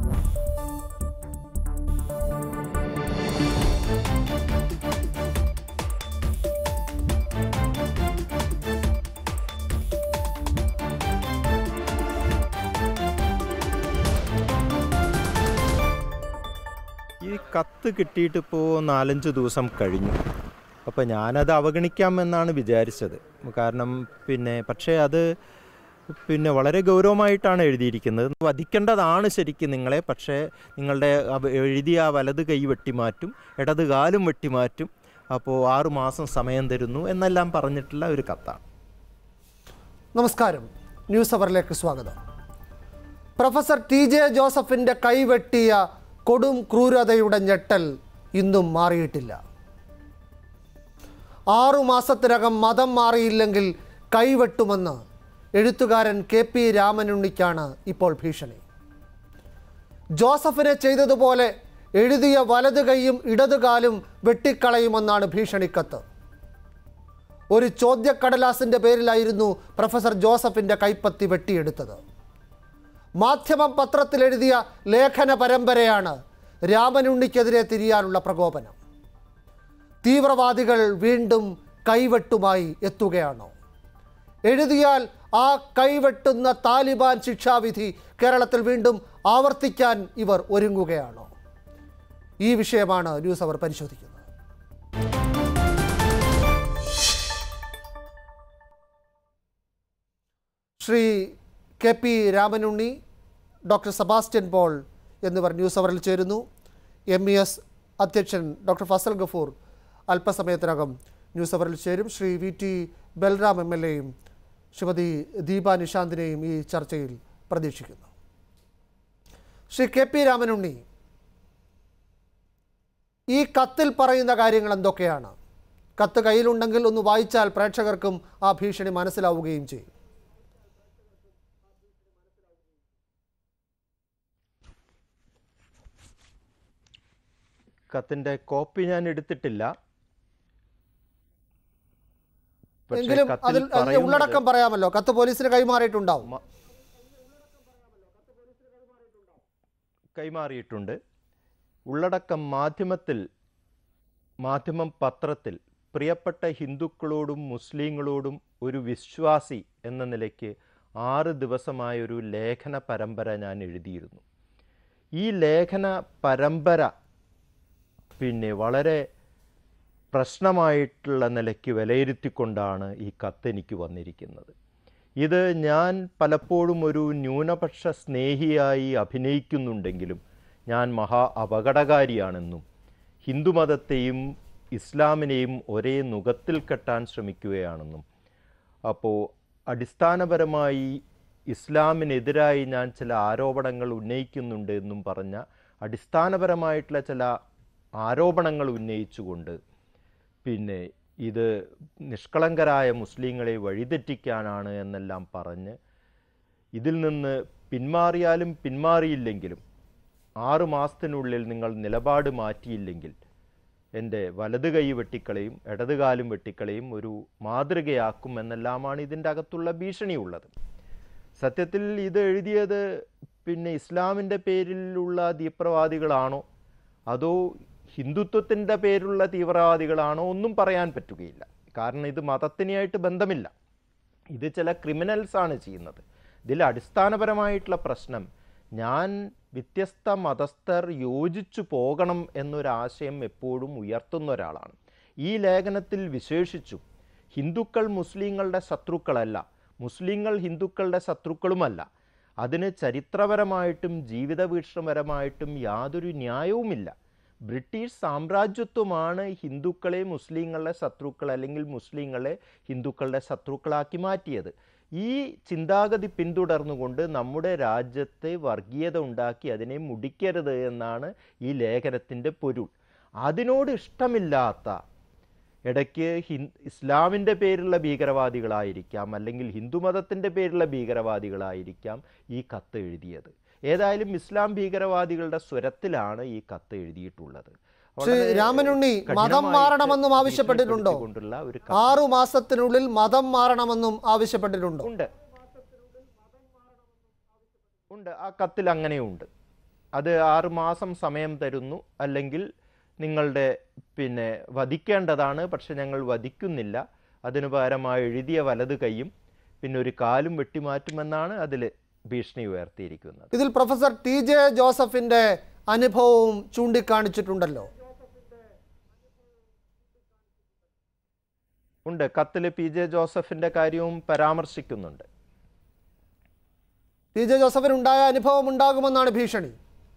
ഈ കത്ത് കിട്ടിയിട്ട് ഇപ്പോൾ നാലഞ്ച് ദിവസം കഴിഞ്ഞു അപ്പോൾ ഞാനത് അവഗണിക്കാമെന്നാണ് വിചാരിച്ചത് കാരണം പിന്നെ പക്ഷേ അത് പിന്നെ വളരെ ഗൗരവമായിട്ടാണ് എഴുതിയിരിക്കുന്നത് വധിക്കേണ്ടതാണ് ശരിക്കും നിങ്ങളെ പക്ഷേ നിങ്ങളുടെ അവ- എഴുതിയ ആ വലത് കൈ വെട്ടിമാറ്റും ഇടത് കാലും വെട്ടിമാറ്റും അപ്പോൾ ആറു മാസം സമയം തരുന്നു എന്നെല്ലാം പറഞ്ഞിട്ടുള്ള ഒരു കത്താണ് നമസ്കാരം ന്യൂസ് അവറിലേക്ക് സ്വാഗതം പ്രൊഫസർ ടി ജെ ജോസഫിൻ്റെ കൈവെട്ടിയ കൊടും ക്രൂരതയുടെ ഞെട്ടൽ ഇന്നും മാറിയിട്ടില്ല ആറു മാസത്തിനകം മതം മാറിയില്ലെങ്കിൽ കൈവെട്ടുമെന്ന് എഴുത്തുകാരൻ കെ പി രാമനുണ്ണിക്കാണ് ഇപ്പോൾ ഭീഷണി ജോസഫിനെ ചെയ്തതുപോലെ എഴുതിയ വലത് കൈയും ഇടതുകാലും വെട്ടിക്കളയുമെന്നാണ് ഭീഷണിക്കത്ത് ഒരു ചോദ്യക്കടലാസിന്റെ പേരിലായിരുന്നു പ്രൊഫസർ ജോസഫിന്റെ കൈപ്പത്തി വെട്ടിയെടുത്തത് മാധ്യമം പത്രത്തിൽ എഴുതിയ ലേഖന പരമ്പരയാണ് രാമനുണ്ണിക്കെതിരെ തിരിയാനുള്ള പ്രകോപനം തീവ്രവാദികൾ വീണ്ടും കൈവെട്ടുമായി എത്തുകയാണോ എഴുതിയാൽ ആ കൈവെട്ടുന്ന താലിബാൻ ശിക്ഷാവിധി കേരളത്തിൽ വീണ്ടും ആവർത്തിക്കാൻ ഇവർ ഒരുങ്ങുകയാണോ ഈ വിഷയമാണ് ന്യൂസ് അവർ പരിശോധിക്കുന്നത് Shri K P Ramanunni doctor Sebastian Paul എന്നിവർ ന്യൂസ് അവറിൽ ചേരുന്നു എം ഇ എസ് അധ്യക്ഷൻ ഡോക്ടർ ഫസൽ ഗഫൂർ അല്പസമയത്തിനകം ന്യൂസ് അവറിൽ ചേരും Shri V T Balram M L എയും ശ്രീമതി ദീപ നിശാന്തിനെയും ഈ ചർച്ചയിൽ പ്രതീക്ഷിക്കുന്നു ശ്രീ കെ പി രാമനുണ്ണി ഈ കത്തിൽ പറയുന്ന കാര്യങ്ങൾ എന്തൊക്കെയാണ് കത്ത് കയ്യിലുണ്ടെങ്കിൽ ഒന്ന് വായിച്ചാൽ പ്രേക്ഷകർക്കും ആ ഭീഷണി മനസ്സിലാവുകയും ചെയ്യും കത്തിൻ്റെ കോപ്പി ഞാൻ എടുത്തിട്ടില്ല പക്ഷേ എങ്കിലും കത്തിൽ അതിൽ അതിന്റെ പറയുന്നത് ഉള്ളടക്കം പറയാമല്ലോ കത്ത് പോലീസിന് കൈമാറിയിട്ടുണ്ടാവും മ- കൈമാറിയിട്ടുണ്ട് ഉള്ളടക്കം മാധ്യമത്തിൽ മാധ്യമം പത്രത്തിൽ പ്രിയപ്പെട്ട ഹിന്ദുക്കളോടും മുസ്ലിങ്ങളോടും ഒരു വിശ്വാസി എന്ന നിലയ്ക്ക് ആറ് ദിവസമായൊരു ലേഖന പരമ്പര ഞാൻ എഴുതിയിരുന്നു ഈ ലേഖന പരമ്പര പിന്നെ വളരെ പ്രശ്നമായിട്ടുള്ള നിലയ്ക്ക് വിലയിരുത്തിക്കൊണ്ടാണ് ഈ കത്ത് എനിക്ക് വന്നിരിക്കുന്നത് ഇത് ഞാൻ പലപ്പോഴും ഒരു ന്യൂനപക്ഷ സ്നേഹിയായി അഭിനയിക്കുന്നുണ്ടെങ്കിലും ഞാൻ മഹാ അപകടകാരിയാണെന്നും ഹിന്ദുമതത്തെയും ഇസ്ലാമിനെയും ഒരേ നുകത്തിൽ കെട്ടാൻ ശ്രമിക്കുകയാണെന്നും അപ്പോൾ അടിസ്ഥാനപരമായി ഇസ്ലാമിനെതിരായി ഞാൻ ചില ആരോപണങ്ങൾ ഉന്നയിക്കുന്നുണ്ട് എന്നും പറഞ്ഞ അടിസ്ഥാനപരമായിട്ടുള്ള ചില ആരോപണങ്ങൾ ഉന്നയിച്ചുകൊണ്ട് പിന്നെ ഇത് നിഷ്കളങ്കരായ മുസ്ലിങ്ങളെ വഴിതെറ്റിക്കാനാണ് എന്നെല്ലാം പറഞ്ഞ് ഇതിൽ നിന്ന് പിന്മാറിയാലും പിന്മാറിയില്ലെങ്കിലും ആറ് മാസത്തിനുള്ളിൽ നിങ്ങൾ നിലപാട് മാറ്റിയില്ലെങ്കിൽ എൻ്റെ വലത് കൈ വെട്ടിക്കളയും ഇടതുകാലും വെട്ടിക്കളയും ഒരു മാതൃകയാക്കും എന്നെല്ലാമാണ് ഇതിൻ്റെ അകത്തുള്ള ഭീഷണിയുള്ളത് സത്യത്തിൽ ഇത് എഴുതിയത് പിന്നെ ഇസ്ലാമിൻ്റെ പേരിലുള്ള തീവ്രവാദികളാണോ അതോ ഹിന്ദുത്വത്തിൻ്റെ പേരിലുള്ള തീവ്രവാദികളാണോ ഒന്നും പറയാൻ പറ്റുകയില്ല കാരണം ഇത് മതത്തിനായിട്ട് ബന്ധമില്ല ഇത് ചില ക്രിമിനൽസ് ആണ് ചെയ്യുന്നത് ഇതിൽ അടിസ്ഥാനപരമായിട്ടുള്ള പ്രശ്നം ഞാൻ വ്യത്യസ്ത മതസ്ഥർ യോജിച്ചു പോകണം എന്നൊരാശയം എപ്പോഴും ഉയർത്തുന്ന ഒരാളാണ് ഈ ലേഖനത്തിൽ വിശേഷിച്ചു ഹിന്ദുക്കൾ മുസ്ലിങ്ങളുടെ ശത്രുക്കളല്ല മുസ്ലിങ്ങൾ ഹിന്ദുക്കളുടെ ശത്രുക്കളുമല്ല അതിന് ചരിത്രപരമായിട്ടും ജീവിത വീക്ഷണപരമായിട്ടും യാതൊരു ന്യായവുമില്ല ബ്രിട്ടീഷ് സാമ്രാജ്യത്വമാണ് ഹിന്ദുക്കളെ മുസ്ലിങ്ങളുടെ ശത്രുക്കൾ അല്ലെങ്കിൽ മുസ്ലിങ്ങളെ ഹിന്ദുക്കളുടെ ശത്രുക്കളാക്കി മാറ്റിയത് ഈ ചിന്താഗതി പിന്തുടർന്നുകൊണ്ട് നമ്മുടെ രാജ്യത്തെ വർഗീയത ഉണ്ടാക്കി അതിനെ മുടിക്കരുത് എന്നാണ് ഈ ലേഖനത്തിൻ്റെ പൊരുൾ അതിനോട് ഇഷ്ടമില്ലാത്ത ഇടയ്ക്ക് ഹിൻ ഇസ്ലാമിൻ്റെ പേരിലുള്ള ഭീകരവാദികളായിരിക്കാം അല്ലെങ്കിൽ ഹിന്ദുമതത്തിൻ്റെ പേരിലുള്ള ഭീകരവാദികളായിരിക്കാം ഈ കത്ത് എഴുതിയത് ഏതായാലും ഇസ്ലാം ഭീകരവാദികളുടെ സ്വരത്തിലാണ് ഈ കത്ത് എഴുതിയിട്ടുള്ളത് ശ്രീ വളരെ രാമനുണ്ണി മതം കഠിനമായിട്ട് മാറണമെന്നും ആവശ്യപ്പെട്ടിട്ടുണ്ടോ ഭീഷണിപ്പെടുത്തിക്കൊണ്ടുള്ള ഒരു ആറു മാസത്തിനുള്ളിൽ മതം മാറണമെന്നും ആവശ്യപ്പെട്ടിട്ടുണ്ടോ ഉണ്ട് ഉണ്ട് ആ കത്തിൽ അങ്ങനെയുണ്ട് അത് ആറ് മാസം സമയം തരുന്നു അല്ലെങ്കിൽ നിങ്ങളുടെ പിന്നെ വധിക്കേണ്ടതാണ് പക്ഷെ ഞങ്ങൾ വധിക്കുന്നില്ല അതിനു പകരമായി എഴുതിയ വലത് കൈയും പിന്നെ ഒരു കാലും വെട്ടിമാറ്റുമെന്നാണ് അതിൽ ഭീഷണി ഉയർത്തിയിരിക്കുന്നത് ഇതിൽ പ്രൊഫസർ ടി ജെ ജോസഫിൻ്റെ അനുഭവവും ചൂണ്ടിക്കാണിച്ചിട്ടുണ്ടല്ലോ ഉണ്ട് കത്തിൽ പി ജെ ജോസഫിൻ്റെ കാര്യവും പരാമർശിക്കുന്നുണ്ട് ടി ജെ ജോസഫിനുണ്ടായ അനുഭവം ഉണ്ടാകുമെന്നാണ് ഭീഷണി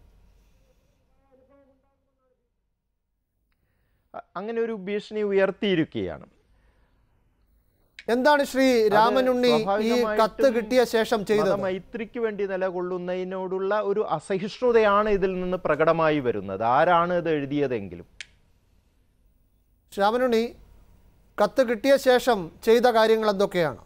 അ- അങ്ങനെ ഒരു ഭീഷണി ഉയർത്തിയിരിക്കുകയാണ് എന്താണ് ശ്രീ രാമനുണ്ണി ഈ സ്വാഭാവികമായിട്ടും കത്ത് കിട്ടിയ ശേഷം ചെയ്തത് മതമൈത്രിക്ക് വേണ്ടി നിലകൊള്ളുന്നതിനോടുള്ള ഒരു അസഹിഷ്ണുതയാണ് ഇതിൽ നിന്ന് പ്രകടമായി വരുന്നത് ആരാണ് ഇത് എഴുതിയതെങ്കിലും രാമനുണ്ണി കത്ത് കിട്ടിയ ശേഷം ചെയ്ത കാര്യങ്ങൾ എന്തൊക്കെയാണ്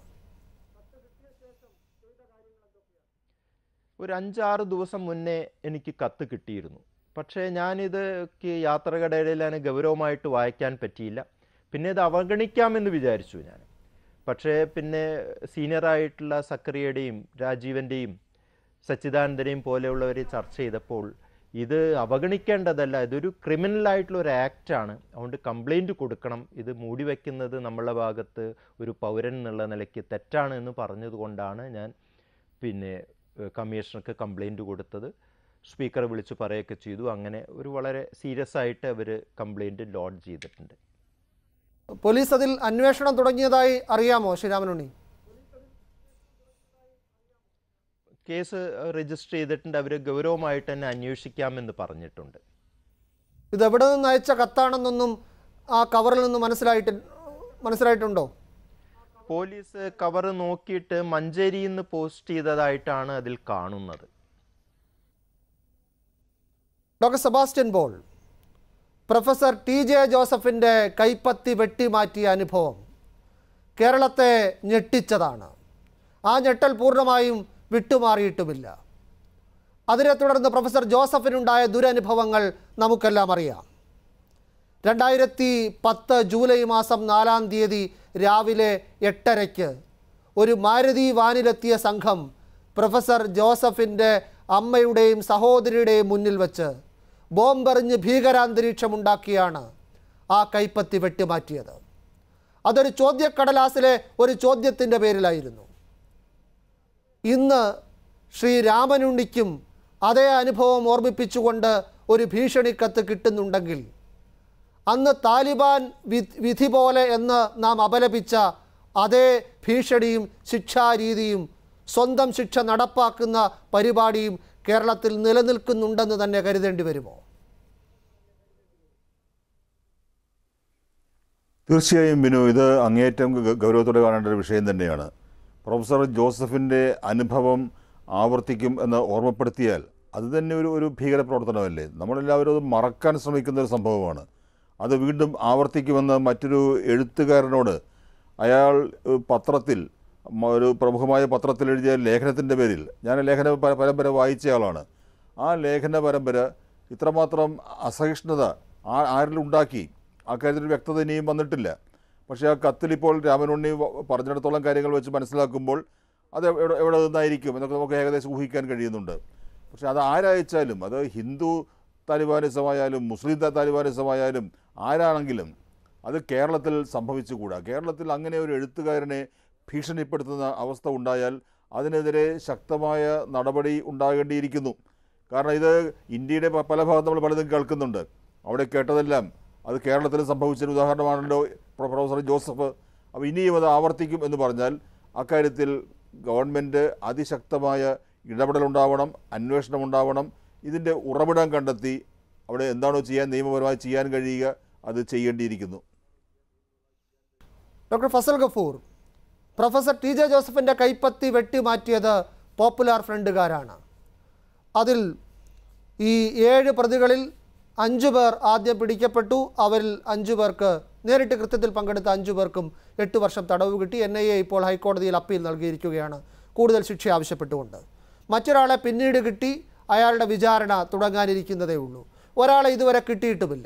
ഒരു അഞ്ചാറ് ദിവസം മുന്നേ എനിക്ക് കത്ത് കിട്ടിയിരുന്നു പക്ഷേ ഞാനിത് ക്ക് യാത്രകളുടെ ഇടയിലാണ് ഗൗരവമായിട്ട് വായിക്കാൻ പറ്റിയില്ല പിന്നെ ഇത് അവഗണിക്കാമെന്ന് വിചാരിച്ചു ഞാൻ പക്ഷേ പിന്നെ സീനിയറായിട്ടുള്ള സക്കറിയയുടെയും രാജീവൻ്റെയും സച്ചിദാനന്ദനെയും പോലെയുള്ളവർ ചർച്ച ചെയ്തപ്പോൾ ഇത് അവഗണിക്കേണ്ടതല്ല ഇതൊരു ക്രിമിനൽ ആയിട്ടുള്ള ഒരു ആക്റ്റാണ് അതുകൊണ്ട് കംപ്ലൈൻറ്റ് കൊടുക്കണം ഇത് മൂടി വയ്ക്കുന്നത് നമ്മളുടെ ഭാഗത്ത് ഒരു പൗരൻ എന്നുള്ള നിലയ്ക്ക് തെറ്റാണ് എന്ന് പറഞ്ഞതുകൊണ്ടാണ് ഞാൻ പിന്നെ ഏഹ്, കമ്മീഷണർക്ക് കംപ്ലൈൻറ്റ് കൊടുത്തത് സ്പീക്കറെ വിളിച്ച് പറയുകയൊക്കെ ചെയ്തു അങ്ങനെ ഒരു വളരെ സീരിയസ് ആയിട്ട് അവർ കംപ്ലൈൻറ്റ് ലോഡ് ചെയ്തിട്ടുണ്ട് പോലീസ് അതിൽ അന്വേഷണം തുടങ്ങിയതായി അറിയാമോ ശ്രീ രാമനുണ്ണി കേസ് രജിസ്റ്റർ ചെയ്തിട്ടുണ്ട് അവർ ഗൗരവമായിട്ട് തന്നെ അന്വേഷിക്കാമെന്ന് പറഞ്ഞിട്ടുണ്ട് ഇത് എവിടെ നിന്ന് അയച്ച കത്താണെന്നൊന്നും ആ കവറിൽ നിന്ന് മനസ്സിലായിട്ട് മനസ്സിലായിട്ടുണ്ടോ പോലീസ് കവർ നോക്കിയിട്ട് മഞ്ചേരിയിൽ നിന്ന് പോസ്റ്റ് ചെയ്തതായിട്ടാണ് അതിൽ കാണുന്നത് doctor Sebastian Paul professor T J ജോസഫിൻ്റെ കൈപ്പത്തി വെട്ടിമാറ്റിയ അനുഭവം കേരളത്തെ ഞെട്ടിച്ചതാണ് ആ ഞെട്ടൽ പൂർണ്ണമായും വിട്ടുമാറിയിട്ടുമില്ല അതിനെ തുടർന്ന് പ്രൊഫസർ ജോസഫിനുണ്ടായ ദുരനുഭവങ്ങൾ നമുക്കെല്ലാം അറിയാം രണ്ടായിരത്തി പത്ത് ജൂലൈ മാസം നാലാം തീയതി രാവിലെ എട്ടരയ്ക്ക് ഒരു മാരുതി വാനിലെത്തിയ സംഘം പ്രൊഫസർ ജോസഫിൻ്റെ അമ്മയുടെയും സഹോദരിയുടെയും മുന്നിൽ വച്ച് ബോംബെറിഞ്ഞ് ഭീകരാന്തരീക്ഷമുണ്ടാക്കിയാണ് ആ കൈപ്പത്തി വെട്ടിമാറ്റിയത് അതൊരു ചോദ്യക്കടലാസിലെ ഒരു ചോദ്യത്തിൻ്റെ പേരിലായിരുന്നു ഇന്ന് ശ്രീ രാമനുണ്ണിക്കും അതേ അനുഭവം ഓർമ്മിപ്പിച്ചുകൊണ്ട് ഒരു ഭീഷണിക്കത്ത് കിട്ടുന്നുണ്ടെങ്കിൽ അന്ന് താലിബാൻ വി- വിധി പോലെ എന്ന് നാം അപലപിച്ച അതേ ഭീഷണിയും ശിക്ഷാരീതിയും സ്വന്തം ശിക്ഷ നടപ്പാക്കുന്ന പരിപാടിയും കേരളത്തിൽ നിലനിൽക്കുന്നുണ്ടെന്ന് തന്നെ കരുതേണ്ടി വരുമോ തീർച്ചയായും ബിനു ഇത് അങ്ങേയറ്റം ഗ- ഗൗരവത്തോടെ കാണേണ്ട ഒരു വിഷയം തന്നെയാണ് പ്രൊഫസർ ജോസഫിൻ്റെ അനുഭവം ആവർത്തിക്കും എന്ന് ഓർമ്മപ്പെടുത്തിയാൽ അത് തന്നെ ഒരു ഒരു ഭീകരപ്രവർത്തനമല്ലേ നമ്മളെല്ലാവരും അത് മറക്കാൻ ശ്രമിക്കുന്ന ഒരു സംഭവമാണ് അത് വീണ്ടും ആവർത്തിക്കുമെന്ന് മറ്റൊരു എഴുത്തുകാരനോട് അയാൾ ഏഹ്, പത്രത്തിൽ മ- ഒരു പ്രമുഖമായ പത്രത്തിൽ എഴുതിയ ലേഖനത്തിൻ്റെ പേരിൽ ഞാൻ ലേഖന പ- പരമ്പര വായിച്ചയാളാണ് ആ ലേഖന പരമ്പര ഇത്രമാത്രം അസഹിഷ്ണുത ആ ആരിലുണ്ടാക്കി അക്കാര്യത്തിൽ വ്യക്തത ഇനിയും വന്നിട്ടില്ല പക്ഷേ ആ കത്തിലിപ്പോൾ രാമനുണ്ണി വ- പറഞ്ഞിടത്തോളം കാര്യങ്ങൾ വെച്ച് മനസ്സിലാക്കുമ്പോൾ അത് എവിടെ എവിടെ നിന്നായിരിക്കും എന്നൊക്കെ നമുക്ക് ഏകദേശം ഊഹിക്കാൻ കഴിയുന്നുണ്ട് പക്ഷേ അത് ആരയച്ചാലും അത് ഹിന്ദു താലിബാനിസമായാലും മുസ്ലിം താ- താലിബാനിസമായാലും ആരാണെങ്കിലും അത് കേരളത്തിൽ സംഭവിച്ചുകൂടാ കേരളത്തിൽ അങ്ങനെ ഒരു എഴുത്തുകാരനെ ഭീഷണിപ്പെടുത്തുന്ന അവസ്ഥ ഉണ്ടായാൽ അതിനെതിരെ ശക്തമായ നടപടി ഉണ്ടാകേണ്ടിയിരിക്കുന്നു കാരണം ഇത് ഇന്ത്യയുടെ പ- പല ഭാഗത്ത് നമ്മൾ പലതും കേൾക്കുന്നുണ്ട് അവിടെ കേട്ടതെല്ലാം അത് കേരളത്തിൽ സംഭവിച്ചൊരു ഉദാഹരണമാണല്ലോ പ്രൊ- പ്രൊഫസർ ജോസഫ് അപ്പോൾ ഇനിയും അത് ആവർത്തിക്കും എന്ന് പറഞ്ഞാൽ അക്കാര്യത്തിൽ ഗവൺമെൻറ് അതിശക്തമായ ഇടപെടലുണ്ടാവണം അന്വേഷണം ഉണ്ടാവണം ഇതിൻ്റെ ഉറവിടം കണ്ടെത്തി അവിടെ എന്താണോ ചെയ്യാൻ നിയമപരമായി ചെയ്യാൻ കഴിയുക അത് ചെയ്യേണ്ടിയിരിക്കുന്നു doctor Fazal Gafoor professor T J ജോസഫിൻ്റെ കൈപ്പത്തി വെട്ടിമാറ്റിയത് പോപ്പുലർ ഫ്രണ്ടുകാരാണ് അതിൽ ഈ ഏഴ് പ്രതികളിൽ അഞ്ചു പേർ ആദ്യം പിടിക്കപ്പെട്ടു അവരിൽ അഞ്ചു പേർക്ക് നേരിട്ട് കൃത്യത്തിൽ പങ്കെടുത്ത അഞ്ചു പേർക്കും എട്ട് വർഷം തടവ് കിട്ടി എൻ ഐ എ ഇപ്പോൾ ഹൈക്കോടതിയിൽ അപ്പീൽ നൽകിയിരിക്കുകയാണ് കൂടുതൽ ശിക്ഷ ആവശ്യപ്പെട്ടുകൊണ്ട് മറ്റൊരാളെ പിന്നീട് കിട്ടി അയാളുടെ വിചാരണ തുടങ്ങാനിരിക്കുന്നതേ ഉള്ളൂ ഒരാളെ ഇതുവരെ കിട്ടിയിട്ടുമില്ല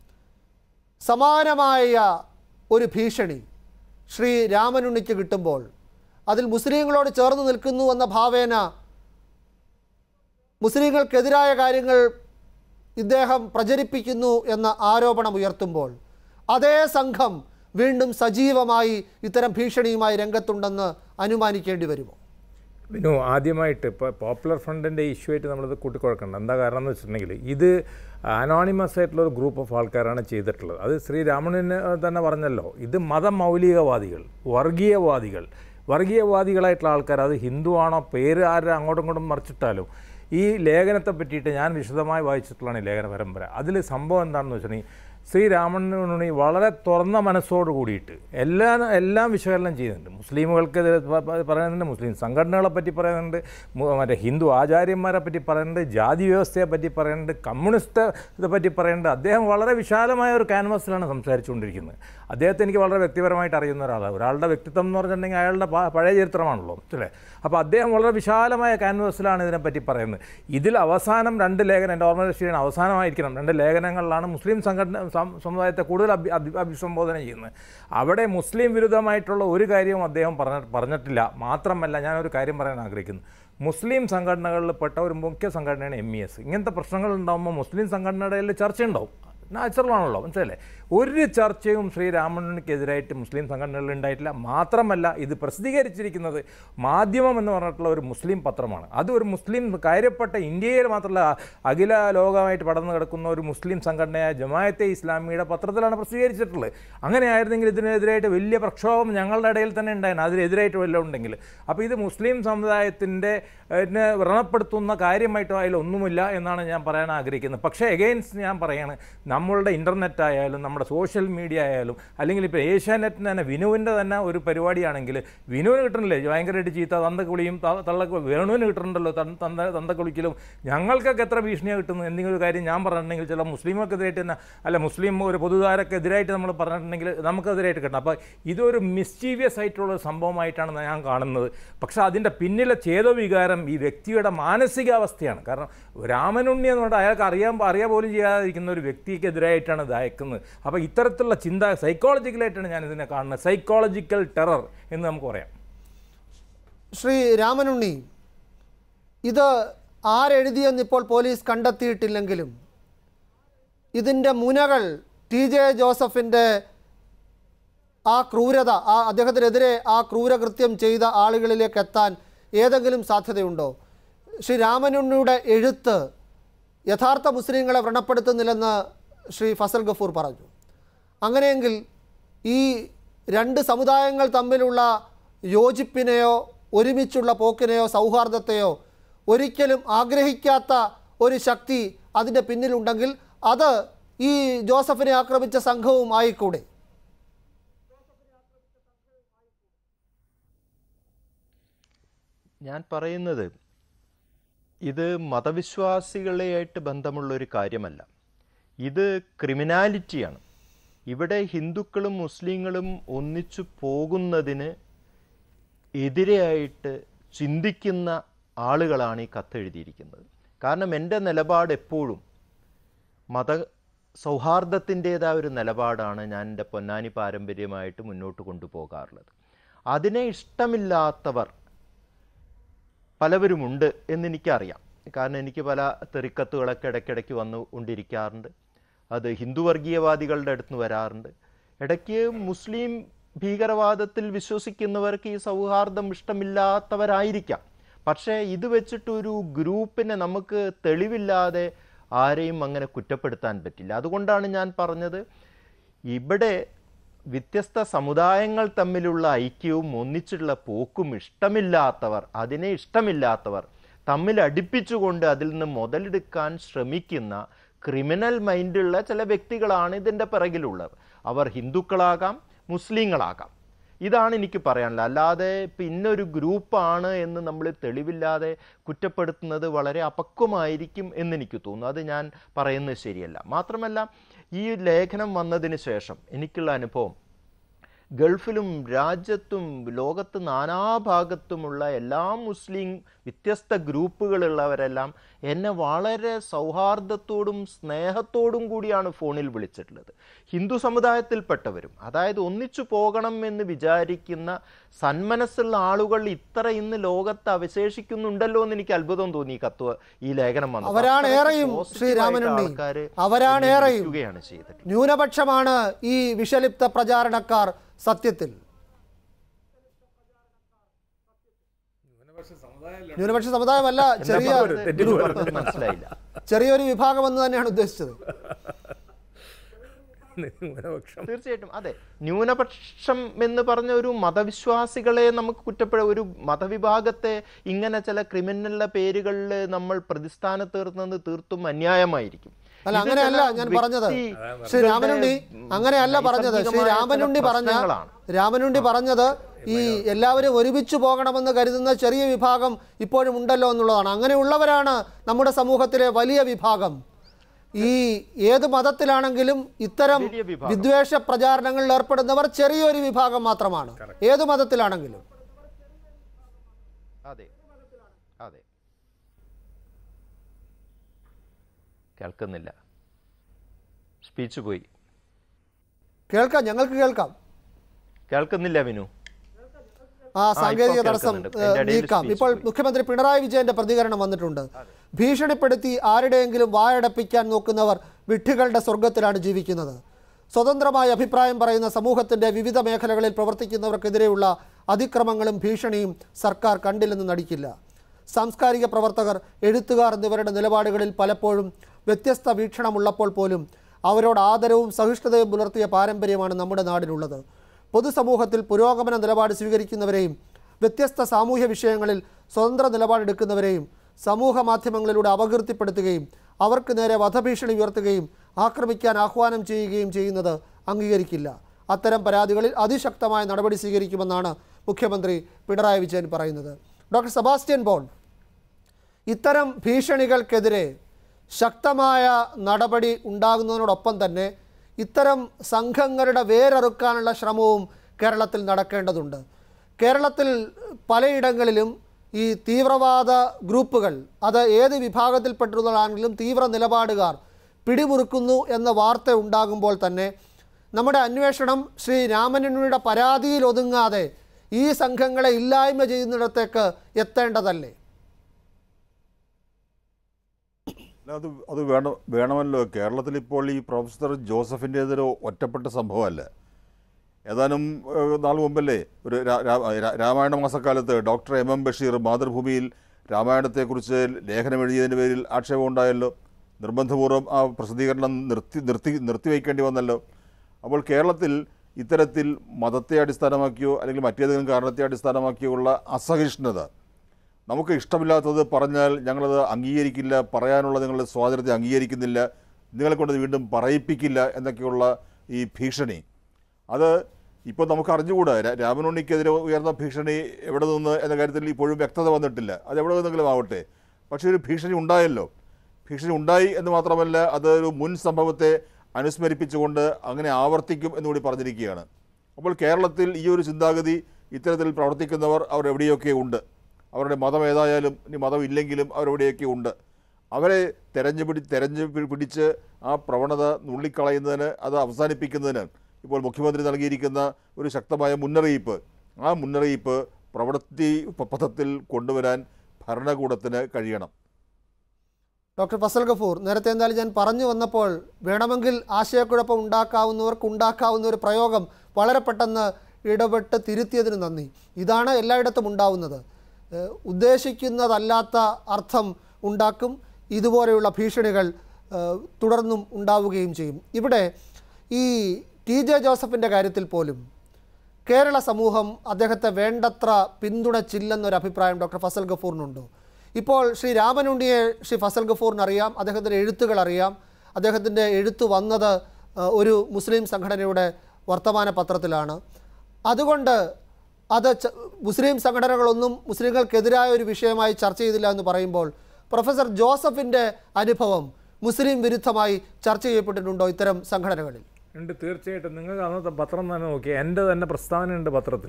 സമാനമായ ഒരു ഭീഷണി ശ്രീ രാമനുണ്ണിക്ക് കിട്ടുമ്പോൾ അതിൽ മുസ്ലിങ്ങളോട് ചേർന്ന് നിൽക്കുന്നു എന്ന ഭാവേന മുസ്ലിങ്ങൾക്കെതിരായ കാര്യങ്ങൾ ഇദ്ദേഹം പ്രചരിപ്പിക്കുന്നു എന്ന ആരോപണം ഉയർത്തുമ്പോൾ അതേ സംഘം വീണ്ടും സജീവമായി ഇത്തരം ഭീഷണിയുമായി രംഗത്തുണ്ടെന്ന് അനുമാനിക്കേണ്ടി വരുമോ വിനു ആദ്യമായിട്ട് ഇപ്പോൾ പോപ്പുലർ ഫ്രണ്ടിൻ്റെ ഇഷ്യൂ ആയിട്ട് നമ്മളിത് കൂട്ടിക്കുഴക്കണം എന്താ കാരണം എന്ന് വെച്ചിട്ടുണ്ടെങ്കിൽ ഇത് അനോണിമസ് ആയിട്ടുള്ള ഒരു ഗ്രൂപ്പ് ഓഫ് ആൾക്കാരാണ് ചെയ്തിട്ടുള്ളത് അത് ശ്രീ രാമണന് തന്നെ പറഞ്ഞല്ലോ ഇത് മതമൗലികവാദികൾ വർഗീയവാദികൾ വർഗീയവാദികളായിട്ടുള്ള ആൾക്കാർ അത് ഹിന്ദു ആണോ പേര് ആരും അങ്ങോട്ടും ഇങ്ങോട്ടും മറിച്ചിട്ടാലും ഈ ലേഖനത്തെ പറ്റിയിട്ട് ഞാൻ വിശദമായി വായിച്ചിട്ടുള്ളതാണ് ഈ ലേഖന പരമ്പര അതിൽ സംഭവം എന്താണെന്ന് വെച്ചിട്ടുണ്ടെങ്കിൽ ശ്രീരാമനുണ്ണി വളരെ തുറന്ന മനസ്സോട് കൂടിയിട്ട് എല്ലാ എല്ലാം വിശകലനം ചെയ്യുന്നുണ്ട് മുസ്ലിമുകൾക്കെതിരെ പ- പ- പറയുന്നുണ്ട് മുസ്ലിം സംഘടനകളെ പറ്റി പറയുന്നുണ്ട് മു- മറ്റേ ഹിന്ദു ആചാര്യന്മാരെ പറ്റി പറയുന്നുണ്ട് ജാതി വ്യവസ്ഥയെ പറ്റി പറയുന്നുണ്ട് കമ്മ്യൂണിസ്റ്റ് ഇതെ പറ്റി പറയുന്നുണ്ട് അദ്ദേഹം വളരെ വിശാലമായ ഒരു ക്യാൻവാസിലാണ് സംസാരിച്ചുകൊണ്ടിരിക്കുന്നത് അദ്ദേഹത്തെ എനിക്ക് വളരെ വ്യക്തിപരമായിട്ട് അറിയുന്ന ഒരാളാണ് ഒരാളുടെ വ്യക്തിത്വം എന്ന് പറഞ്ഞിട്ടുണ്ടെങ്കിൽ അയാളുടെ പ- പഴയ ചരിത്രമാണല്ലോ അല്ലേ അപ്പോൾ അദ്ദേഹം വളരെ വിശാലമായ ക്യാൻവാസിലാണ് ഇതിനെപ്പറ്റി പറയുന്നത് ഇതിൽ അവസാനം രണ്ട് ലേഖനം എൻ്റെ ഓർമ്മ ശരിയാണ് അവസാനമായിരിക്കണം രണ്ട് ലേഖനങ്ങളിലാണ് മുസ്ലിം സംഘടന സം- സമുദായത്തെ കൂടുതൽ അഭി അഭി- അഭിസംബോധന ചെയ്യുന്നത് അവിടെ മുസ്ലിം വിരുദ്ധമായിട്ടുള്ള ഒരു കാര്യവും അദ്ദേഹം പറഞ്ഞ പറഞ്ഞിട്ടില്ല മാത്രമല്ല ഞാനൊരു കാര്യം പറയാൻ ആഗ്രഹിക്കുന്നു മുസ്ലിം സംഘടനകളിൽ പെട്ട ഒരു മുഖ്യ സംഘടനയാണ് എം ഇ എസ് ഇങ്ങനത്തെ പ്രശ്നങ്ങൾ ഉണ്ടാകുമ്പോൾ മുസ്ലിം സംഘടനകളിൽ ചർച്ചയുണ്ടാവും നാച്ചുറലാണല്ലോ മനസ്സിലല്ലേ ഒരു ചർച്ചയും ശ്രീരാമണ്ണനെതിരായിട്ട് മുസ്ലിം സംഘടനകളിൽ ഉണ്ടായിട്ടില്ല മാത്രമല്ല ഇത് പ്രസിദ്ധീകരിച്ചിരിക്കുന്നത് മാധ്യമം എന്ന് പറഞ്ഞിട്ടുള്ള ഒരു മുസ്ലിം പത്രമാണ് അത് ഒരു മുസ്ലിം കാര്യപ്പെട്ട ഇന്ത്യയിൽ മാത്രമല്ല അഖില ലോകമായിട്ട് പടർന്നു കിടക്കുന്ന ഒരു മുസ്ലിം സംഘടനയായ ജമായത്തെ ഇസ്ലാമിയുടെ പത്രത്തിലാണ് പ്രസിദ്ധീകരിച്ചിട്ടുള്ളത് അങ്ങനെയായിരുന്നെങ്കിൽ ഇതിനെതിരായിട്ട് വലിയ പ്രക്ഷോഭം ഞങ്ങളുടെ ഇടയിൽ തന്നെ ഉണ്ടായിരുന്നു അതിനെതിരായിട്ട് വല്ലതും ഉണ്ടെങ്കിൽ അപ്പോൾ ഇത് മുസ്ലിം സമുദായത്തിൻ്റെ എന്നെ വ്രണപ്പെടുത്തുന്ന കാര്യമായിട്ടോ അതിലൊന്നുമില്ല എന്നാണ് ഞാൻ പറയാൻ ആഗ്രഹിക്കുന്നത് പക്ഷേ എഗെയിൻസ്റ്റ് ഞാൻ പറയാണ് നമ്മളുടെ ഇൻ്റർനെറ്റ് ആയാലും നമ്മുടെ സോഷ്യൽ മീഡിയ ആയാലും അല്ലെങ്കിൽ ഇപ്പോൾ ഏഷ്യാനെറ്റിന് തന്നെ വിനുവിൻ്റെ തന്നെ ഒരു പരിപാടിയാണെങ്കിൽ വിനുവിന് കിട്ടണില്ലേ ഭയങ്കരമായിട്ട് ചീത്ത തന്തക്കുളിയും ത- തള്ളക്ക് വേണുവിന് കിട്ടുന്നുണ്ടല്ലോ തൻ- തന്ത തന്തക്കുളിക്കലും ഞങ്ങൾക്കൊക്കെ എത്ര ഭീഷണിയാണ് കിട്ടുന്നത് എന്തെങ്കിലും ഒരു കാര്യം ഞാൻ പറഞ്ഞിട്ടുണ്ടെങ്കിൽ ചില മുസ്ലിമൊക്കെതിരായിട്ട് തന്നെ അല്ല മുസ്ലിം ഒരു പൊതുധാരക്കെതിരായിട്ട് നമ്മൾ പറഞ്ഞിട്ടുണ്ടെങ്കിൽ നമുക്കെതിരായിട്ട് കിട്ടണം അപ്പോൾ ഇതൊരു മിസ്റ്റീവിയസ് ആയിട്ടുള്ള ഒരു സംഭവമായിട്ടാണ് ഞാൻ കാണുന്നത് പക്ഷേ അതിൻ്റെ പിന്നിലെ ചേതോവികാരം ഈ വ്യക്തിയുടെ മാനസികാവസ്ഥയാണ് കാരണം രാമനുണ്ണി എന്ന് പറഞ്ഞാൽ അയാൾക്ക് അറിയാൻ അറിയാൻ പോലും ചെയ്യാതിരിക്കുന്ന ഒരു വ്യക്തിക്കെതിരായിട്ടാണ് ഇത് അയക്കുന്നത് അപ്പോൾ ഇത്തരത്തിലുള്ള ചിന്ത സൈക്കോളജിക്കലായിട്ടാണ് ഞാൻ ഇതിനെ കാണുന്നത് സൈക്കോളജിക്കൽ ടെറർ എന്ന് നമുക്ക് പറയാം ശ്രീ രാമനുണ്ണി ഇത് ആരെഴുതിയെന്ന് ഇപ്പോൾ പോലീസ് കണ്ടെത്തിയിട്ടില്ലെങ്കിലും ഇതിൻ്റെ മുനകൾ ടി ജെ ജോസഫിൻ്റെ ആ ക്രൂരത ആ അദ്ദേഹത്തിനെതിരെ ആ ക്രൂരകൃത്യം ചെയ്ത ആളുകളിലേക്ക് എത്താൻ ഏതെങ്കിലും സാധ്യതയുണ്ടോ ശ്രീ രാമനുണ്ണിയുടെ എഴുത്ത് യഥാർത്ഥ മുസ്ലിങ്ങളെ വ്രണപ്പെടുത്തുന്നില്ലെന്ന് ശ്രീ ഫസൽ ഗഫൂർ പറഞ്ഞു അങ്ങനെയെങ്കിൽ ഈ രണ്ട് സമുദായങ്ങൾ തമ്മിലുള്ള യോജിപ്പിനെയോ ഒരുമിച്ചുള്ള പോക്കിനെയോ സൗഹാർദ്ദത്തെയോ ഒരിക്കലും ആഗ്രഹിക്കാത്ത ഒരു ശക്തി അതിൻ്റെ പിന്നിലുണ്ടെങ്കിൽ അത് ഈ ജോസഫിനെ ആക്രമിച്ച സംഘവും ആയിക്കൂടെ ഞാൻ പറയുന്നത് ഇത് മതവിശ്വാസികളെയായിട്ട് ബന്ധമുള്ള ഒരു കാര്യമല്ല ഇത് ക്രിമിനാലിറ്റിയാണ് ഇവിടെ ഹിന്ദുക്കളും മുസ്ലിങ്ങളും ഒന്നിച്ചു പോകുന്നതിന് എതിരെയായിട്ട് ചിന്തിക്കുന്ന ആളുകളാണ് ഈ കത്തെഴുതിയിരിക്കുന്നത് കാരണം എൻ്റെ നിലപാട് എപ്പോഴും മത സൗഹാർദ്ദത്തിൻ്റേതായ ഒരു നിലപാടാണ് ഞാൻ എൻ്റെ പൊന്നാനി പാരമ്പര്യമായിട്ട് മുന്നോട്ട് കൊണ്ടുപോകാറുള്ളത് അതിനെ ഇഷ്ടമില്ലാത്തവർ പലവരുമുണ്ട് എന്നെനിക്കറിയാം കാരണം എനിക്ക് പല തെറിക്കത്തുകളൊക്കെ ഇടയ്ക്കിടയ്ക്ക് വന്നു കൊണ്ടിരിക്കാറുണ്ട് അത് ഹിന്ദു വർഗീയവാദികളുടെ അടുത്ത് നിന്ന് വരാറുണ്ട് ഇടയ്ക്ക് മുസ്ലിം ഭീകരവാദത്തിൽ വിശ്വസിക്കുന്നവർക്ക് ഈ സൗഹാർദ്ദം ഇഷ്ടമില്ലാത്തവരായിരിക്കാം പക്ഷേ ഇത് വെച്ചിട്ട് ഒരു ഗ്രൂപ്പിനെ നമുക്ക് തെളിവില്ലാതെ ആരെയും അങ്ങനെ കുറ്റപ്പെടുത്താൻ പറ്റില്ല അതുകൊണ്ടാണ് ഞാൻ പറഞ്ഞത് ഇവിടെ വ്യത്യസ്ത സമുദായങ്ങൾ തമ്മിലുള്ള ഐക്യവും ഒന്നിച്ചുള്ള പോക്കും ഇഷ്ടമില്ലാത്തവർ അതിനെ ഇഷ്ടമില്ലാത്തവർ തമ്മിൽ അടുപ്പിച്ചുകൊണ്ട് അതിൽ നിന്ന് മുതലെടുക്കാൻ ശ്രമിക്കുന്ന ക്രിമിനൽ മൈൻഡുള്ള ചില വ്യക്തികളാണ് ഇതിൻ്റെ പിറകിലുള്ളത് അവർ ഹിന്ദുക്കളാകാം മുസ്ലിങ്ങളാകാം ഇതാണ് എനിക്ക് പറയാനുള്ളത് അല്ലാതെ പിന്നൊരു ഗ്രൂപ്പാണ് എന്ന് നമ്മൾ തെളിവില്ലാതെ കുറ്റപ്പെടുത്തുന്നത് വളരെ അപക്വമായിരിക്കും എന്നെനിക്ക് തോന്നുന്നു അത് ഞാൻ പറയുന്നത് ശരിയല്ല മാത്രമല്ല ഈ ലേഖനം വന്നതിന് ശേഷം എനിക്കുള്ള അനുഭവം ഗൾഫിലും രാജ്യത്തും ലോകത്ത് നാനാഭാഗത്തുമുള്ള എല്ലാ മുസ്ലിം വ്യത്യസ്ത ഗ്രൂപ്പുകളുള്ളവരെല്ലാം എന്നെ വളരെ സൗഹാർദ്ദത്തോടും സ്നേഹത്തോടും കൂടിയാണ് ഫോണിൽ വിളിച്ചിട്ടുള്ളത് ഹിന്ദു സമുദായത്തിൽപ്പെട്ടവരും അതായത് ഒന്നിച്ചു പോകണം എന്ന് വിചാരിക്കുന്ന സന്മനസ്സുള്ള ആളുകൾ ഇത്ര ഇന്ന് ലോകത്ത് അവശേഷിക്കുന്നുണ്ടല്ലോ എന്ന് എനിക്ക് അത്ഭുതം തോന്നി ഈ കത്ത് ഈ ലേഖനം വന്നു അവരാണ് ഏറെയും ശ്രീ രാമനുണ്ണി അവരാണ് ഏറെയും ചെയ്തിട്ടുള്ളത് ന്യൂനപക്ഷമാണ് ഈ വിഷലിപ്ത പ്രചാരണക്കാർ സത്യത്തിൽ ന്യൂനപക്ഷ സമുദായമല്ല ചെറിയ തെറ്റിദ്ധ പറഞ്ഞത് മനസ്സിലായില്ല ചെറിയൊരു വിഭാഗം എന്ന് തന്നെയാണ് ഉദ്ദേശിച്ചത് ന്യൂനപക്ഷം തീർച്ചയായിട്ടും അതെ ന്യൂനപക്ഷം എന്ന് പറഞ്ഞ ഒരു മതവിശ്വാസികളെ നമുക്ക് കുറ്റപ്പെടാം ഒരു മതവിഭാഗത്തെ ഇങ്ങനെ ചില ക്രിമിനലിന്റെ പേരുകളിൽ നമ്മൾ പ്രതിസ്ഥാനത്ത് തീർന്നത് തീർത്തും അന്യായമായിരിക്കും അല്ല ഇത് അങ്ങനെയല്ല ചില ഞാൻ പറഞ്ഞത് വ്യക്തി- ശ്രീ രാമനുണ്ണി അങ്ങനെയല്ല പറഞ്ഞത് ശ്രീ നൈസർഗികമായ രാമനുണ്ണി ചില പറഞ്ഞ പ്രശ്നങ്ങളാണ്. രാമനുണ്ണി പറഞ്ഞത് ഈ എല്ലാവരും ഒരുമിച്ച് പോകണമെന്ന് കരുതുന്ന ചെറിയ വിഭാഗം ഇപ്പോഴും ഉണ്ടല്ലോ എന്നുള്ളതാണ് അങ്ങനെയുള്ളവരാണ് നമ്മുടെ സമൂഹത്തിലെ വലിയ വിഭാഗം ഈ ഏത് മതത്തിലാണെങ്കിലും ഇത്തരം വലിയ വിഭാഗം. വിദ്വേഷ പ്രചാരണങ്ങളിൽ ഏർപ്പെടുന്നവർ ചെറിയൊരു വിഭാഗം മാത്രമാണ് ഏത് മതത്തിലാണെങ്കിലും അതെ അതെ കേൾക്കുന്നില്ല സ്പീച്ച് പോയി കേൾക്കാം ഞങ്ങൾക്ക് കേൾക്കാം കേൾക്കുന്നില്ല വിനു ആ സാങ്കേതിക ഇപ്പോൾ തടസ്സം കേൾക്കുന്നുണ്ട്. ഏഹ്, എൻ്റെ ഇടയിൽ നീക്കാം speech ഇപ്പോൾ പോയി. മുഖ്യമന്ത്രി പിണറായി വിജയന്റെ പ്രതികരണം വന്നിട്ടുണ്ട് ഭീഷണിപ്പെടുത്തി ആരുടെയെങ്കിലും വായടപ്പിക്കാൻ നോക്കുന്നവർ വിഡ്ഢികളുടെ സ്വർഗത്തിലാണ് ജീവിക്കുന്നത് സ്വതന്ത്രമായ അഭിപ്രായം പറയുന്ന സമൂഹത്തിന്റെ വിവിധ മേഖലകളിൽ പ്രവർത്തിക്കുന്നവർക്കെതിരെയുള്ള അതിക്രമങ്ങളും ഭീഷണിയും സർക്കാർ കണ്ടില്ലെന്ന് നടിക്കില്ല സാംസ്കാരിക പ്രവർത്തകർ എഴുത്തുകാർ എന്നിവരുടെ നിലപാടുകളിൽ പലപ്പോഴും വ്യത്യസ്ത വീക്ഷണമുള്ളപ്പോൾ പോലും അവരോട് ആദരവും സഹിഷ്ണുതയും പുലർത്തിയ പാരമ്പര്യമാണ് നമ്മുടെ നാടിനുള്ളത് പൊതുസമൂഹത്തിൽ പുരോഗമന നിലപാട് സ്വീകരിക്കുന്നവരെയും വ്യത്യസ്ത സാമൂഹ്യ വിഷയങ്ങളിൽ സ്വതന്ത്ര നിലപാടെടുക്കുന്നവരെയും സമൂഹ മാധ്യമങ്ങളിലൂടെ അപകീർത്തിപ്പെടുത്തുകയും അവർക്ക് നേരെ വധഭീഷണി ഉയർത്തുകയും ആക്രമിക്കാൻ ആഹ്വാനം ചെയ്യുകയും ചെയ്യുന്നത് അംഗീകരിക്കില്ല അത്തരം പരാതികളിൽ അതിശക്തമായ നടപടി സ്വീകരിക്കുമെന്നാണ് മുഖ്യമന്ത്രി പിണറായി വിജയൻ പറയുന്നത് ഡോക്ടർ സെബാസ്റ്റ്യൻ ബോൺ ഇത്തരം ഭീഷണികൾക്കെതിരെ ശക്തമായ നടപടി ഉണ്ടാകുന്നതിനോടൊപ്പം തന്നെ ഇത്തരം സംഘങ്ങളുടെ വേരറുക്കാനുള്ള ശ്രമവും കേരളത്തിൽ നടക്കേണ്ടതുണ്ട് കേരളത്തിൽ പലയിടങ്ങളിലും ഈ തീവ്രവാദ ഗ്രൂപ്പുകൾ അത് ഏത് വിഭാഗത്തിൽപ്പെട്ടുള്ളതാണെങ്കിലും തീവ്ര നിലപാടുകാർ പിടിമുറുക്കുന്നു എന്ന വാർത്ത ഉണ്ടാകുമ്പോൾ തന്നെ നമ്മുടെ അന്വേഷണം ശ്രീ രാമനുണ്ണിയുടെ പരാതിയിൽ ഒതുങ്ങാതെ ഈ സംഘങ്ങളെ ഇല്ലായ്മ ചെയ്യുന്നിടത്തേക്ക് എത്തേണ്ടതല്ലേ അല്ല, അത് അത് വേണം വേണമല്ലോ കേരളത്തിൽ ഇപ്പോൾ ഈ പ്രൊഫസർ ജോസഫിൻ്റേതൊരു ഒറ്റപ്പെട്ട സംഭവമല്ല ഏതാനും ഏഹ്, നാൾ മുമ്പല്ലേ ഒരു രാ- രാ- രാ- രാമായണ മാസക്കാലത്ത് ഡോക്ടർ എം എം ബഷീർ മാതൃഭൂമിയിൽ രാമായണത്തെക്കുറിച്ച് ലേഖനം എഴുതിയതിൻ്റെ പേരിൽ ആക്ഷേപം ഉണ്ടായല്ലോ നിർബന്ധപൂർവ്വം ആ പ്രസിദ്ധീകരണം നിർത്തി നിർത്തി നിർത്തിവെക്കേണ്ടി വന്നല്ലോ അപ്പോൾ കേരളത്തിൽ ഇത്തരത്തിൽ മതത്തെ അടിസ്ഥാനമാക്കിയോ അല്ലെങ്കിൽ മറ്റേതെങ്കിലും കാരണത്തെ അടിസ്ഥാനമാക്കിയോ ഉള്ള അസഹിഷ്ണുത നമുക്ക് ഇഷ്ടമില്ലാത്തത് പറഞ്ഞാൽ ഞങ്ങളത് അംഗീകരിക്കില്ല പറയാനുള്ള നിങ്ങളുടെ സ്വാതന്ത്ര്യത്തെ അംഗീകരിക്കുന്നില്ല നിങ്ങളെ കൊണ്ട് വീണ്ടും പറയിപ്പിക്കില്ല എന്നൊക്കെയുള്ള ഈ ഭീഷണി അത് ഇപ്പോൾ നമുക്ക് അറിഞ്ഞുകൂടാ രാ- രാമനുണ്ണിക്കെതിരെ ഉയർന്ന ഭീഷണി എവിടെ നിന്ന് എന്ന കാര്യത്തിൽ ഇപ്പോഴും വ്യക്തത വന്നിട്ടില്ല അത് എവിടെ നിന്നെങ്കിലും ആവട്ടെ പക്ഷേ ഒരു ഭീഷണി ഉണ്ടായല്ലോ ഭീഷണി ഉണ്ടായി എന്ന് മാത്രമല്ല അത് ഒരു മുൻ സംഭവത്തെ അനുസ്മരിപ്പിച്ചുകൊണ്ട് അങ്ങനെ ആവർത്തിക്കും എന്നുകൂടി പറഞ്ഞിരിക്കുകയാണ് അപ്പോൾ കേരളത്തിൽ ഈ ഒരു ചിന്താഗതി ഇത്തരത്തിൽ പ്രവർത്തിക്കുന്നവർ അവർ എവിടെയൊക്കെ ഉണ്ട് അവരുടെ മതം ഏതായാലും ഇനി മതം ഇല്ലെങ്കിലും അവരെവിടെയൊക്കെ ഉണ്ട് അവരെ തെരഞ്ഞു പിടി തെരഞ്ഞു പി- പിടിച്ച് ആ പ്രവണത നുള്ളിക്കളയുന്നതിന് അത് അവസാനിപ്പിക്കുന്നതിന് ഇപ്പോൾ മുഖ്യമന്ത്രി നൽകിയിരിക്കുന്ന ഒരു ശക്തമായ മുന്നറിയിപ്പ് ആ മുന്നറിയിപ്പ് പ്രവൃത്തി പഥത്തിൽ കൊണ്ടുവരാൻ ഭരണകൂടത്തിന് കഴിയണം ഡോക്ടർ ഫസൽ ഗഫൂർ നേരത്തെ എന്തായാലും ഞാൻ പറഞ്ഞു വന്നപ്പോൾ വേണമെങ്കിൽ ആശയക്കുഴപ്പം ഉണ്ടാക്കാവുന്നവർക്ക് ഉണ്ടാക്കാവുന്ന ഒരു പ്രയോഗം വളരെ പെട്ടെന്ന് ഇടപെട്ട് തിരുത്തിയതിന് നന്ദി ഇതാണ് എല്ലായിടത്തും ഉണ്ടാവുന്നത് ഏഹ് ഉദ്ദേശിക്കുന്നതല്ലാത്ത അർത്ഥം ഉണ്ടാക്കും ഇതുപോലെയുള്ള ഭീഷണികൾ ഏഹ് തുടർന്നും ഉണ്ടാവുകയും ചെയ്യും ഇവിടെ ഈ ടി ജെ ജോസഫിൻ്റെ കാര്യത്തിൽ പോലും കേരള സമൂഹം അദ്ദേഹത്തെ വേണ്ടത്ര പിന്തുണച്ചില്ലെന്നൊരു അഭിപ്രായം ഡോക്ടർ ഫസൽ ഗഫൂറിനുണ്ടോ ഇപ്പോൾ ശ്രീ രാമനുണ്ണിയെ ശ്രീ ഫസൽ ഗഫൂറിന് അറിയാം അദ്ദേഹത്തിൻ്റെ എഴുത്തുകൾ അറിയാം അദ്ദേഹത്തിൻ്റെ എഴുത്ത് വന്നത് ആ, ഒരു മുസ്ലിം സംഘടനയുടെ വർത്തമാന പത്രത്തിലാണ് അതുകൊണ്ട് അത് ച- മുസ്ലിം സംഘടനകളൊന്നും മുസ്ലിങ്ങൾക്കെതിരായ ഒരു വിഷയമായി ചർച്ച ചെയ്തില്ല എന്ന് പറയുമ്പോൾ പ്രൊഫസർ ജോസഫിൻ്റെ അനുഭവം മുസ്ലിം വിരുദ്ധമായി ചർച്ച ചെയ്യപ്പെട്ടിട്ടുണ്ടോ ഇത്തരം സംഘടനകളിൽ ഉണ്ട് തീർച്ചയായിട്ടും നിങ്ങൾക്ക് അന്നത്തെ പത്രം തന്നെ നോക്കിയാൽ എൻ്റെ തന്നെ പ്രസ്താവനയുണ്ട് പത്രത്തിൽ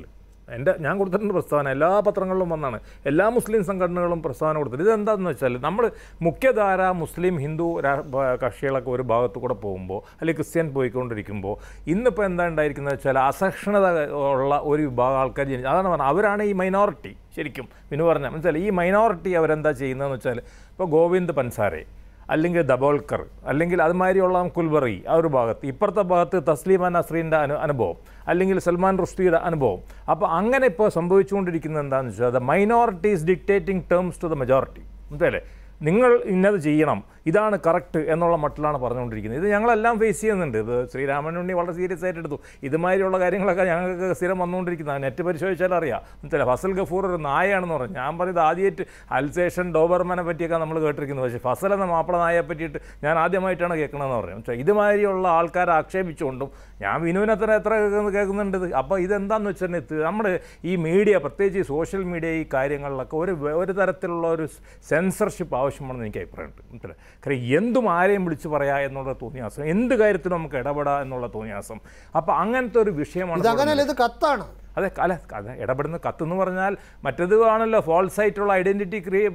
എൻ്റെ ഞാൻ കൊടുത്തിട്ടുണ്ട് പ്രസ്താവന എല്ലാ പത്രങ്ങളിലും വന്നാണ് എല്ലാ മുസ്ലിം സംഘടനകളും പ്രസ്താവന കൊടുത്തിട്ട് ഇതെന്താണെന്ന് വെച്ചാൽ നമ്മൾ മുഖ്യധാര മുസ്ലിം ഹിന്ദു രാ- ബ- കക്ഷികളൊക്കെ ഒരു ഭാഗത്ത് കൂടെ പോകുമ്പോൾ അല്ലെങ്കിൽ ക്രിസ്ത്യൻ പോയിക്കൊണ്ടിരിക്കുമ്പോൾ ഇന്നിപ്പോൾ എന്താ ഉണ്ടായിരിക്കുന്നത് വെച്ചാൽ അസഹിഷ്ണുത ഉള്ള ഒരു വിഭാഗം ആൾക്കാർ ജനിച്ചു അതാണ് പറഞ്ഞത് അവരാണ് ഈ മൈനോറിറ്റി ശരിക്കും വിനു പറഞ്ഞ മനസ്സിലായി ഈ മൈനോറിറ്റി അവരെന്താ ചെയ്യുന്നതെന്ന് വെച്ചാൽ ഇപ്പോൾ ഗോവിന്ദ് പൻസാരെ അല്ലെങ്കിൽ ദബോൾക്കർ അല്ലെങ്കിൽ അതുമാതിരിയുള്ള കുൽബറി ആ ഒരു ഭാഗത്ത് ഇപ്പുറത്തെ ഭാഗത്ത് തസ്ലീമ നസ്രീൻ്റെ അനു അനുഭവം അല്ലെങ്കിൽ സൽമാൻ റുഷ്ദിയുടെ അനുഭവം അപ്പോൾ അങ്ങനെ ഇപ്പോൾ സംഭവിച്ചുകൊണ്ടിരിക്കുന്നത് എന്താണെന്ന് വെച്ചാൽ the minorities dictating terms to the majority മനസ്സിലല്ലേ നിങ്ങൾ ഇന്നത് ചെയ്യണം ഇതാണ് കറക്റ്റ് എന്നുള്ള മട്ടിലാണ് പറഞ്ഞുകൊണ്ടിരിക്കുന്നത് ഇത് ഞങ്ങളെല്ലാം ഫേസ് ചെയ്യുന്നുണ്ട് ഇത് ശ്രീരാമൻ ഉണ്ണി വളരെ സീരിയസ് ആയിട്ട് എടുത്തു ഇതുമാതിരിയുള്ള കാര്യങ്ങളൊക്കെ ഞങ്ങൾക്ക് സ്ഥിരം വന്നുകൊണ്ടിരിക്കുന്നത് നെറ്റ് പരിശോധിച്ചാൽ അറിയാം മനസ്സിലായി ഫസൽ ഗഫൂർ ഒരു നായയാണെന്ന് പറഞ്ഞു ഞാൻ പറയുന്നത് ആദ്യമായിട്ട് അൽസേഷൻ ഡോബർമനെ പറ്റിയൊക്കെ നമ്മൾ കേട്ടിരിക്കുന്നത് പക്ഷേ ഫസൽ എന്ന മാപ്പിള നായയെ പറ്റിയിട്ട് ഞാൻ ആദ്യമായിട്ടാണ് കേൾക്കണമെന്ന് പറഞ്ഞു പക്ഷേ ഇതുമാതിരിയുള്ള ആൾക്കാരെ ആക്ഷേപിച്ചുകൊണ്ടും ഞാൻ വിനുവിനെ തന്നെ എത്ര കേൾക്കുന്ന- കേൾക്കുന്നുണ്ട് ഇത്. അപ്പോൾ ഇതെന്താണെന്ന് വെച്ചിട്ടുണ്ടെങ്കിൽ നമ്മൾ ഈ മീഡിയ പ്രത്യേകിച്ച് ഈ സോഷ്യൽ മീഡിയ ഈ കാര്യങ്ങളിലൊക്കെ ഒരു വേ- ഒരു തരത്തിലുള്ള ഒരു സെൻസർഷിപ്പ് ആവശ്യമാണെന്ന് എനിക്ക് അഭിപ്രായമുണ്ട് മനസ്സിലായി കാര്യം എന്തും ആരെയും വിളിച്ച് പറയാ എന്നുള്ള തോന്നിയാസം എന്ത് കാര്യത്തിലും നമുക്ക് ഇടപെടാം എന്നുള്ള തോന്നിയാസം അപ്പോൾ അങ്ങനത്തെ ഒരു വിഷയമാണ് ഇവിടെ ഇതങ്ങനെയല്ല ഇത് കത്താണ് അതെ അല്ല അത് ഇടപെടുന്ന കത്തെന്ന് പറഞ്ഞാൽ മറ്റേത് ആണല്ലോ ഫോൾസ് ആയിട്ടുള്ള identity create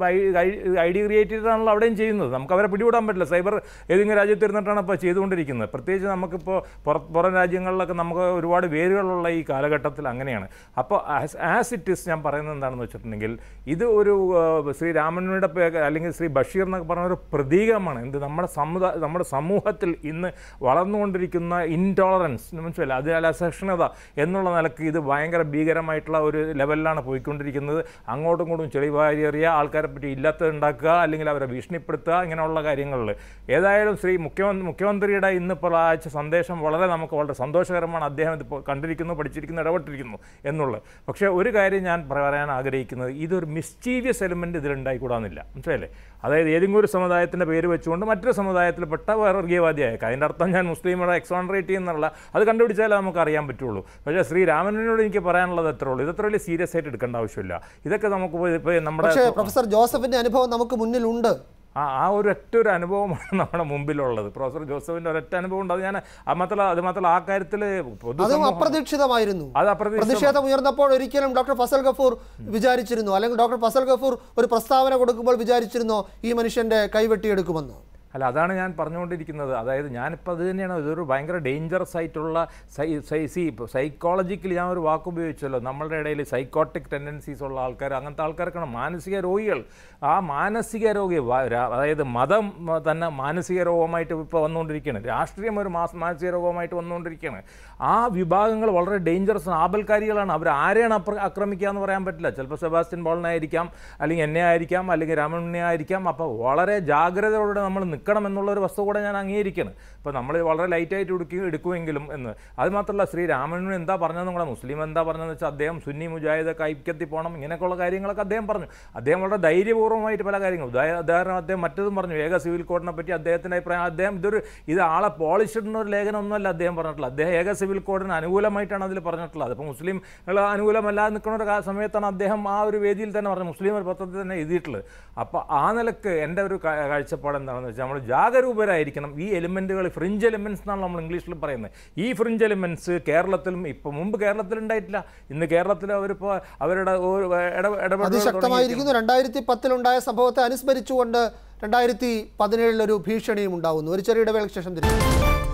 I D create ചെയ്തിട്ടാണല്ലോ അവിടെയും ചെയ്യുന്നത് നമുക്ക് അവരെ പിടികൂടാൻ പറ്റില്ല സൈബർ ഏതെങ്കിലും രാജ്യത്ത് ഇരുന്നിട്ടാണ് ഇപ്പോൾ ചെയ്തുകൊണ്ടിരിക്കുന്നത് പ്രത്യേകിച്ച് നമുക്കിപ്പോൾ പുറ പുറം രാജ്യങ്ങളിലൊക്കെ നമുക്ക് ഒരുപാട് വേരുകളുള്ള ഈ കാലഘട്ടത്തിൽ അങ്ങനെയാണ് അപ്പോൾ ആസ് ആസ് ഇറ്റ് ഇസ് ഞാൻ പറയുന്നത് എന്താണെന്ന് വെച്ചിട്ടുണ്ടെങ്കിൽ ഇത് ഒരു ആ, ശ്രീ രാമനുടെ പേ- അല്ലെങ്കിൽ ശ്രീ ബഷീർ എന്നൊക്കെ പറഞ്ഞ ഒരു പ്രതീകമാണ് എന്ത് നമ്മുടെ സമുദായ നമ്മുടെ സമൂഹത്തിൽ ഇന്ന് വളർന്നുകൊണ്ടിരിക്കുന്ന ഇൻടോളറൻസ് മനസ്സിലായില്ല അതിൽ അസഹിഷ്ണുത എന്നുള്ള നിലക്ക് ഇത് ഭയങ്കര ഭീകരമായിട്ടുള്ള ഒരു ലെവലിലാണ് പോയിക്കൊണ്ടിരിക്കുന്നത് അങ്ങോട്ടും ഇങ്ങോട്ടും ചെളി വാരി എറിയുക ആൾക്കാരെ പറ്റി ഇല്ലാത്തത് ഉണ്ടാക്കുക അല്ലെങ്കിൽ അവരെ ഭീഷണിപ്പെടുത്തുക ഇങ്ങനെയുള്ള കാര്യങ്ങളിൽ ഏതായാലും ശ്രീ മുഖ്യമന്ത്രി മുഖ്യമന്ത്രിയുടെ ഇന്നിപ്പോൾ അയച്ച സന്ദേശം വളരെ നമുക്ക് വളരെ സന്തോഷകരമാണ് അദ്ദേഹം ഇതിപ്പോൾ കണ്ടിരിക്കുന്നു പഠിച്ചിരിക്കുന്നു ഇടപെട്ടിരിക്കുന്നു എന്നുള്ളത് പക്ഷേ ഒരു കാര്യം ഞാൻ പറയാൻ ആഗ്രഹിക്കുന്നത് ഇതൊരു മിസ്റ്റീരിയസ് എലിമെൻറ്റ് ഇതിലുണ്ടായിക്കൂടാന്നില്ല മനസ്സിലല്ലേ അതായത് ഏതെങ്കിലും ഒരു സമുദായത്തിൻ്റെ പേര് വെച്ചുകൊണ്ട് മറ്റൊരു സമുദായത്തിൽപ്പെട്ട വേറെ വർഗീയവാദിയായേക്കാം അതിൻ്റെ അർത്ഥം ഞാൻ മുസ്ലിമുകളെ എക്സോണറേറ്റ് ചെയ്യുന്നുള്ള അത് കണ്ടുപിടിച്ചാലേ നമുക്ക് അറിയാൻ പറ്റുള്ളൂ പക്ഷേ ശ്രീ രാമനോട് എനിക്ക് പറയാനുള്ളത് എത്ര ഉള്ളൂ ഇതത്ര വലിയ സീരിയസ് ആയിട്ട് എടുക്കേണ്ട ആവശ്യമില്ല ഇതൊക്കെ നമുക്ക് പോയി ഇപ്പോൾ നമ്മുടെ പക്ഷേ പ്രൊഫസർ ജോസഫിന്റെ അനുഭവം നമുക്ക് മുന്നിലുണ്ട് ആ ആ ഒരു ഒറ്റ ഒരു അനുഭവമാണ് നമ്മുടെ മുമ്പിലുള്ളത് പ്രൊഫസർ ജോസഫിൻ്റെ ഒരൊറ്റ അനുഭവം ഉണ്ട് അത് ഞാൻ അത് മാത്രമല്ല അത് മാത്രമല്ല ആ കാര്യത്തിൽ അതും പൊതുസമൂഹം അപ്രതീക്ഷിതമായിരുന്നു അത് അപ്രതീക്ഷിതം പ്രതിഷേധം ഉയർന്നപ്പോൾ ഒരിക്കലും ഡോക്ടർ ഫസൽ ഗഫൂർ വിചാരിച്ചിരുന്നു അല്ലെങ്കിൽ ഡോക്ടർ ഫസൽ ഗഫൂർ ഒരു പ്രസ്താവന കൊടുക്കുമ്പോൾ വിചാരിച്ചിരുന്നോ ഈ മനുഷ്യന്റെ കൈവെട്ടിയെടുക്കുമെന്ന് അല്ല അതാണ് ഞാൻ പറഞ്ഞുകൊണ്ടിരിക്കുന്നത് അതായത് ഞാനിപ്പോൾ അത് തന്നെയാണ് ഇതൊരു ഭയങ്കര ഡേഞ്ചറസ് ആയിട്ടുള്ള സൈ സൈ സി സൈക്കോളജിക്കലി ഞാൻ ഒരു വാക്ക് ഉപയോഗിച്ചല്ലോ നമ്മളുടെ ഇടയിൽ സൈക്കോട്ടിക് ടെൻഡൻസീസ് ഉള്ള ആൾക്കാർ അങ്ങനത്തെ ആൾക്കാർക്കാണ് മാനസിക രോഗികൾ ആ മാനസിക രോഗി വ- രാ- അതായത് മതം മ- തന്നെ മാനസിക രോഗമായിട്ട് ഇപ്പോൾ വന്നുകൊണ്ടിരിക്കുകയാണ് രാഷ്ട്രീയം ഒരു മാസ് മാനസിക രോഗമായിട്ട് വന്നുകൊണ്ടിരിക്കുകയാണ് ആ വിഭാഗങ്ങൾ വളരെ ഡേഞ്ചറസ് ആപൽക്കാരികളാണ് അവർ ആരെയാണ് അപ്ര ആക്രമിക്കുക എന്ന് പറയാൻ പറ്റില്ല ചിലപ്പോൾ സെബാസ്റ്റ്യൻ ബോളിനായിരിക്കാം അല്ലെങ്കിൽ എന്നെ ആയിരിക്കാം അല്ലെങ്കിൽ രാമണ്ണനെ ആയിരിക്കാം അപ്പോൾ വളരെ ജാഗ്രതയോടെ നമ്മൾ നിൽക്കണം എന്നുള്ള ഒരു വസ്തു കൂടെ ഞാൻ അംഗീകരിക്കുകയാണ് ഇപ്പോൾ നമ്മൾ വളരെ ലൈറ്റായിട്ട് എടുക്കുക എടുക്കുമെങ്കിലും എന്ന് അത് മാത്രമല്ല ശ്രീ രാമണ്ണൻ എന്താ പറഞ്ഞത് നിങ്ങളെ മുസ്ലിം എന്താ പറഞ്ഞതെന്ന് വെച്ചാൽ അദ്ദേഹം സുന്നി മുജാഹിദൊക്കെ ഐക്യത്തിൽ പോകണം ഇങ്ങനെയൊക്കെയുള്ള കാര്യങ്ങളൊക്കെ അദ്ദേഹം പറഞ്ഞു അദ്ദേഹം വളരെ ധൈര്യപൂർവ്വമായിട്ട് പല കാര്യങ്ങളും ഉദാഹ- ഉദാഹരണം അദ്ദേഹം മറ്റതും പറഞ്ഞു ഏക സിവിൽ കോഡിനെ പറ്റി അദ്ദേഹത്തിൻ്റെ അഭിപ്രായം അദ്ദേഹം ഇതൊരു ഇത് ആളെ പോളിഷ് ഇടുന്ന ഒരു ലേഖനമൊന്നുമല്ല അദ്ദേഹം പറഞ്ഞിട്ടുള്ളത് അദ്ദേഹം ഏക സിവിൽ കോഡിന് അനുകൂലമായിട്ടാണ് അതിൽ പറഞ്ഞിട്ടുള്ളത് അപ്പോൾ മുസ്ലിം അനുകൂലമല്ലാതെ നിൽക്കുന്ന ഒരു കാ- സമയത്താണ് അദ്ദേഹം ആ ഒരു വേദിയിൽ തന്നെ പറഞ്ഞത് മുസ്ലിം ഒരു പത്രത്തിൽ തന്നെ എഴുതിയിട്ടുള്ളത് അപ്പോൾ ആ നിലക്ക് എൻ്റെ ഒരു കാ- കാഴ്ചപ്പാട് എന്താണെന്ന് വെച്ചാൽ നമ്മൾ ജാഗരൂപരായിരിക്കണം ഈ എലിമെൻറ്റുകൾ ഫ്രിഞ്ച് എലിമെൻറ്റ്സ് എന്നാണ് നമ്മൾ ഇംഗ്ലീഷിൽ പറയുന്നത് ഈ ഫ്രിഞ്ച് എലിമെൻറ്റ്സ് കേരളത്തിലും ഇപ്പോൾ മുമ്പ് കേരളത്തിൽ ഉണ്ടായിട്ടില്ല ഇന്ന് കേരളത്തിൽ അവരിപ്പോൾ അവരുടെ ഒരു ഇട- ഇടപെടലുകൾ അതിശക്തമായിരിക്കുന്നു രണ്ടായിരത്തി പത്തിലുണ്ടായ സംഭവത്തെ അനുസ്മരിച്ചുകൊണ്ട് രണ്ടായിരത്തി പതിനേഴിൽ ഒരു ഭീഷണിയും ഉണ്ടാവുന്നു ഒരു ചെറിയ ഇടവേളയ്ക്ക് ശേഷം തിരിച്ചു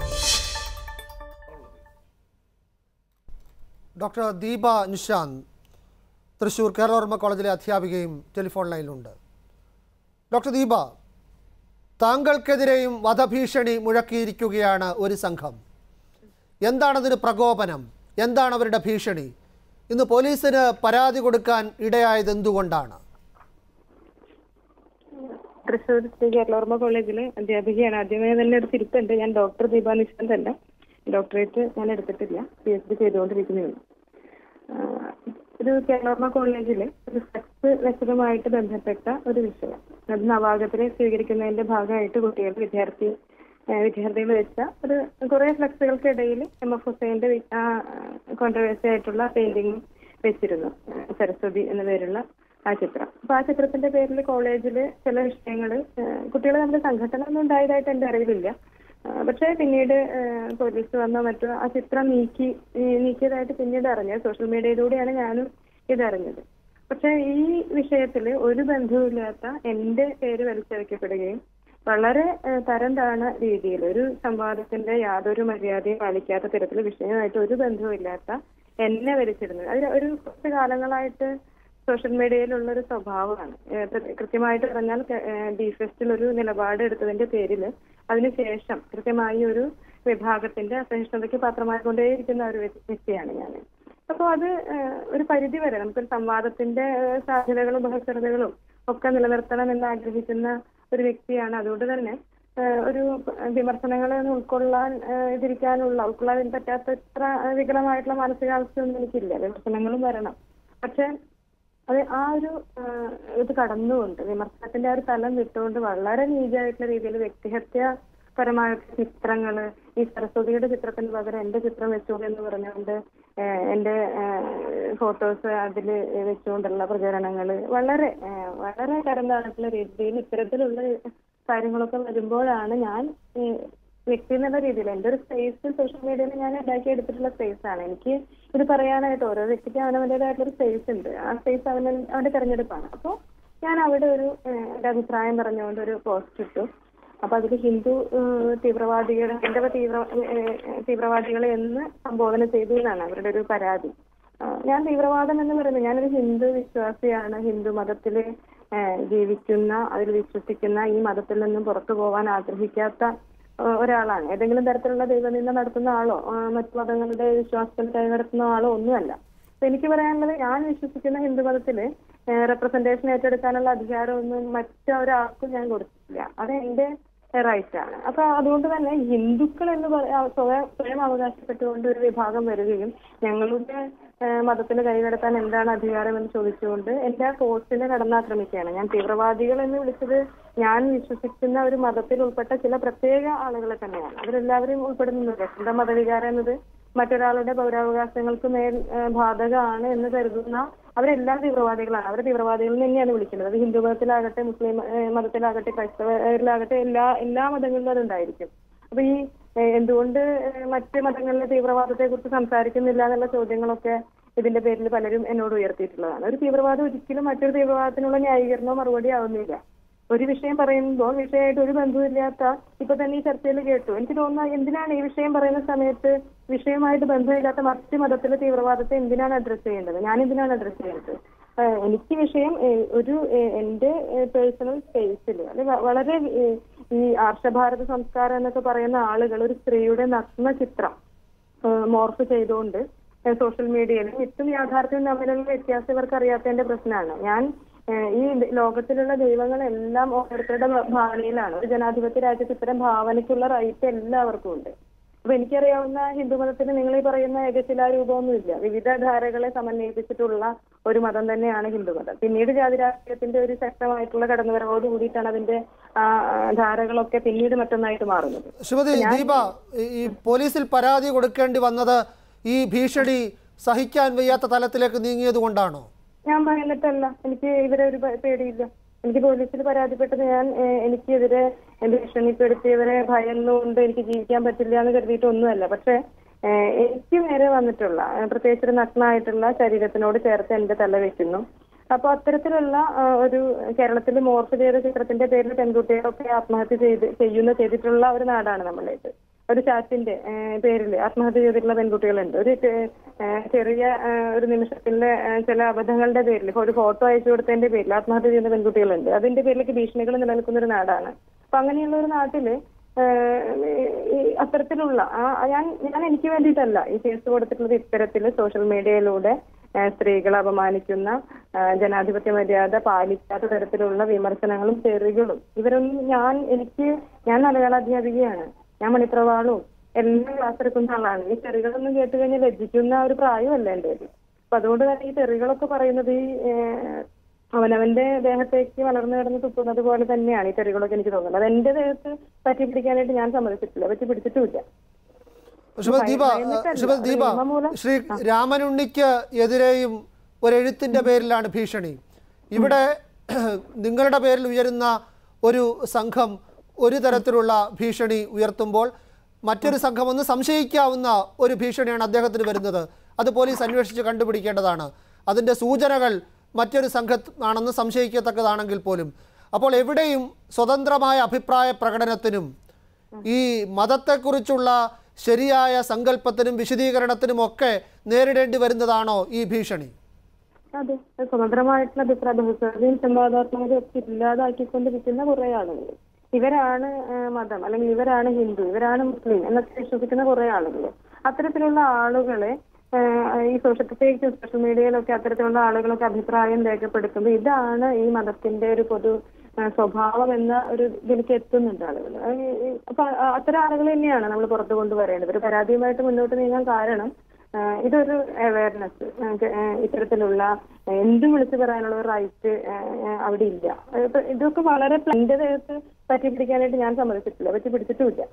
ഡോക്ടർ ദീപ നിഷാന്ത് തൃശ്ശൂർ കേരളവർമ്മ കോളേജിലെ അധ്യാപികയും ടെലിഫോൺ ലൈനിലുണ്ട് ഡോക്ടർ ദീപ താങ്കൾക്കെതിരെയും വധഭീഷണി മുഴക്കിയിരിക്കുകയാണ് ഒരു സംഘം എന്താണതിന് പ്രകോപനം എന്താണ് അവരുടെ ഭീഷണി ഇന്ന് പോലീസിന് പരാതി കൊടുക്കാൻ ഇടയായത് എന്തുകൊണ്ടാണ് തൃശ്ശൂർ ശ്രീ കേരളവർമ്മ കോളേജിലെ അധ്യാപികയാണ് ആദ്യമേ തന്നെ ഒരു തിരുത്തുണ്ട് ഞാൻ ഡോക്ടർ ദീപ നിശാന്ത് അല്ല ഡോക്ടറേറ്റ് ഞാൻ എടുത്തിട്ടില്ല പി എച്ച് ഡി ചെയ്തുകൊണ്ടിരിക്കുന്നതാണ് ആഹ് ഒരു കേരളവർമ്മ കോളേജിലെ ഒരു ഫ്ലക്സ് വെച്ചതുമായിട്ട് ബന്ധപ്പെട്ട ഒരു വിഷയം അത് നവാഗതരെ സ്വീകരിക്കുന്നതിന്റെ ഭാഗമായിട്ട് കുട്ടികൾ വിദ്യാർത്ഥി ആഹ് വിദ്യാർത്ഥികൾ വെച്ച ഒരു കുറെ ഫ്ലക്സുകൾക്കിടയിൽ എം എഫ് ഹുസൈന്റെ കോൺട്രവേഴ്സി ആയിട്ടുള്ള പെയിന്റിംഗ് വെച്ചിരുന്നു ആഹ് സരസ്വതി എന്ന പേരുള്ള ആ ചിത്രം അപ്പൊ ആ ചിത്രത്തിന്റെ പേരിൽ കോളേജിൽ ചില വിഷയങ്ങൾ കുട്ടികൾ നമ്മുടെ സംഘടന ഒന്നും ഉണ്ടായതായിട്ട് എന്റെ അറിവിലില്ല ആ, പക്ഷേ പിന്നീട് ആ, പോലീസ് വന്നോ മറ്റോ ആ ചിത്രം നീക്കി ഈ- നീക്കിയതായിട്ട് പിന്നീട് അറിഞ്ഞത് സോഷ്യൽ മീഡിയയിലൂടെയാണ് ഞാനും ഇതറിഞ്ഞത് പക്ഷെ ഈ വിഷയത്തിൽ ഒരു ബന്ധവുമില്ലാത്ത എന്റെ പേര് വലിച്ചഴക്കപ്പെടുകയും വളരെ ആ, തരം താണ രീതിയിൽ ഒരു സംവാദത്തിന്റെ യാതൊരു മര്യാദയും പാലിക്കാത്ത തരത്തിൽ വിഷയമായിട്ട് ഒരു ബന്ധവുമില്ലാത്ത എന്നെ വലിച്ചിടുന്നത് അതിൽ ഒരു കുറച്ച് കാലങ്ങളായിട്ട് സോഷ്യൽ മീഡിയയിലുള്ള ഒരു സ്വഭാവമാണ് ഏഹ് പ്ര- കൃത്യമായിട്ട് പറഞ്ഞാൽ ഡി ഫെസ്റ്റിൽ ഒരു നിലപാട് എടുത്തതിന്റെ പേരിൽ അതിനുശേഷം കൃത്യമായി ഒരു വിഭാഗത്തിന്റെ അസഹിഷ്ണുതയ്ക്ക് പാത്രമായിക്കൊണ്ടേയിരിക്കുന്ന ഒരു വ്യ- വ്യക്തിയാണ് ഞാൻ അപ്പോൾ അത് ഏഹ് ഒരു പരിധി വരെ നമുക്കൊരു സംവാദത്തിന്റെ ഏഹ് സാധ്യതകളും ബഹുസ്വരതകളും ഒക്കെ നിലനിർത്തണം എന്ന് ആഗ്രഹിക്കുന്ന ഒരു വ്യക്തിയാണ് അതുകൊണ്ട് തന്നെ ഏഹ് ഒരു വിമർശനങ്ങളെ ഒന്നും ഉൾക്കൊള്ളാൻ ഏഹ് ഇതിരിക്കാനുള്ള ഉൾക്കൊള്ളാൻ പറ്റാത്ത ഇത്ര വികലമായിട്ടുള്ള മാനസികാവസ്ഥയൊന്നും എനിക്കില്ല വിമർശനങ്ങളും വരണം പക്ഷെ അത് ആ ഒരു ആ, ഇത് കടന്നുകൊണ്ട് വിമർശനത്തിന്റെ ആ ഒരു തലം വിട്ടുകൊണ്ട് വളരെ നീചായിട്ടുള്ള രീതിയിൽ വ്യക്തിഹത്യപരമായ ചിത്രങ്ങള് ഈ സരസ്വതിയുടെ ചിത്രത്തിന് പകരം എന്റെ ചിത്രം വെച്ചോളൂ എന്ന് പറഞ്ഞുകൊണ്ട് ആ, എന്റെ ഫോട്ടോസ് അതിൽ വെച്ചുകൊണ്ടുള്ള പ്രചരണങ്ങള് വളരെ ആ, വളരെ തരം താഴ്ന്നിട്ടുള്ള രീതിയിൽ ഇത്തരത്തിലുള്ള കാര്യങ്ങളൊക്കെ വരുമ്പോഴാണ് ഞാൻ ഈ വ്യക്തി എന്നുള്ള രീതിയിൽ എന്റെ ഒരു സ്പേസ് സോഷ്യൽ മീഡിയയിൽ ഞാൻ ഉണ്ടാക്കി എടുത്തിട്ടുള്ള സ്പേസ് ആണ് എനിക്ക് ഇത് പറയാനായിട്ട് ഓരോ വ്യക്തിക്ക് അവനവന്റേതായിട്ടുള്ള ഒരു സ്പേസ് ഉണ്ട് ആ സ്പേസ് അവൻ അവന്റെ തെരഞ്ഞെടുപ്പാണ് അപ്പോൾ ഞാൻ അവിടെ ഒരു ഏഹ്, എന്റെ അഭിപ്രായം പറഞ്ഞുകൊണ്ട് ഒരു പോസ്റ്റ് ഇട്ടു അപ്പൊ അതിൽ ഹിന്ദു ഏഹ്, തീവ്രവാദികളെ ഹൈന്ദവ തീവ്ര ഏഹ്, തീവ്രവാദികളെ എന്ന് സംബോധന ചെയ്തു എന്നാണ് അവരുടെ ഒരു പരാതി ആ, ഞാൻ തീവ്രവാദം എന്ന് പറയുന്നത് ഞാനൊരു ഹിന്ദു വിശ്വാസിയാണ് ഹിന്ദു മതത്തിൽ ജീവിക്കുന്ന അതിൽ വിശ്വസിക്കുന്ന ഈ മതത്തിൽ നിന്നും പുറത്തു പോകാൻ ആഗ്രഹിക്കാത്ത ആ, ഒരാളാണ് ഏതെങ്കിലും തരത്തിലുള്ള ദൈവനിന്ദ നടത്തുന്ന ആളോ ആ, മറ്റു മതങ്ങളുടെ വിശ്വാസത്തിൽ കൈകടത്തുന്ന ആളോ ഒന്നുമല്ല അപ്പൊ എനിക്ക് പറയാനുള്ളത് ഞാൻ വിശ്വസിക്കുന്ന ഹിന്ദു മതത്തില് റെപ്രസെന്റേഷൻ ഏറ്റെടുക്കാനുള്ള അധികാരമൊന്നും മറ്റൊരാൾക്കും ഞാൻ കൊടുത്തിട്ടില്ല അത് എന്റെ റൈറ്റ് ആണ് അപ്പൊ അതുകൊണ്ട് തന്നെ ഹിന്ദുക്കൾ എന്ന് പറയാ സ്വയം സ്വയം അവകാശപ്പെട്ടുകൊണ്ട് ഒരു വിഭാഗം വരികയും ഞങ്ങളുടെ ഏഹ്, മതത്തിന് കൈകടത്താൻ എന്താണ് അധികാരം എന്ന് ചോദിച്ചുകൊണ്ട് എന്റെ ആ പോസ്റ്റിനെ കടന്നാക്രമിക്കുകയാണ് ഞാൻ തീവ്രവാദികൾ എന്ന് വിളിച്ചത് ഞാൻ വിശ്വസിക്കുന്ന ഒരു മതത്തിൽ ഉൾപ്പെട്ട ചില പ്രത്യേക ആളുകളെ തന്നെയാണ് അവരെല്ലാവരും ഉൾപ്പെടുന്നുണ്ട് സ്വന്തം മതവികാരം എന്നത് മറ്റൊരാളുടെ പൗരാവകാശങ്ങൾക്ക് മേൽ ഏഹ്, ബാധകമാണ് എന്ന് കരുതുന്ന അവരെല്ലാം തീവ്രവാദികളാണ് അവരെ തീവ്രവാദികൾ തന്നെയാണ് വിളിക്കുന്നത് അത് ഹിന്ദു മതത്തിലാകട്ടെ മുസ്ലിം ഏഹ്, മതത്തിലാകട്ടെ ക്രൈസ്തവരിലാകട്ടെ എല്ലാ എല്ലാ മതങ്ങളിലും അതുണ്ടായിരിക്കും അപ്പൊ ഈ ഏഹ്, എന്തുകൊണ്ട് ഏഹ്, മറ്റ് മതങ്ങളിലെ തീവ്രവാദത്തെ കുറിച്ച് സംസാരിക്കുന്നില്ല എന്നുള്ള ചോദ്യങ്ങളൊക്കെ ഇതിന്റെ പേരിൽ പലരും എന്നോട് ഉയർത്തിയിട്ടുള്ളതാണ് ഒരു തീവ്രവാദം ഒരിക്കലും മറ്റൊരു തീവ്രവാദത്തിനുള്ള ന്യായീകരണമോ മറുപടി ആവുന്നില്ല ഒരു വിഷയം പറയുമ്പോൾ വിഷയമായിട്ട് ഒരു ബന്ധമില്ലാത്ത ഇപ്പൊ തന്നെ ഈ ചർച്ചയിൽ കേട്ടു എനിക്ക് തോന്നുന്നത് എന്തിനാണ് ഈ വിഷയം പറയുന്ന സമയത്ത് വിഷയമായിട്ട് ബന്ധമില്ലാത്ത മറ്റ് മതത്തിലെ തീവ്രവാദത്തെ എന്തിനാണ് അഡ്രസ് ചെയ്യേണ്ടത് ഞാൻ എന്തിനാണ് അഡ്രസ് ചെയ്യേണ്ടത് ഏഹ് എനിക്ക് വിഷയം ഏഹ് ഒരു ഏഹ് എന്റെ പേഴ്സണൽ സ്പേസിൽ അത് വ- വളരെ ഏഹ് ഈ ആർഷഭാരത സംസ്കാരം എന്നൊക്കെ പറയുന്ന ആളുകൾ ഒരു സ്ത്രീയുടെ നഗ്ന ചിത്രം മോർഫ് ചെയ്തുകൊണ്ട് സോഷ്യൽ മീഡിയയിലും മറ്റും യാഥാർത്ഥ്യവും തമ്മിലുള്ള വ്യത്യാസം ഇവർക്ക് അറിയാത്തതിന്റെ പ്രശ്നമാണ് ഞാൻ ഏഹ് ഈ ലോകത്തിലുള്ള ദൈവങ്ങളെല്ലാം ഓരോരുത്തരുടെ ഭ- ഭാവനയിലാണ് ഒരു ജനാധിപത്യ രാജ്യത്ത് ഇത്തരം ഭാവനയ്ക്കുള്ള റൈറ്റ് എല്ലാവർക്കും ഉണ്ട് അപ്പൊ എനിക്കറിയാവുന്ന ഹിന്ദുമതത്തിന് നിങ്ങൾ ഈ പറയുന്ന ഏകശിലാരൂപമൊന്നുമില്ല വിവിധ ധാരകളെ സമന്വയിപ്പിച്ചിട്ടുള്ള ഒരു മതം തന്നെയാണ് ഹിന്ദുമതം പിന്നീട് ജാതി രാഷ്ട്രീയത്തിന്റെ ഒരു ശക്തമായിട്ടുള്ള കടന്നുവരവോട് കൂടിയിട്ടാണ് അതിന്റെ ആ, ആ, ധാരകളൊക്കെ പിന്നീട് മറ്റൊന്നായിട്ട് മാറുന്നത് ശ്രീമതി ദീപ ഈ- ഈ പോലീസിൽ പരാതി കൊടുക്കേണ്ടി വന്നത് ഈ ഭീഷണി സഹിക്കാൻ വയ്യാത്ത തലത്തിലേക്ക് നീങ്ങിയത് കൊണ്ടാണോ ഞാൻ ഭയന്നിട്ടല്ല എനിക്ക് ഇവരെ ഒരു പേ- പേടിയില്ല എനിക്ക് പോലീസിൽ പരാതിപ്പെട്ടത് ഞാൻ ഏഹ്, എനിക്കെതിരെ ഭീഷണിപ്പെടുത്തിയവരെ ഭയന്നുകൊണ്ട് എനിക്ക് ജീവിക്കാൻ പറ്റില്ല എന്ന് കരുതിയിട്ടൊന്നുമല്ല പക്ഷെ ഏഹ്, എനിക്ക് നേരെ വന്നിട്ടുള്ള ഏഹ്, പ്രത്യേകിച്ച് ഒരു നഗ്നമായിട്ടുള്ള ശരീരത്തിനോട് ചേർത്ത് എന്റെ തല വെക്കുന്നു അപ്പൊ അത്തരത്തിലുള്ള ആ, ഒരു കേരളത്തിൽ മോർഫ് ചെയ്ത ചിത്രത്തിന്റെ പേരിൽ പെൺകുട്ടികളൊക്കെ ആത്മഹത്യ ചെയ്ത് ചെയ്യുന്ന ചെയ്തിട്ടുള്ള ഒരു നാടാണ് നമ്മളേത് ഒരു ചാറ്റിന്റെ പേരിൽ ആത്മഹത്യ ചെയ്തിട്ടുള്ള പെൺകുട്ടികളുണ്ട് ഒരു ചെ- ഏ, ചെറിയ ഏ, ഒരു നിമിഷത്തിന്റെ ഏ, ചില അബദ്ധങ്ങളുടെ പേരിൽ ഇപ്പൊ ഒരു ഫോട്ടോ അയച്ചു കൊടുത്തതിന്റെ പേരിൽ ആത്മഹത്യ ചെയ്യുന്ന പെൺകുട്ടികളുണ്ട് അതിന്റെ പേരിലേക്ക് ഭീഷണികൾ നിലനിൽക്കുന്ന ഒരു നാടാണ് അപ്പൊ അങ്ങനെയുള്ള ഒരു നാട്ടില് ഏ, ഈ അത്തരത്തിലുള്ള ആ- ഞാൻ ഞാൻ എനിക്ക് വേണ്ടിയിട്ടല്ല ഈ കേസ് കൊടുത്തിട്ടുള്ളത് ഇത്തരത്തിൽ സോഷ്യൽ മീഡിയയിലൂടെ ഏ, സ്ത്രീകളെ അപമാനിക്കുന്ന ആ, ജനാധിപത്യ മര്യാദ പാലിക്കാത്ത തരത്തിലുള്ള വിമർശനങ്ങളും തെറികളും ഇവരൊന്നും ഞാൻ എനിക്ക് ഞാൻ മലയാള അധ്യാപികയാണ് ഞാൻ മണിപ്രവാളും എല്ലാം ക്ലാസ് എടുക്കുന്ന ആളാണ് ഈ തെറികളൊന്നും കേട്ട് കഴിഞ്ഞാൽ ലജ്ജിക്കുന്ന ഒരു പ്രായമല്ല എൻ്റെ അപ്പൊ അതുകൊണ്ട് തന്നെ ഈ തെറികളൊക്കെ പറയുന്നത് ഈ ഏ, അവനവന്റെ ദേഹത്തേക്ക് വളർന്നു കിടന്ന് തുപ്പുന്നത് പോലെ തന്നെയാണ് ഈ തെറികളൊക്കെ എനിക്ക് തോന്നുന്നത് അത് എന്റെ ദേഹത്ത് പറ്റി പിടിക്കാനായിട്ട് ഞാൻ സമ്മതിച്ചിട്ടില്ല പറ്റി പിടിച്ചിട്ടുമില്ല ശ്രീമതി ദീപ ഭയന്നിട്ടല്ല. ശ്രീമതി ദീപ ഒരു നിയമമൂലം- ശ്രീ രാമനുണ്ണിക്ക് എതിരെയും ഒരു എഴുത്തിന്റെ പേരിലാണ് ഭീഷണി ഇവിടെ നിങ്ങളുടെ പേരിൽ ഉയരുന്ന ഒരു സംഘം ഒരു തരത്തിലുള്ള ഭീഷണി ഉയർത്തുമ്പോൾ മറ്റൊരു സംഘം ഒന്ന് സംശയിക്കാവുന്ന ഒരു ഭീഷണിയാണ് അദ്ദേഹത്തിന് വരുന്നത് അത് പോലീസ് അന്വേഷിച്ച് കണ്ടുപിടിക്കേണ്ടതാണ് അതിൻ്റെ സൂചനകൾ മറ്റൊരു സംഘമാണെന്ന് സംശയിക്കത്തക്കതാണെങ്കിൽ പോലും അപ്പോൾ എവിടെയും സ്വതന്ത്രമായ അഭിപ്രായ പ്രകടനത്തിനും ഈ മതത്തെക്കുറിച്ചുള്ള ശരിയായ സങ്കല്പത്തിനും വിശദീകരണത്തിനും ഒക്കെ നേരിടേണ്ടി വരുന്നതാണോ ഈ ഭീഷണി അതെ സ്വതന്ത്രമായിട്ടുള്ള അഭിപ്രായ ബഹുസ്വരതയും സംവാദാത്മകതയും ഒക്കെ ഇല്ലാതാക്കിക്കൊണ്ടിരിക്കുന്ന കുറെ ആളുകൾ ഇവരാണ് ആ, മതം അല്ലെങ്കിൽ ഇവരാണ് ഹിന്ദു ഇവരാണ് മുസ്ലിം എന്നൊക്കെ വിശ്വസിക്കുന്ന കുറെ ആളുകൾ അത്തരത്തിലുള്ള ആളുകളെ ആ, ഈ സോഷ്യൽ പ്രത്യേകിച്ച് സോഷ്യൽ മീഡിയയിലൊക്കെ അത്തരത്തിലുള്ള ആളുകളൊക്കെ അഭിപ്രായം രേഖപ്പെടുത്തുമ്പോൾ ഇതാണ് ഈ മതത്തിന്റെ ഒരു പൊതു ആ, സ്വഭാവം എന്ന ഒരു ഇതിലേക്ക് എത്തുന്നുണ്ട് ആളുകൾ അത് ഈ- അപ്പൊ ആ- അത്തരം ആളുകൾ തന്നെയാണ് നമ്മൾ പുറത്തു കൊണ്ടുവരേണ്ടത് ഒരു പരാതിയുമായിട്ട് മുന്നോട്ട് നീങ്ങാൻ കാരണം ആഹ് ഇതൊരു അവയർനെസ് ഇത്തരത്തിലുള്ള എന്തും വിളിച്ചു പറയാനുള്ള ഒരു റൈറ്റ് അവിടെ ഇല്ല ഇപ്പൊ ഇതൊക്കെ വളരെ എന്റെ ദേഹത്ത് പറ്റി പിടിക്കാനായിട്ട് ഞാൻ സമ്മതിച്ചിട്ടില്ല പറ്റി പിടിച്ചിട്ടുമില്ല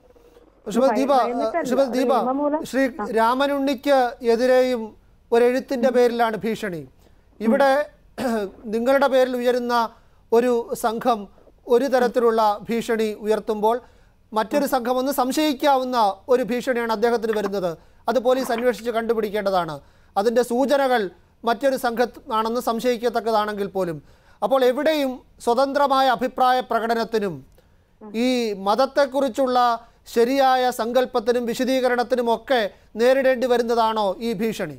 ശ്രീമതി ദീപ ഭയന്നിട്ടല്ല. ശ്രീമതി ദീപ നിയമം മൂലം- ശ്രീ രാമനുണ്ണിക്ക് എതിരെയും ഒരു എഴുത്തിന്റെ പേരിലാണ് ഭീഷണി ഇവിടെ നിങ്ങളുടെ പേരിൽ ഉയരുന്ന ഒരു സംഘം ഒരു തരത്തിലുള്ള ഭീഷണി ഉയർത്തുമ്പോൾ മറ്റൊരു സംഘം ഒന്ന് സംശയിക്കാവുന്ന ഒരു ഭീഷണിയാണ് അദ്ദേഹത്തിന് വരുന്നത് അത് പോലീസ് അന്വേഷിച്ച് കണ്ടുപിടിക്കേണ്ടതാണ് അതിൻ്റെ സൂചനകൾ മറ്റൊരു സംഘമാണെന്ന് സംശയിക്കത്തക്കതാണെങ്കിൽ പോലും അപ്പോൾ എവിടെയും സ്വതന്ത്രമായ അഭിപ്രായ പ്രകടനത്തിനും ഈ മതത്തെക്കുറിച്ചുള്ള ശരിയായ സങ്കല്പത്തിനും വിശദീകരണത്തിനും ഒക്കെ നേരിടേണ്ടി വരുന്നതാണോ ഈ ഭീഷണി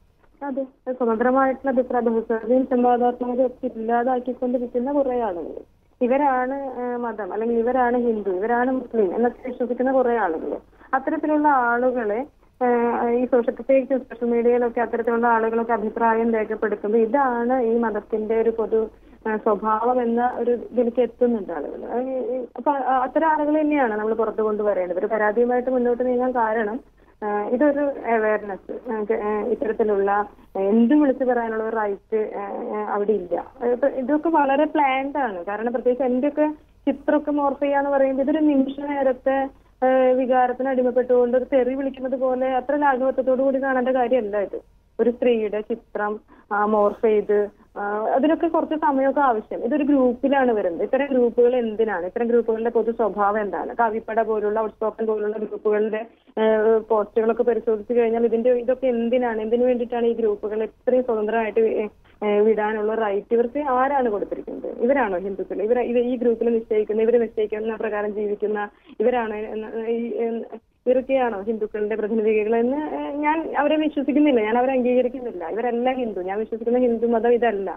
അതെ സ്വതന്ത്രമായിട്ടുള്ള അഭിപ്രായ ബഹുസ്വരതയും സംവാദാത്മകതയും ഒക്കെ ഇല്ലാതാക്കിക്കൊണ്ടിരിക്കുന്ന കുറെ ആളുകൾ ഇവരാണ് ആ, മതം അല്ലെങ്കിൽ ഇവരാണ് ഹിന്ദു ഇവരാണ് മുസ്ലിം എന്നൊക്കെ വിശ്വസിക്കുന്ന കുറെ ആളുകൾ അത്തരത്തിലുള്ള ആളുകളെ ആ, ഈ സോഷ്യൽ പ്രത്യേകിച്ച് സോഷ്യൽ മീഡിയയിലൊക്കെ അത്തരത്തിലുള്ള ആളുകളൊക്കെ അഭിപ്രായം രേഖപ്പെടുത്തുമ്പോൾ ഇതാണ് ഈ മതത്തിന്റെ ഒരു പൊതു ആ, സ്വഭാവം എന്ന ഒരു ഇതിലേക്ക് എത്തുന്നുണ്ട് ആളുകൾ അത് ഈ- അപ്പൊ ആ- അത്തരം ആളുകൾ തന്നെയാണ് നമ്മൾ പുറത്തു കൊണ്ടുവരേണ്ടത് ഒരു പരാതിയുമായിട്ട് മുന്നോട്ട് നീങ്ങാൻ കാരണം ആഹ് ഇതൊരു അവയർനെസ് ഇത്തരത്തിലുള്ള എന്തും വിളിച്ചു പറയാനുള്ള ഒരു റൈറ്റ് അവിടെ ഇല്ല ഇപ്പൊ ഇതൊക്കെ വളരെ പ്ലാൻഡ് ആണ് കാരണം പ്രത്യേകിച്ച് എന്റെയൊക്കെ ചിത്രമൊക്കെ മോർഫ് ചെയ്യാന്ന് പറയുമ്പോൾ ഇതൊരു നിമിഷ നേരത്തെ ആഹ് വികാരത്തിന് അടിമപ്പെട്ടുകൊണ്ട് ഒരു തെറി വിളിക്കുന്നത് പോലെ അത്ര ലാഘവത്വത്തോടു കൂടി കാണേണ്ട കാര്യമല്ല ഇത് ഒരു സ്ത്രീയുടെ ചിത്രം മോർഫ് ചെയ്ത് ആ, അതിനൊക്കെ കുറച്ച് സമയമൊക്കെ ആവശ്യം ഇതൊരു ഗ്രൂപ്പിലാണ് വരുന്നത് ഇത്തരം ഗ്രൂപ്പുകൾ എന്തിനാണ് ഇത്തരം ഗ്രൂപ്പുകളുടെ പൊതു സ്വഭാവം എന്താണ് കവിപ്പട പോലുള്ള ഔട്ട്സ്പോക്കൺ പോലുള്ള ഗ്രൂപ്പുകളുടെ പോസ്റ്റുകളൊക്കെ പരിശോധിച്ചു കഴിഞ്ഞാൽ ഇതിന്റെ ഇതൊക്കെ എന്തിനാണ് എന്തിനു വേണ്ടിയിട്ടാണ് ഈ ഗ്രൂപ്പുകൾ ഇത്രയും സ്വതന്ത്രമായിട്ട് വി- ഏഹ് വിടാനുള്ള റൈറ്റ് ഇവർക്ക് ആരാണ് കൊടുത്തിരിക്കുന്നത് ഇവരാണോ ഹിന്ദുക്കൾ ഇവർ ഇത് ഈ ഗ്രൂപ്പിൽ നിശ്ചയിക്കുന്ന ഇവർ നിശ്ചയിക്കുന്ന പ്രകാരം ജീവിക്കുന്ന ഇവരാണ് എന്ന- ഈ ഏഹ് ഇവരൊക്കെയാണോ ഹിന്ദുക്കളുടെ പ്രതിനിധികൾ എന്ന് ഏഹ് ഞാൻ അവരെ വിശ്വസിക്കുന്നില്ല ഞാൻ അവരെ അംഗീകരിക്കുന്നില്ല ഇവരെല്ലാം ഹിന്ദു ഞാൻ വിശ്വസിക്കുന്ന ഹിന്ദു മതം ഇതല്ല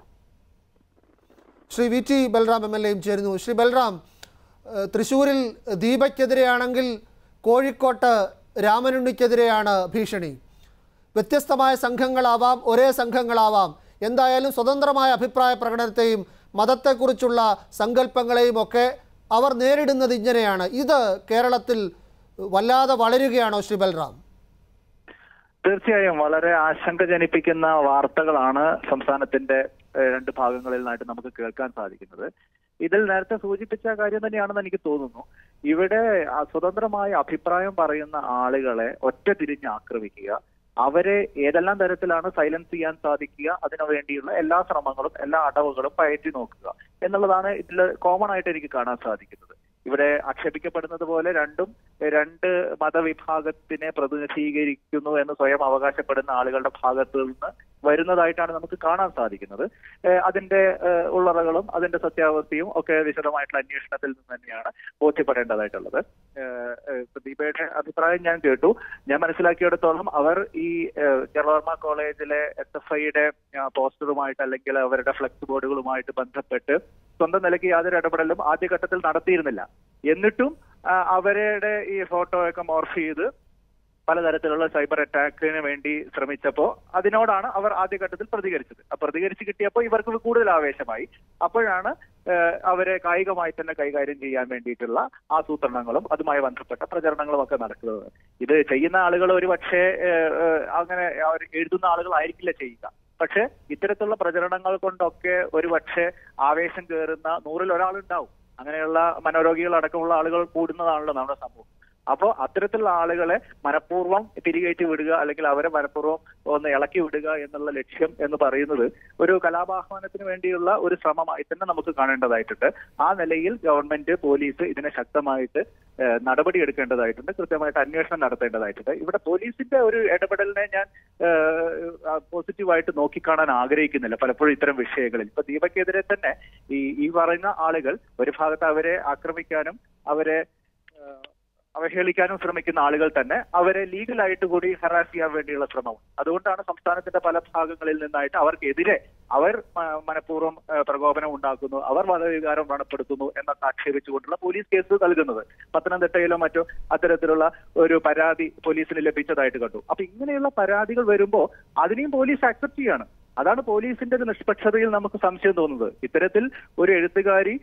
Shri V T Balram M L എയും ചേരുന്നു ശ്രീ ബൽറാം ഏഹ് തൃശ്ശൂരിൽ ദീപയ്ക്കെതിരെയാണെങ്കിൽ കോഴിക്കോട്ട് രാമനുണ്ണിക്കെതിരെയാണ് ഭീഷണി വ്യത്യസ്തമായ സംഘങ്ങളാവാം ഒരേ സംഘങ്ങളാവാം എന്തായാലും സ്വതന്ത്രമായ അഭിപ്രായ പ്രകടനത്തെയും മതത്തെക്കുറിച്ചുള്ള സങ്കല്പങ്ങളെയും ഒക്കെ അവർ നേരിടുന്നത് ഇങ്ങനെയാണ് ഇത് കേരളത്തിൽ വല്ലാതെ വളരുകയാണോ ശ്രീ ബൽറാം തീർച്ചയായും വളരെ ആശങ്ക ജനിപ്പിക്കുന്ന വാർത്തകളാണ് സംസ്ഥാനത്തിന്റെ ഏഹ്, രണ്ട് ഭാഗങ്ങളിൽ നിന്നായിട്ട് നമുക്ക് കേൾക്കാൻ സാധിക്കുന്നത് ഇതിൽ നേരത്തെ സൂചിപ്പിച്ച കാര്യം തന്നെയാണെന്ന് എനിക്ക് തോന്നുന്നു ഇവിടെ ആ സ്വതന്ത്രമായ അഭിപ്രായം പറയുന്ന ആളുകളെ ഒറ്റ തിരിഞ്ഞ് ആക്രമിക്കുക അവരെ ഏതെല്ലാം തരത്തിലാണ് സൈലൻസ് ചെയ്യാൻ സാധിക്കുക അതിനു വേണ്ടിയുള്ള എല്ലാ ശ്രമങ്ങളും എല്ലാ അടവുകളും പയറ്റി നോക്കുക എന്നുള്ളതാണ് ഇതിൽ കോമൺ ആയിട്ട് എനിക്ക് കാണാൻ സാധിക്കുന്നത് ഇവിടെ ആക്ഷേപിക്കപ്പെടുന്നത് പോലെ രണ്ടും രണ്ട് മതവിഭാഗത്തിനെ പ്രതിനിധീകരിക്കുന്നു എന്ന് സ്വയം അവകാശപ്പെടുന്ന ആളുകളുടെ ഭാഗത്തു നിന്ന് വരുന്നതായിട്ടാണ് നമുക്ക് കാണാൻ സാധിക്കുന്നത് ഏഹ് അതിന്റെ ഏഹ് ഉള്ളറകളും അതിന്റെ സത്യാവസ്ഥയും ഒക്കെ വിശദമായിട്ടുള്ള അന്വേഷണത്തിൽ നിന്ന് തന്നെയാണ് ബോധ്യപ്പെടേണ്ടതായിട്ടുള്ളത് ഏഹ് ഏഹ് ഇപ്പൊ ദീപയുടെ അഭിപ്രായം ഞാൻ കേട്ടു ഞാൻ മനസ്സിലാക്കിയിടത്തോളം അവർ ഈ ഏഹ് കേരളവർമ്മ കോളേജിലെ എസ് എഫ് ഐയുടെ പോസ്റ്ററുമായിട്ട് അല്ലെങ്കിൽ അവരുടെ ഫ്ലെക്സ് ബോർഡുകളുമായിട്ട് ബന്ധപ്പെട്ട് സ്വന്തം നിലയ്ക്ക് യാതൊരു ഇടപെടലും ആദ്യഘട്ടത്തിൽ നടത്തിയിരുന്നില്ല എന്നിട്ടും ആ, അവരുടെ ഈ ഫോട്ടോ ഒക്കെ മോർഫ് ചെയ്ത് പലതരത്തിലുള്ള സൈബർ അറ്റാക്കിന് വേണ്ടി ശ്രമിച്ചപ്പോൾ അതിനോടാണ് അവർ ആദ്യഘട്ടത്തിൽ പ്രതികരിച്ചത് ആ പ്രതികരിച്ച് കിട്ടിയപ്പോൾ ഇവർക്ക് കൂടുതൽ ആവേശമായി അപ്പോഴാണ് ഏഹ്, അവരെ കായികമായി തന്നെ കൈകാര്യം ചെയ്യാൻ വേണ്ടിയിട്ടുള്ള ആസൂത്രണങ്ങളും അതുമായി ബന്ധപ്പെട്ട പ്രചരണങ്ങളും ഒക്കെ നടക്കുന്നത് ഇത് ചെയ്യുന്ന ആളുകൾ ഒരു പക്ഷേ ഏഹ്, ഏഹ്, അങ്ങനെ അവർ എഴുതുന്ന ആളുകളായിരിക്കില്ല ചെയ്യുക പക്ഷെ ഇത്തരത്തിലുള്ള പ്രചരണങ്ങൾ കൊണ്ടൊക്കെ ഒരു പക്ഷേ ആവേശം കയറുന്ന നൂറിൽ ഒരാളുണ്ടാവും അങ്ങനെയുള്ള മനോരോഗികൾ അടക്കമുള്ള ആളുകൾ കൂടുന്നതാണല്ലോ നമ്മുടെ സമൂഹം അപ്പോൾ അത്തരത്തിലുള്ള ആളുകളെ മനഃപൂർവ്വം തിരികേറ്റി വിടുക അല്ലെങ്കിൽ അവരെ മനഃപൂർവ്വം ഒന്ന് ഇളക്കി വിടുക എന്നുള്ള ലക്ഷ്യം എന്ന് പറയുന്നത് ഒരു കലാപാഹ്വാനത്തിന് വേണ്ടിയുള്ള ഒരു ശ്രമമായി തന്നെ നമുക്ക് കാണേണ്ടതായിട്ടുണ്ട് ആ നിലയിൽ ഗവൺമെന്റ് പോലീസ് ഇതിനെ ശക്തമായിട്ട് ഏഹ്, നടപടി എടുക്കേണ്ടതായിട്ടുണ്ട് കൃത്യമായിട്ട് അന്വേഷണം നടത്തേണ്ടതായിട്ടുണ്ട് ഇവിടെ പോലീസിന്റെ ഒരു ഇടപെടലിനെ ഞാൻ പോസിറ്റീവായിട്ട് നോക്കിക്കാണാൻ ആഗ്രഹിക്കുന്നില്ല പലപ്പോഴും ഇത്തരം വിഷയങ്ങളിൽ ഇപ്പൊ ദീപക്കെതിരെ തന്നെ ഈ ഈ പറയുന്ന ആളുകൾ ഒരു ഭാഗത്ത് അവരെ ആക്രമിക്കാനും അവരെ ഏഹ്, അവഹേളിക്കാനും ശ്രമിക്കുന്ന ആളുകൾ തന്നെ അവരെ ലീഗലായിട്ട് കൂടി ഹറാസ് ചെയ്യാൻ വേണ്ടിയുള്ള ശ്രമം അതുകൊണ്ടാണ് സംസ്ഥാനത്തിന്റെ പല ഭാഗങ്ങളിൽ നിന്നായിട്ട് അവർക്കെതിരെ അവർ മ- മനഃപൂർവ്വം ഏഹ്, പ്രകോപനം ഉണ്ടാക്കുന്നു അവർ മതവികാരം വ്രണപ്പെടുത്തുന്നു എന്നൊക്കെ ആക്ഷേപിച്ചുകൊണ്ടുള്ള പോലീസ് കേസ് നൽകുന്നത് പത്തനംതിട്ടയിലോ മറ്റോ അത്തരത്തിലുള്ള ഒരു പരാതി പോലീസിന് ലഭിച്ചതായിട്ട് കണ്ടു അപ്പൊ ഇങ്ങനെയുള്ള പരാതികൾ വരുമ്പോൾ അതിനെയും പോലീസ് അക്സെപ്റ്റ് ചെയ്യാണ് അതാണ് പോലീസിന്റെ ഒരു നിഷ്പക്ഷതയിൽ നമുക്ക് സംശയം തോന്നുന്നത് ഇത്തരത്തിൽ ഒരു എഴുത്തുകാരി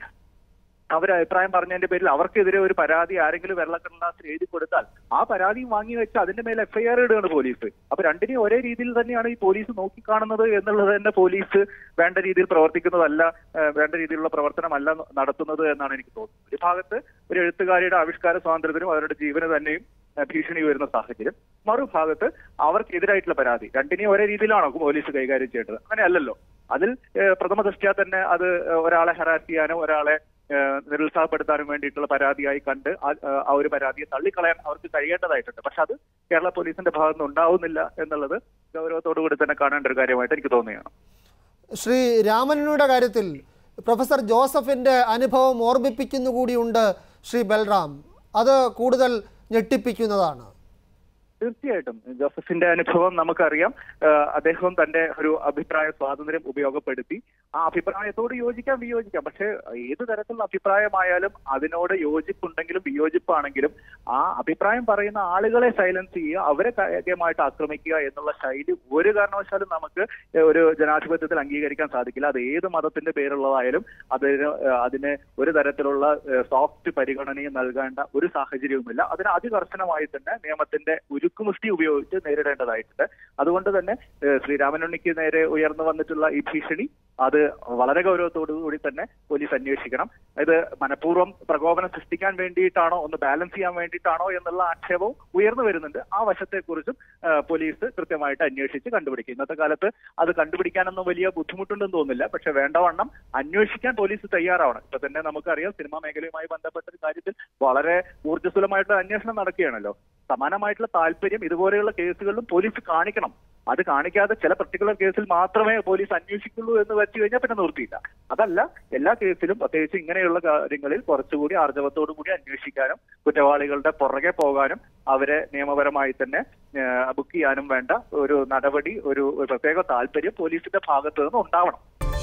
അവർ അഭിപ്രായം പറഞ്ഞതിന്റെ പേരിൽ അവർക്കെതിരെ ഒരു പരാതി ആരെങ്കിലും വെള്ളക്കടലാസിൽ എഴുതി കൊടുത്താൽ ആ പരാതി വാങ്ങി വെച്ച് അതിന്റെ മേലെ എഫ്ഐആർ ഇടുകയാണ് പോലീസ് അപ്പൊ രണ്ടിനെയും ഒരേ രീതിയിൽ തന്നെയാണ് ഈ പോലീസ് നോക്കിക്കാണുന്നത് എന്നുള്ളത് തന്നെ പോലീസ് വേണ്ട രീതിയിൽ പ്രവർത്തിക്കുന്നതല്ല ഏഹ് വേണ്ട രീതിയിലുള്ള പ്രവർത്തനമല്ല നടത്തുന്നത് എന്നാണ് എനിക്ക് തോന്നുന്നത് ഒരു ഭാഗത്ത് ഒരു എഴുത്തുകാരിയുടെ ആവിഷ്കാര സ്വാതന്ത്ര്യത്തിനും അവരുടെ ജീവന് തന്നെയും ഏഹ് ഭീഷണി വരുന്ന സാഹചര്യം മറുഭാഗത്ത് അവർക്കെതിരായിട്ടുള്ള പരാതി രണ്ടിനെയും ഒരേ രീതിയിലാണോ പോലീസ് കൈകാര്യം ചെയ്യേണ്ടത് അങ്ങനെയല്ലല്ലോ അതിൽ ഏഹ് പ്രഥമ ദൃഷ്ട്യാ തന്നെ അത് ഏഹ് ഒരാളെ ഹരാസ് ചെയ്യാനോ ഒരാളെ ഏഹ് നിരുത്സാഹപ്പെടുത്താനും വേണ്ടിയിട്ടുള്ള പരാതിയായി കണ്ട് ആ ഏഹ് ആ ഒരു പരാതിയെ തള്ളിക്കളയാൻ അവർക്ക് കഴിയേണ്ടതായിട്ടുണ്ട് പക്ഷെ അത് കേരള പോലീസിന്റെ ഭാഗത്തുനിന്ന് ഉണ്ടാവുന്നില്ല എന്നുള്ളത് ഗൗരവത്തോടു കൂടി തന്നെ കാണേണ്ട ഒരു കാര്യമായിട്ട് എനിക്ക് തോന്നുകയാണ് ശ്രീ രാമനുയുടെ കാര്യത്തിൽ പ്രൊഫസർ ജോസഫിൻ്റെ അനുഭവം ഓർമ്മിപ്പിക്കുന്നു കൂടിയുണ്ട് ശ്രീ ബൽറാം അത് കൂടുതൽ ഞെട്ടിപ്പിക്കുന്നതാണ് തീർച്ചയായിട്ടും ജോസഫിന്റെ അനുഭവം നമുക്കറിയാം ഏഹ് അദ്ദേഹം തന്റെ ഒരു അഭിപ്രായ സ്വാതന്ത്ര്യം ഉപയോഗപ്പെടുത്തി ആ അഭിപ്രായത്തോട് യോജിക്കാം വിയോജിക്കാം പക്ഷെ ഏത് തരത്തിലുള്ള അഭിപ്രായമായാലും അതിനോട് യോജിപ്പുണ്ടെങ്കിലും വിയോജിപ്പാണെങ്കിലും ആ അഭിപ്രായം പറയുന്ന ആളുകളെ സൈലൻസ് ചെയ്യുക അവരെ കാര്യമായിട്ട് ആക്രമിക്കുക എന്നുള്ള ശൈലി ഒരു കാരണവശാലും നമുക്ക് ഒരു ജനാധിപത്യത്തിൽ അംഗീകരിക്കാൻ സാധിക്കില്ല അത് ഏത് മതത്തിന്റെ പേരുള്ളതായാലും അതിന് ഏഹ് അതിന് ഒരു തരത്തിലുള്ള സോഫ്റ്റ് പരിഗണനയും നൽകേണ്ട ഒരു സാഹചര്യവുമില്ല അതിന് അതികർശനമായി തന്നെ നിയമത്തിന്റെ ഉരുക്കുമുഷ്ടി ഉപയോഗിച്ച് നേരിടേണ്ടതായിട്ടുണ്ട് അതുകൊണ്ട് തന്നെ ഏഹ് ശ്രീരാമനുണ്ണിക്ക് നേരെ ഉയർന്നു വന്നിട്ടുള്ള ഈ ഭീഷണി അത് വളരെ ഗൗരവത്തോടു കൂടി തന്നെ പോലീസ് അന്വേഷിക്കണം ഇത് മനഃപൂർവ്വം പ്രകോപനം സൃഷ്ടിക്കാൻ വേണ്ടിയിട്ടാണോ ഒന്ന് ബാലൻസ് ചെയ്യാൻ വേണ്ടിയിട്ടാണോ എന്നുള്ള ആക്ഷേപവും ഉയർന്നു വരുന്നുണ്ട് ആ വശത്തെക്കുറിച്ചും ഏഹ് പോലീസ് കൃത്യമായിട്ട് അന്വേഷിച്ച് കണ്ടുപിടിക്കും ഇന്നത്തെ കാലത്ത് അത് കണ്ടുപിടിക്കാനൊന്നും വലിയ ബുദ്ധിമുട്ടുണ്ടെന്ന് തോന്നുന്നില്ല പക്ഷെ വേണ്ടവണ്ണം അന്വേഷിക്കാൻ പോലീസ് തയ്യാറാവണം ഇപ്പൊ തന്നെ നമുക്കറിയാം സിനിമാ മേഖലയുമായി ബന്ധപ്പെട്ട ഒരു കാര്യത്തിൽ വളരെ ഊർജ്ജസ്വലമായിട്ടുള്ള അന്വേഷണം നടക്കുകയാണല്ലോ സമാനമായിട്ടുള്ള താല്പര്യം ഇതുപോലെയുള്ള കേസുകളിലും പോലീസ് കാണിക്കണം അത് കാണിക്കാതെ ചില പർട്ടിക്കുലർ കേസിൽ മാത്രമേ പോലീസ് അന്വേഷിക്കുള്ളൂ എന്ന് വെച്ച് കഴിഞ്ഞാൽ പിന്നെ നിർത്തിയില്ല അതല്ല എല്ലാ കേസിലും പ്രത്യേകിച്ച് ഇങ്ങനെയുള്ള കാര്യങ്ങളിൽ കുറച്ചുകൂടി ആർജവത്തോടു കൂടി അന്വേഷിക്കാനും കുറ്റവാളികളുടെ പുറകെ പോകാനും അവരെ നിയമപരമായി തന്നെ ബുക്ക് ചെയ്യാനും വേണ്ട ഒരു നടപടി ഒരു ഒരു പ്രത്യേക താല്പര്യം പോലീസിന്റെ ഭാഗത്തു നിന്ന് ഉണ്ടാവണം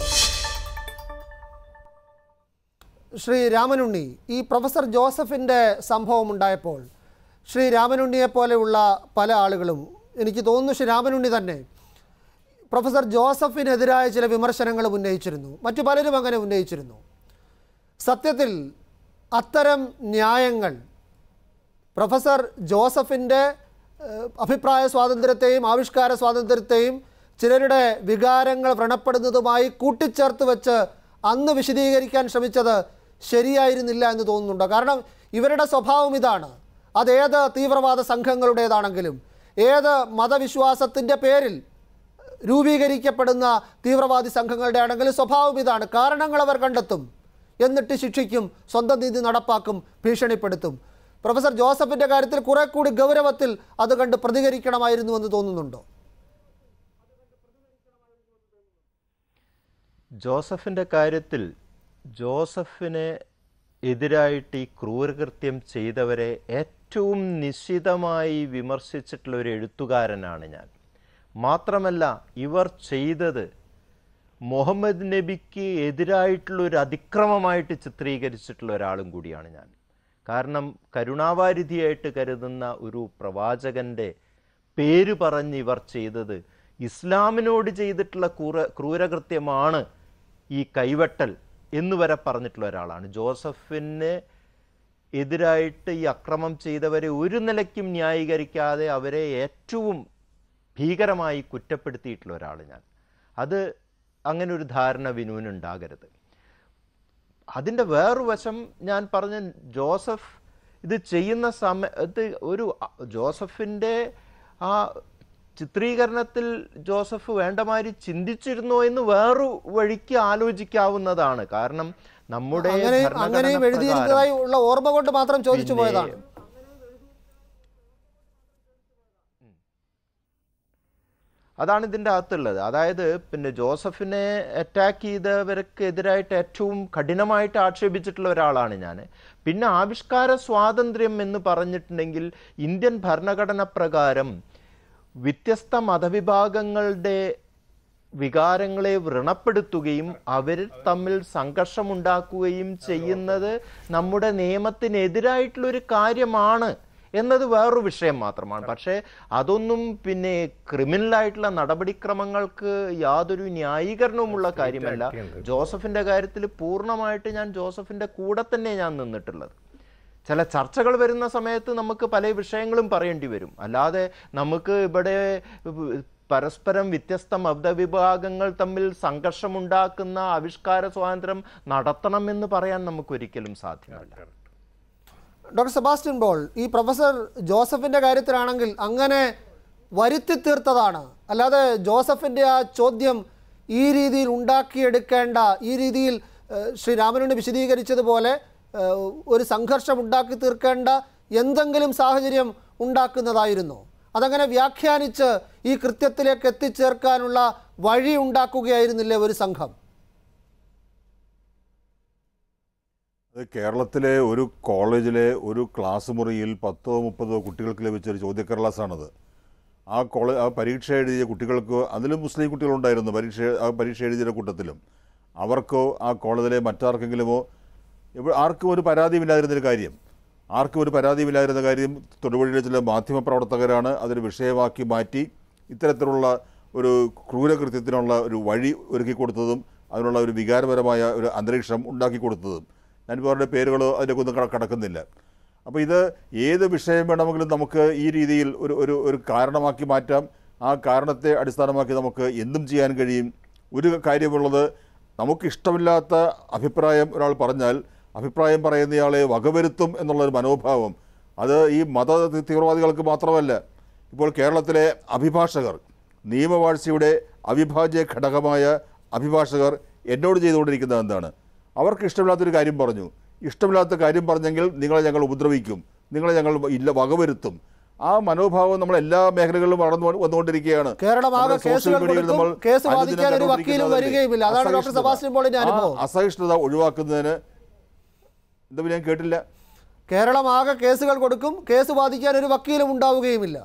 ശ്രീ രാമനുണ്ണി ഈ പ്രൊഫസർ ജോസഫിൻ്റെ സംഭവം ഉണ്ടായപ്പോൾ ശ്രീ രാമനുണ്ണിയെ പോലെയുള്ള പല ആളുകളും എനിക്ക് തോന്നുന്നു ശ്രീ രാമനുണ്ണി തന്നെ പ്രൊഫസർ ജോസഫിനെതിരായ ചില വിമർശനങ്ങൾ ഉന്നയിച്ചിരുന്നു മറ്റു പലരും അങ്ങനെ ഉന്നയിച്ചിരുന്നു സത്യത്തിൽ അത്തരം ന്യായങ്ങൾ പ്രൊഫസർ ജോസഫിൻ്റെ ഏഹ്, അഭിപ്രായ സ്വാതന്ത്ര്യത്തെയും ആവിഷ്കാര സ്വാതന്ത്ര്യത്തെയും ചിലരുടെ വികാരങ്ങൾ വ്രണപ്പെടുന്നതുമായി കൂട്ടിച്ചേർത്ത് വെച്ച് അന്ന് വിശദീകരിക്കാൻ ശ്രമിച്ചത് ശരിയായിരുന്നില്ല എന്ന് തോന്നുന്നുണ്ടോ കാരണം ഇവരുടെ സ്വഭാവം ഇതാണ് അതേത് തീവ്രവാദ സംഘങ്ങളുടേതാണെങ്കിലും ഏത് മതവിശ്വാസത്തിൻ്റെ പേരിൽ രൂപീകരിക്കപ്പെടുന്ന തീവ്രവാദി സംഘങ്ങളുടെ ആണെങ്കിലും സ്വഭാവം ഇതാണ് കാരണങ്ങൾ അവർ കണ്ടെത്തും എന്നിട്ട് ശിക്ഷിക്കും സ്വന്തം നീതി നടപ്പാക്കും ഭീഷണിപ്പെടുത്തും പ്രൊഫസർ ജോസഫിൻ്റെ കാര്യത്തിൽ കുറെ കൂടി ഗൗരവത്തിൽ അത് കണ്ട് പ്രതികരിക്കണമായിരുന്നു എന്ന് തോന്നുന്നുണ്ടോ ജോസഫിൻ്റെ കാര്യത്തിൽ ജോസഫിന് എതിരായിട്ട് ഈ ക്രൂരകൃത്യം ചെയ്തവരെ ഏറ്റവും നിശിതമായി വിമർശിച്ചിട്ടുള്ള ഒരു എഴുത്തുകാരനാണ് ഞാൻ മാത്രമല്ല ഇവർ ചെയ്തത് മുഹമ്മദ് നബിക്ക് എതിരായിട്ടുള്ള ഒരു അതിക്രമമായിട്ട് ചിത്രീകരിച്ചിട്ടുള്ള ഒരാളും കൂടിയാണ് ഞാൻ കാരണം കരുണാവാരിധിയായിട്ട് കരുതുന്ന ഒരു പ്രവാചകൻ്റെ പേര് പറഞ്ഞ് ഇവർ ചെയ്തത് ഇസ്ലാമിനോട് ചെയ്തിട്ടുള്ള ക്രൂര ക്രൂരകൃത്യമാണ് ഈ കൈവെട്ടൽ എന്ന് വരെ പറഞ്ഞിട്ടുള്ള ഒരാളാണ് ജോസഫിന് എതിരായിട്ട് ഈ അക്രമം ചെയ്തവരെ ഒരു നിലയ്ക്കും ന്യായീകരിക്കാതെ അവരെ ഏറ്റവും ഭീകരമായി കുറ്റപ്പെടുത്തിയിട്ടുള്ള ഒരാൾ ഞാൻ അത് അങ്ങനെ ഒരു ധാരണ വിനുവിനുണ്ടാകരുത് അതിൻ്റെ വേറൊരു വശം ഞാൻ പറഞ്ഞ ജോസഫ് ഇത് ചെയ്യുന്ന സമയത്ത് ഒരു ജോസഫിൻ്റെ ആ ചിത്രീകരണത്തിൽ ജോസഫ് വേണ്ടമാതിരി ചിന്തിച്ചിരുന്നോ എന്ന് വേറൊരു വഴിക്ക് ആലോചിക്കാവുന്നതാണ് കാരണം നമ്മുടെ അങ്ങനെ ഭരണഘടന അങ്ങനെയും പ്രകാരം എഴുതിയിരുന്നതായി ഉള്ള ഓർമ്മ കൊണ്ട് മാത്രം ചോദിച്ചു പിന്നെ പോയതാണ് അതാണ് ഇതിൻ്റെ അകത്തുള്ളത് അതായത് പിന്നെ ജോസഫിനെ അറ്റാക്ക് ചെയ്തവർക്ക് എതിരായിട്ട് ഏറ്റവും കഠിനമായിട്ട് ആക്ഷേപിച്ചിട്ടുള്ള ഒരാളാണ് ഞാൻ പിന്നെ ആവിഷ്കാര സ്വാതന്ത്ര്യം എന്ന് പറഞ്ഞിട്ടുണ്ടെങ്കിൽ ഇന്ത്യൻ ഭരണഘടന പ്രകാരം വ്യത്യസ്ത മതവിഭാഗങ്ങളുടെ വികാരങ്ങളെ വ്രണപ്പെടുത്തുകയും അവർ തമ്മിൽ സംഘർഷമുണ്ടാക്കുകയും ചെയ്യുന്നത് നമ്മുടെ നിയമത്തിനെതിരായിട്ടുള്ളൊരു കാര്യമാണ് എന്നത് വേറൊരു വിഷയം മാത്രമാണ് പക്ഷേ അതൊന്നും പിന്നെ ക്രിമിനലായിട്ടുള്ള നടപടിക്രമങ്ങൾക്ക് യാതൊരു ന്യായീകരണവുമുള്ള കാര്യമല്ല ജോസഫിന്റെ കാര്യത്തിൽ പൂർണ്ണമായിട്ട് ഞാൻ ജോസഫിന്റെ കൂടെ തന്നെ ഞാൻ നിന്നിട്ടുള്ളത് ചില ചർച്ചകൾ വരുന്ന സമയത്ത് നമുക്ക് പല വിഷയങ്ങളും പറയേണ്ടി വരും അല്ലാതെ നമുക്ക് ഇവിടെ പരസ്പരം വ്യത്യസ്ത മതവിഭാഗങ്ങൾ തമ്മിൽ സംഘർഷമുണ്ടാക്കുന്ന ആവിഷ്കാര സ്വാതന്ത്ര്യം നടത്തണമെന്ന് പറയാൻ നമുക്കൊരിക്കലും സാധ്യമല്ല ഡോക്ടർ സെബാസ്റ്റ്യൻ പോൾ ഈ പ്രൊഫസർ ജോസഫിൻ്റെ കാര്യത്തിലാണെങ്കിൽ അങ്ങനെ വരുത്തി തീർത്തതാണ് അല്ലാതെ ജോസഫിൻ്റെ ആ ചോദ്യം ഈ രീതിയിൽ ഉണ്ടാക്കിയെടുക്കേണ്ട ഈ രീതിയിൽ ഏഹ്, ശ്രീ രാമനുണ്ണി വിശദീകരിച്ചതുപോലെ ഏഹ്, ഒരു സംഘർഷം ഉണ്ടാക്കി തീർക്കേണ്ട എന്തെങ്കിലും സാഹചര്യം ഉണ്ടാക്കുന്നതായിരുന്നു അതങ്ങനെ വ്യാഖ്യാനിച്ച് ഈ കൃത്യത്തിലേക്ക് എത്തിച്ചേർക്കാനുള്ള വഴി ഉണ്ടാക്കുകയായിരുന്നില്ലേ ഒരു സംഘം അത് കേരളത്തിലെ ഒരു കോളേജിലെ ഒരു ക്ലാസ് മുറിയിൽ പത്തോ മുപ്പതോ കുട്ടികൾക്ക് ലഭിച്ച ഒരു ചോദ്യക്കടലാസാണത് ആ കോളേജ് ആ പരീക്ഷ എഴുതിയ കുട്ടികൾക്ക് അതിലും മുസ്ലിം കുട്ടികളുണ്ടായിരുന്നു പരീക്ഷ ആ പരീക്ഷ എഴുതിയ കൂട്ടത്തിലും അവർക്കോ ആ കോളേജിലെ മറ്റാർക്കെങ്കിലുമോ ഇവിടെ ആർക്കും ഒരു പരാതിയുമില്ലാതിരുന്നൊരു കാര്യം ആർക്കും ഒരു പരാതിയുമില്ലാതിരുന്ന കാര്യം തൊടുപുഴയിലെ ചില മാധ്യമപ്രവർത്തകരാണ് അതൊരു വിഷയമാക്കി മാറ്റി ഇത്തരത്തിലുള്ള ഒരു ക്രൂരകൃത്യത്തിനുള്ള ഒരു വഴി ഒരുക്കി കൊടുത്തതും അതിനുള്ള ഒരു വികാരപരമായ ഒരു അന്തരീക്ഷം ഉണ്ടാക്കി കൊടുത്തതും ഞാനിപ്പോൾ അവരുടെ പേരുകളോ അതിലേക്ക് ഒന്നും കട- കടക്കുന്നില്ല അപ്പോൾ ഇത് ഏത് വിഷയം വേണമെങ്കിലും നമുക്ക് ഈ രീതിയിൽ ഒരു ഒരു ഒരു കാരണമാക്കി മാറ്റാം ആ കാരണത്തെ അടിസ്ഥാനമാക്കി നമുക്ക് എന്തും ചെയ്യാൻ കഴിയും ഒരു കാര്യമുള്ളത് നമുക്കിഷ്ടമില്ലാത്ത അഭിപ്രായം ഒരാൾ പറഞ്ഞാൽ അഭിപ്രായം പറയുന്നയാളെ വകവരുത്തും എന്നുള്ളൊരു മനോഭാവം അത് ഈ മത തീവ്രവാദികൾക്ക് മാത്രമല്ല ഇപ്പോൾ കേരളത്തിലെ അഭിഭാഷകർ നിയമവാഴ്ചയുടെ അവിഭാജ്യ ഘടകമായ അഭിഭാഷകർ എന്നോട് ചെയ്തുകൊണ്ടിരിക്കുന്നത് എന്താണ് അവർക്ക് ഇഷ്ടമില്ലാത്തൊരു കാര്യം പറഞ്ഞു ഇഷ്ടമില്ലാത്ത കാര്യം പറഞ്ഞെങ്കിൽ നിങ്ങളെ ഞങ്ങൾ ഉപദ്രവിക്കും നിങ്ങളെ ഞങ്ങൾ ഇല്ല വകവരുത്തും ആ മനോഭാവം നമ്മൾ എല്ലാ മേഖലകളിലും വളർന്നു വന്നുകൊണ്ടിരിക്കുകയാണ് കേരളമാകെ നമ്മുടെ social കേസുകൾ media യിൽ കൊടുക്കും, നമ്മൾ കേസ് അനുദിനം വാദിക്കാൻ ഒരു വക്കീലും കണ്ടുകൊണ്ടിരിക്കുന്നതല്ലേ? വരികയുമില്ല. അതാണ് ഡോക്ടർ അസഹിഷ്ണുത. സെബാസ്റ്റ്യൻ പോളിന്റെ ആ അനുഭവം. അസഹിഷ്ണുത ഒഴിവാക്കുന്നതിന് എന്താ ഞാൻ കേട്ടില്ല കേരളമാകെ കേസുകൾ കൊടുക്കും കേസ് വാദിക്കാൻ ഒരു വക്കീലും ഉണ്ടാവുകയുമില്ല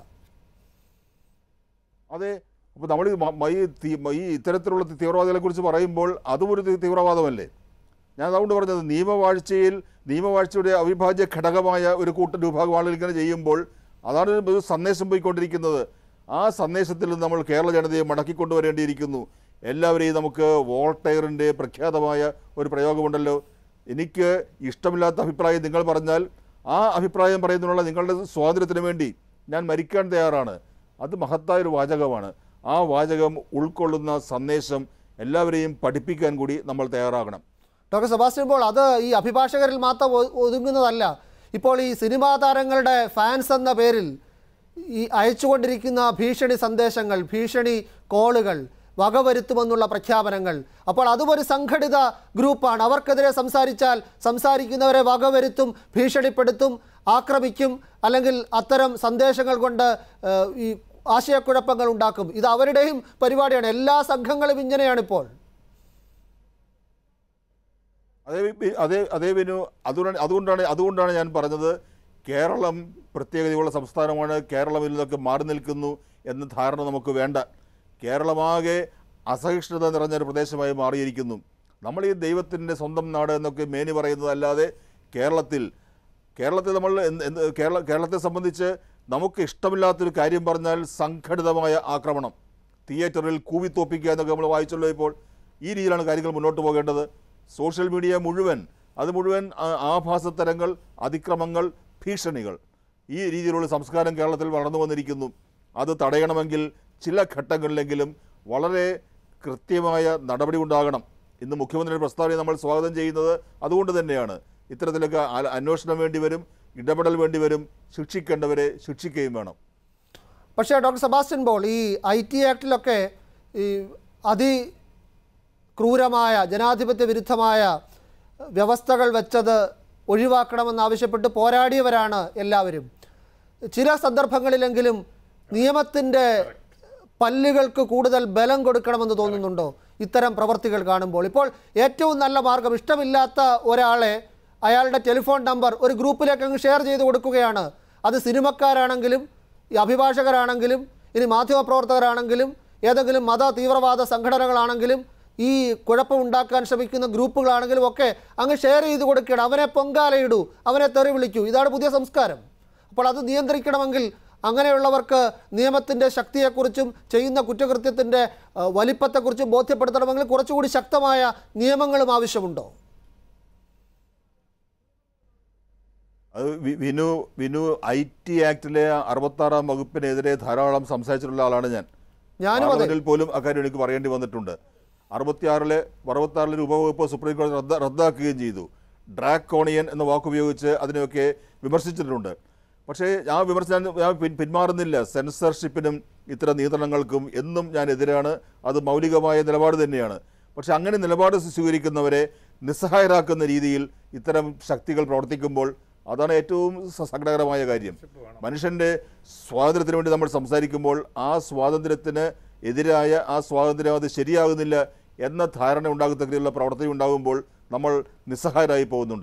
അതെ അപ്പോൾ നമ്മൾ ഈ മ- മ- ഈ തീ- മ- ഈ ഇത്തരത്തിലുള്ള തീവ്രവാദികളെ കുറിച്ച് പറയുമ്പോൾ അതും ഒരു തീ- തീവ്രവാദമല്ലേ ഞാൻ അതുകൊണ്ട് പറഞ്ഞത് നിയമവാഴ്ചയിൽ നിയമവാഴ്ചയുടെ അവിഭാജ്യ ഘടകമായ ഒരു കൂട്ടം വിഭാഗം ആളുകൾ ഇങ്ങനെ ചെയ്യുമ്പോൾ അതാണ് ഒരു സന്ദേശം പോയിക്കൊണ്ടിരിക്കുന്നത് ആ സന്ദേശത്തിൽ നിന്ന് നമ്മൾ കേരള ജനതയെ മടക്കിക്കൊണ്ടുവരേണ്ടിയിരിക്കുന്നു എല്ലാവരെയും നമുക്ക് വോൾട്ടയറിൻ്റെ പ്രഖ്യാതമായ ഒരു പ്രയോഗമുണ്ടല്ലോ എനിക്ക് ഇഷ്ടമില്ലാത്ത അഭിപ്രായം നിങ്ങൾ പറഞ്ഞാൽ ആ അഭിപ്രായം പറയുന്നതിനുള്ള നിങ്ങളുടെ സ്വാതന്ത്ര്യത്തിന് വേണ്ടി ഞാൻ മരിക്കാൻ തയ്യാറാണ് അത് മഹത്തായ ഒരു വാചകമാണ് ആ വാചകം ഉൾക്കൊള്ളുന്ന സന്ദേശം എല്ലാവരെയും പഠിപ്പിക്കാൻ കൂടി നമ്മൾ തയ്യാറാകണം ഡോക്ടർ സെബാസ്റ്റ്യൻ പോൾ അത് ഈ അഭിഭാഷകരിൽ മാത്രം ഒ- ഒതുങ്ങുന്നതല്ല ഇപ്പോൾ ഈ സിനിമാ താരങ്ങളുടെ ഫാൻസ് എന്ന പേരിൽ ഈ അയച്ചുകൊണ്ടിരിക്കുന്ന ഭീഷണി സന്ദേശങ്ങൾ ഭീഷണി കോളുകൾ വകവരുത്തുമെന്നുള്ള പ്രഖ്യാപനങ്ങൾ അപ്പോൾ അതും ഒരു സംഘടിത ഗ്രൂപ്പാണ് അവർക്കെതിരെ സംസാരിച്ചാൽ സംസാരിക്കുന്നവരെ വകവരുത്തും ഭീഷണിപ്പെടുത്തും ആക്രമിക്കും അല്ലെങ്കിൽ അത്തരം സന്ദേശങ്ങൾ കൊണ്ട് ഏഹ്, ഈ ആശയക്കുഴപ്പങ്ങൾ ഉണ്ടാക്കും ഇത് അവരുടെയും പരിപാടിയാണ് എല്ലാ സംഘങ്ങളും ഇങ്ങനെയാണിപ്പോൾ അതേ വി- അതേ അതേ വിനു അതുകൊണ്ടാണ് അതുകൊണ്ടാണ് അതുകൊണ്ടാണ് ഞാൻ പറഞ്ഞത് കേരളം പ്രത്യേകതയുള്ള സംസ്ഥാനമാണ് കേരളം ഇതിൽ നിന്നൊക്കെ മാറി നിൽക്കുന്നു എന്ന ധാരണ നമുക്ക് വേണ്ട കേരളമാകെ അസഹിഷ്ണുത നിറഞ്ഞൊരു പ്രദേശമായി മാറിയിരിക്കുന്നു നമ്മൾ ഈ ദൈവത്തിൻ്റെ സ്വന്തം നാട് എന്നൊക്കെ മേനി പറയുന്നതല്ലാതെ കേരളത്തിൽ കേരളത്തിൽ നമ്മൾ എന്ത് എന്ത് കേരള കേരളത്തെ സംബന്ധിച്ച് നമുക്ക് ഇഷ്ടമില്ലാത്തൊരു കാര്യം പറഞ്ഞാൽ സംഘടിതമായ ആക്രമണം തിയേറ്ററിൽ കൂവിത്തോപ്പിക്കുക എന്നൊക്കെ നമ്മൾ വായിച്ചല്ലോ ഇപ്പോൾ ഈ രീതിയിലാണ് കാര്യങ്ങൾ മുന്നോട്ട് പോകേണ്ടത് സോഷ്യൽ മീഡിയ മുഴുവൻ അത് മുഴുവൻ ആ- ആഭാസത്തരങ്ങൾ അതിക്രമങ്ങൾ ഭീഷണികൾ ഈ രീതിയിലുള്ള സംസ്കാരം കേരളത്തിൽ വളർന്നു വന്നിരിക്കുന്നു അത് തടയണമെങ്കിൽ ചില ഘട്ടങ്ങളിലെങ്കിലും വളരെ കൃത്യമായ നടപടി ഉണ്ടാകണം ഇന്ന് മുഖ്യമന്ത്രിയുടെ പ്രസ്താവന നമ്മൾ സ്വാഗതം ചെയ്യുന്നത് അതുകൊണ്ട് തന്നെയാണ് ഇത്തരത്തിലൊക്കെ ആ- അന്വേഷണം വേണ്ടി വരും ഇടപെടൽ വേണ്ടി വരും ശിക്ഷിക്കേണ്ടവരെ ശിക്ഷിക്കുകയും വേണം പക്ഷേ ഡോക്ടർ സെബാസ്റ്റ്യൻ പോൾ ഈ ഐ ടി ആക്ടിലൊക്കെ ഈ അതി ക്രൂരമായ ജനാധിപത്യ വിരുദ്ധമായ വ്യവസ്ഥകൾ വെച്ചത് ഒഴിവാക്കണമെന്നാവശ്യപ്പെട്ട് പോരാടിയവരാണ് എല്ലാവരും ചില സന്ദർഭങ്ങളിലെങ്കിലും നിയമത്തിൻ്റെ പല്ലുകൾക്ക് കൂടുതൽ ബലം കൊടുക്കണമെന്ന് തോന്നുന്നുണ്ടോ ഇത്തരം പ്രവർത്തികൾ കാണുമ്പോൾ ഇപ്പോൾ ഏറ്റവും നല്ല മാർഗം ഇഷ്ടമില്ലാത്ത ഒരാളെ അയാളുടെ ടെലിഫോൺ നമ്പർ ഒരു ഗ്രൂപ്പിലേക്ക് അങ്ങ് ഷെയർ ചെയ്ത് കൊടുക്കുകയാണ് അത് സിനിമക്കാരാണെങ്കിലും ഈ അഭിഭാഷകരാണെങ്കിലും ഇനി മാധ്യമപ്രവർത്തകരാണെങ്കിലും ഏതെങ്കിലും മത തീവ്രവാദ സംഘടനകളാണെങ്കിലും ഈ കുഴപ്പമുണ്ടാക്കാൻ ശ്രമിക്കുന്ന ഗ്രൂപ്പുകളാണെങ്കിലും ഒക്കെ അങ്ങ് ഷെയർ ചെയ്ത് കൊടുക്കുകയാണ് അവനെ പൊങ്കാലയിടൂ അവനെ തെറി വിളിക്കൂ ഇതാണ് പുതിയ സംസ്കാരം അപ്പോൾ അത് നിയന്ത്രിക്കണമെങ്കിൽ അങ്ങനെയുള്ളവർക്ക് നിയമത്തിൻ്റെ ശക്തിയെക്കുറിച്ചും ചെയ്യുന്ന കുറ്റകൃത്യത്തിൻ്റെ ആ, വലിപ്പത്തെക്കുറിച്ചും ബോധ്യപ്പെടുത്തണമെങ്കിൽ കുറച്ചുകൂടി ശക്തമായ നിയമങ്ങളും ആവശ്യമുണ്ടോ അത് വി- വിനു വിനു ഐ ടി ആക്ടിലെ അറുപത്താറാം വകുപ്പിനെതിരെ ധാരാളം സംസാരിച്ചിട്ടുള്ള ആളാണ് ഞാൻ ഞാനും അതെ പാർലമെന്റിൽ പോലും അക്കാര്യം എനിക്ക് പറയേണ്ടി വന്നിട്ടുണ്ട് അറുപത്തിയാറിലെ അറുപത്താറിലെ ഉപവകുപ്പ് സുപ്രീം കോടതി റദ്ദ റദ്ദാക്കുകയും ചെയ്തു ഡ്രാക്കോണിയൻ എന്ന വാക്കുപയോഗിച്ച് അതിനെയൊക്കെ വിമർശിച്ചിട്ടുണ്ട് പക്ഷേ ഞാൻ വിമർശിക്കാൻ ഞാൻ പിൻ- പിന്മാറുന്നില്ല സെൻസർഷിപ്പിനും ഇത്തരം നിയന്ത്രണങ്ങൾക്കും എന്നും ഞാൻ എതിരാണ് അത് മൗലികമായ നിലപാട് തന്നെയാണ് പക്ഷെ അങ്ങനെ നിലപാട് സ്വീകരിക്കുന്നവരെ നിസ്സഹായരാക്കുന്ന രീതിയിൽ ഇത്തരം ശക്തികൾ പ്രവർത്തിക്കുമ്പോൾ അതാണ് ഏറ്റവും സ- സങ്കടകരമായ കാര്യം മനുഷ്യൻ്റെ സ്വാതന്ത്ര്യത്തിന് വേണ്ടി നമ്മൾ സംസാരിക്കുമ്പോൾ ആ സ്വാതന്ത്ര്യത്തിന് എതിരായ ആ സ്വാതന്ത്ര്യം അത് ശരിയാകുന്നില്ല എന്ന ധാരണ ഉണ്ടാകുന്ന രീതിയിലുള്ള പ്രവർത്തനം ഉണ്ടാകുമ്പോൾ നമ്മൾ നിസ്സഹായരായി പോകുന്നുണ്ട്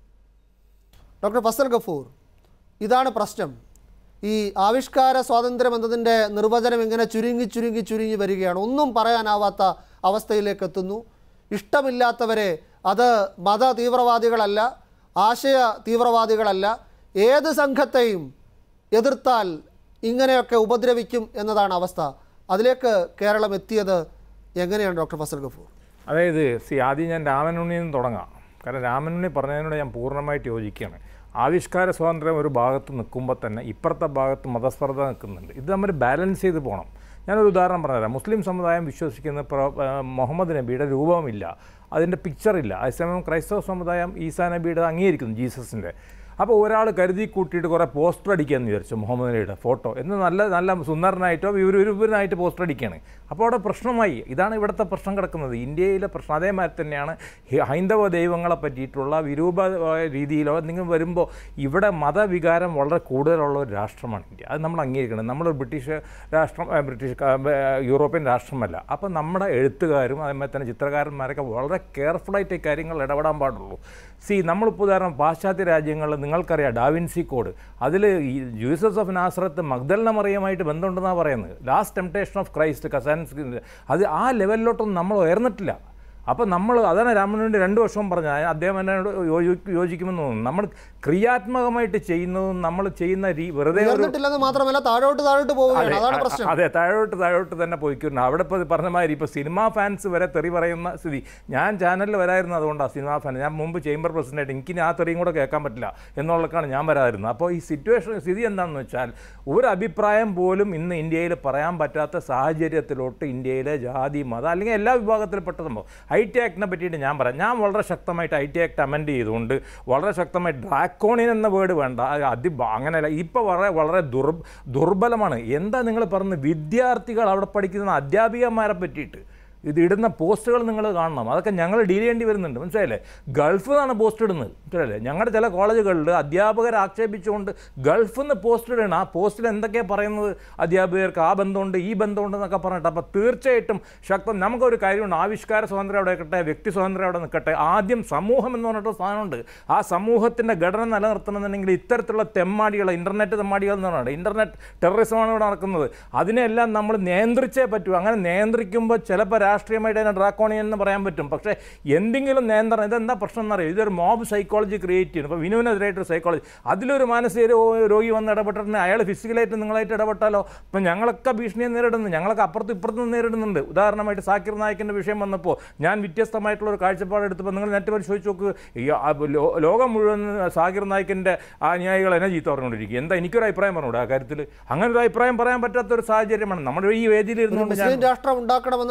ഡോക്ടർ ഫസൽ ഗഫൂർ ഇതാണ് പ്രശ്നം ഈ ആവിഷ്കാര സ്വാതന്ത്ര്യം എന്നതിൻ്റെ നിർവചനം ഇങ്ങനെ ചുരുങ്ങി ചുരുങ്ങി ചുരുങ്ങി വരികയാണ് ഒന്നും പറയാനാവാത്ത അവസ്ഥയിലേക്ക് എത്തുന്നു ഇഷ്ടമില്ലാത്തവരെ അത് മത തീവ്രവാദികളല്ല ആശയ തീവ്രവാദികളല്ല ഏത് സംഘത്തെയും എതിർത്താൽ ഇങ്ങനെയൊക്കെ ഉപദ്രവിക്കും എന്നതാണ് അവസ്ഥ അതിലേക്ക് കേരളം എത്തിയത് എങ്ങനെയാണ് ഡോക്ടർ ഫസൽ ഗഫൂർ അതായത് സി ആദ്യം ഞാൻ രാമനുണ്ണിയിൽ നിന്ന് തുടങ്ങാം കാരണം രാമനുണ്ണി പറഞ്ഞതിനോട് ഞാൻ പൂർണ്ണമായിട്ട് യോജിക്കുകയാണ് ആവിഷ്കാര സ്വാതന്ത്ര്യം ഒരു ഭാഗത്ത് നിൽക്കുമ്പോൾ തന്നെ ഇപ്പുറത്തെ ഭാഗത്ത് മതസ്പർദ്ധ നിൽക്കുന്നുണ്ട് ഇത് നമ്മൾ ബാലൻസ് ചെയ്ത് പോകണം ഞാനൊരു ഉദാഹരണം പറഞ്ഞുതരാം മുസ്ലിം സമുദായം വിശ്വസിക്കുന്ന പ്ര- ആ, മുഹമ്മദ് നബിയുടെ രൂപമില്ല അതിൻ്റെ പിക്ചറില്ല അതേസമയം ക്രൈസ്തവ സമുദായം ഈസാ നബിയുടെ അംഗീകരിക്കുന്നു ജീസസിൻ്റെ അപ്പോൾ ഒരാൾ കരുതി കൂട്ടിയിട്ട് കുറേ പോസ്റ്റർ അടിക്കാമെന്ന് വിചാരിച്ചു മുഹമ്മദ് നബിയുടെ ഫോട്ടോ എന്ന് നല്ല നല്ല സുന്ദരനായിട്ടോ വിവരവിവരനായിട്ട് പോസ്റ്റർ അടിക്കുകയാണ് അപ്പോൾ അവിടെ പ്രശ്നമായി ഇതാണ് ഇവിടുത്തെ പ്രശ്നം കിടക്കുന്നത് ഇന്ത്യയിലെ പ്രശ്നം അതേമാതിരി തന്നെയാണ് ഹി- ഹൈന്ദവ ദൈവങ്ങളെ പറ്റിയിട്ടുള്ള വിരൂപ ആയ രീതിയിലോ നിങ്ങൾ വരുമ്പോൾ ഇവിടെ മതവികാരം വളരെ കൂടുതലുള്ള ഒരു രാഷ്ട്രമാണ് ഇന്ത്യ അത് നമ്മൾ അംഗീകരിക്കണം നമ്മൾ ബ്രിട്ടീഷ് രാഷ്ട്രം ആ, ബ്രിട്ടീഷ് ക- ആ, യൂറോപ്യൻ രാഷ്ട്രമല്ല അപ്പോൾ നമ്മുടെ എഴുത്തുകാരും അതേമാതിരി തന്നെ ചിത്രകാരന്മാരൊക്കെ വളരെ കെയർഫുള്ളായിട്ട് ഈ കാര്യങ്ങൾ ഇടപെടാൻ പാടുള്ളൂ സി നമ്മളിപ്പോൾ ഉദാഹരണം പാശ്ചാത്യ രാജ്യങ്ങളിൽ നിങ്ങൾക്കറിയാം ഡാവിൻസി കോഡ് അതിൽ ഈ ജൂസസ് ഓഫ് നാസറത്ത് മഗ്ദലിന മറിയമായിട്ട് ബന്ധമുണ്ടെന്നാണ് പറയുന്നത് ലാസ്റ്റ് ടെംപ്ടേഷൻ ഓഫ് ക്രൈസ്റ്റ് കസാൻസ് അത് ആ ലെവലിലോട്ടൊന്നും നമ്മൾ ഉയർന്നിട്ടില്ല അപ്പോൾ നമ്മൾ അതാണ് രാമനുവിൻ്റെ രണ്ട് വർഷവും പറഞ്ഞ അദ്ദേഹം എന്നോട് യോജി- യോജിക്കുമെന്ന് തോന്നുന്നു നമ്മൾ ക്രിയാത്മകമായിട്ട് ചെയ്യുന്നതും നമ്മൾ ചെയ്യുന്ന രീ വെറുതെ ഒരു ഉയർന്നിട്ടില്ലെന്ന് മാത്രമല്ല താഴോട്ട് താഴോട്ട് പോവുകയാണ് അതെ, അതാണ് അ- പ്രശ്നം അതെ താഴോട്ട് താഴോട്ട് തന്നെ പോയിക്കുന്നു അവിടെ ഇപ്പോൾ പറഞ്ഞ മാതിരി ഇപ്പോൾ സിനിമാ ഫാൻസ് വരെ തെറി പറയുന്ന സ്ഥിതി ഞാൻ ചാനലിൽ വരായിരുന്നു അതുകൊണ്ടാണ് സിനിമാ ഫാൻ ഞാൻ മുമ്പ് ചേംബർ പ്രസിഡൻ്റായിട്ട് എനിക്ക് ഇനി ആ തെറിയും കൂടെ കേൾക്കാൻ പറ്റില്ല എന്നുള്ളതാണ് ഞാൻ വരാതിരുന്നത് അപ്പോൾ ഈ സിറ്റുവേഷൻ സ്ഥിതി എന്താണെന്ന് വെച്ചാൽ ഒരു അഭിപ്രായം പോലും ഇന്ന് ഇന്ത്യയിൽ പറയാൻ പറ്റാത്ത സാഹചര്യത്തിലോട്ട് ഇന്ത്യയിലെ ജാതി മതം അല്ലെങ്കിൽ എല്ലാ വിഭാഗത്തിൽപ്പെട്ട സംഭവം ഐ ടി ആക്ടിനെ പറ്റിയിട്ട് ഞാൻ പറയാം ഞാൻ വളരെ ശക്തമായിട്ട് ഐ ടി ആക്ട് അമെൻഡ് ചെയ്തുകൊണ്ട് വളരെ ശക്തമായി ഡ്രാക്കോണിയൻ എന്ന വേർഡ് വേണ്ട അത് അതി അങ്ങനെയല്ല ഇപ്പോൾ വളരെ വളരെ ദുർ ദുർബലമാണ് എന്താ നിങ്ങൾ പറഞ്ഞത് വിദ്യാർത്ഥികൾ അവിടെ പഠിക്കുന്ന അധ്യാപികന്മാരെ പറ്റിയിട്ട് ഇത് ഇടുന്ന പോസ്റ്റുകൾ നിങ്ങൾ കാണണം അതൊക്കെ ഞങ്ങൾ ഡീൽ ചെയ്യേണ്ടി വരുന്നുണ്ട് മനസ്സിലായില്ലേ ഗൾഫിൽ നിന്നാണ് പോസ്റ്റ് ഇടുന്നത് മനസ്സിലായില്ലേ ഞങ്ങളുടെ ചില കോളേജുകളിൽ അധ്യാപകരെ ആക്ഷേപിച്ചുകൊണ്ട് ഗൾഫിൽ നിന്ന് പോസ്റ്റ് ഇടണം ആ പോസ്റ്റിൽ എന്തൊക്കെയാണ് പറയുന്നത് അധ്യാപകർക്ക് ആ ബന്ധമുണ്ട് ഈ ബന്ധമുണ്ട് എന്നൊക്കെ പറഞ്ഞിട്ട് അപ്പോൾ തീർച്ചയായിട്ടും ശക്തം നമുക്കൊരു കാര്യമുണ്ട് ആവിഷ്കാര സ്വാതന്ത്ര്യം അവിടെ നിൽക്കട്ടെ വ്യക്തി സ്വാതന്ത്ര്യം അവിടെ നിൽക്കട്ടെ ആദ്യം സമൂഹം എന്ന് പറഞ്ഞിട്ട് സാധനമുണ്ട് ആ സമൂഹത്തിൻ്റെ ഘടന നിലനിർത്തണമെന്നുണ്ടെങ്കിൽ ഇത്തരത്തിലുള്ള തെമ്മാടികൾ ഇൻ്റർനെറ്റ് തെമ്മാടികൾ എന്ന് പറഞ്ഞാൽ ഇൻ്റർനെറ്റ് ടെററിസമാണ് ഇവിടെ നടക്കുന്നത് അതിനെല്ലാം നമ്മൾ നിയന്ത്രിച്ചേ പറ്റൂ അങ്ങനെ നിയന്ത്രിക്കുമ്പോൾ ചിലപ്പോൾ രാഷ്ട്രീയമായിട്ട് അതിനെ ഡ്രാക്കോണിയൻ എന്ന് പറയാൻ പറ്റും പക്ഷേ എന്തെങ്കിലും നിയന്ത്രണം ഇതെന്താ പ്രശ്നം എന്നറിയാം ഇതൊരു മോബ് സൈക്കോളജി ക്രിയേറ്റ് ചെയ്യുന്നു ഇപ്പോൾ വിനുവിനെതിരായിട്ടൊരു സൈക്കോളജി അതിലൊരു മാനസിക രോ- രോഗി വന്ന് ഇടപെട്ടിട്ടുണ്ടെങ്കിൽ അയാൾ ഫിസിക്കലായിട്ട് നിങ്ങളായിട്ട് ഇടപെട്ടാലോ ഇപ്പം ഞങ്ങളൊക്കെ ഭീഷണിയെ നേരിടുന്നു ഞങ്ങളൊക്കെ അപ്പുറത്തും ഇപ്പുറത്തും നേരിടുന്നുണ്ട് ഉദാഹരണമായിട്ട് സാക്കിർ നായിക്കിൻ്റെ വിഷയം വന്നപ്പോൾ ഞാൻ വ്യത്യസ്തമായിട്ടുള്ള ഒരു കാഴ്ചപ്പാട് എടുത്തപ്പോൾ നിങ്ങൾ നെറ്റ് പരിശോധിച്ച് നോക്ക് ഈ ആ ലോ- ലോകം മുഴുവൻ സാക്കിർ നായിക്കിൻ്റെ ആ അനുയായികൾ എന്നെ ചീത്ത പറഞ്ഞുകൊണ്ടിരിക്കും എന്താ എനിക്കൊരു അഭിപ്രായം പറഞ്ഞൂടെ ആ കാര്യത്തിൽ അങ്ങനെ ഒരു അഭിപ്രായം പറയാൻ പറ്റാത്ത ഒരു സാഹചര്യമാണ് നമ്മുടെ ഈ വേദിയിൽ ഇരുന്നുകൊണ്ട് ഞാൻ മുസ്ലിം രാഷ്ട്രം ഉണ്ടാക്കണമെന്ന് ഡോക്ടർ ഫസൽ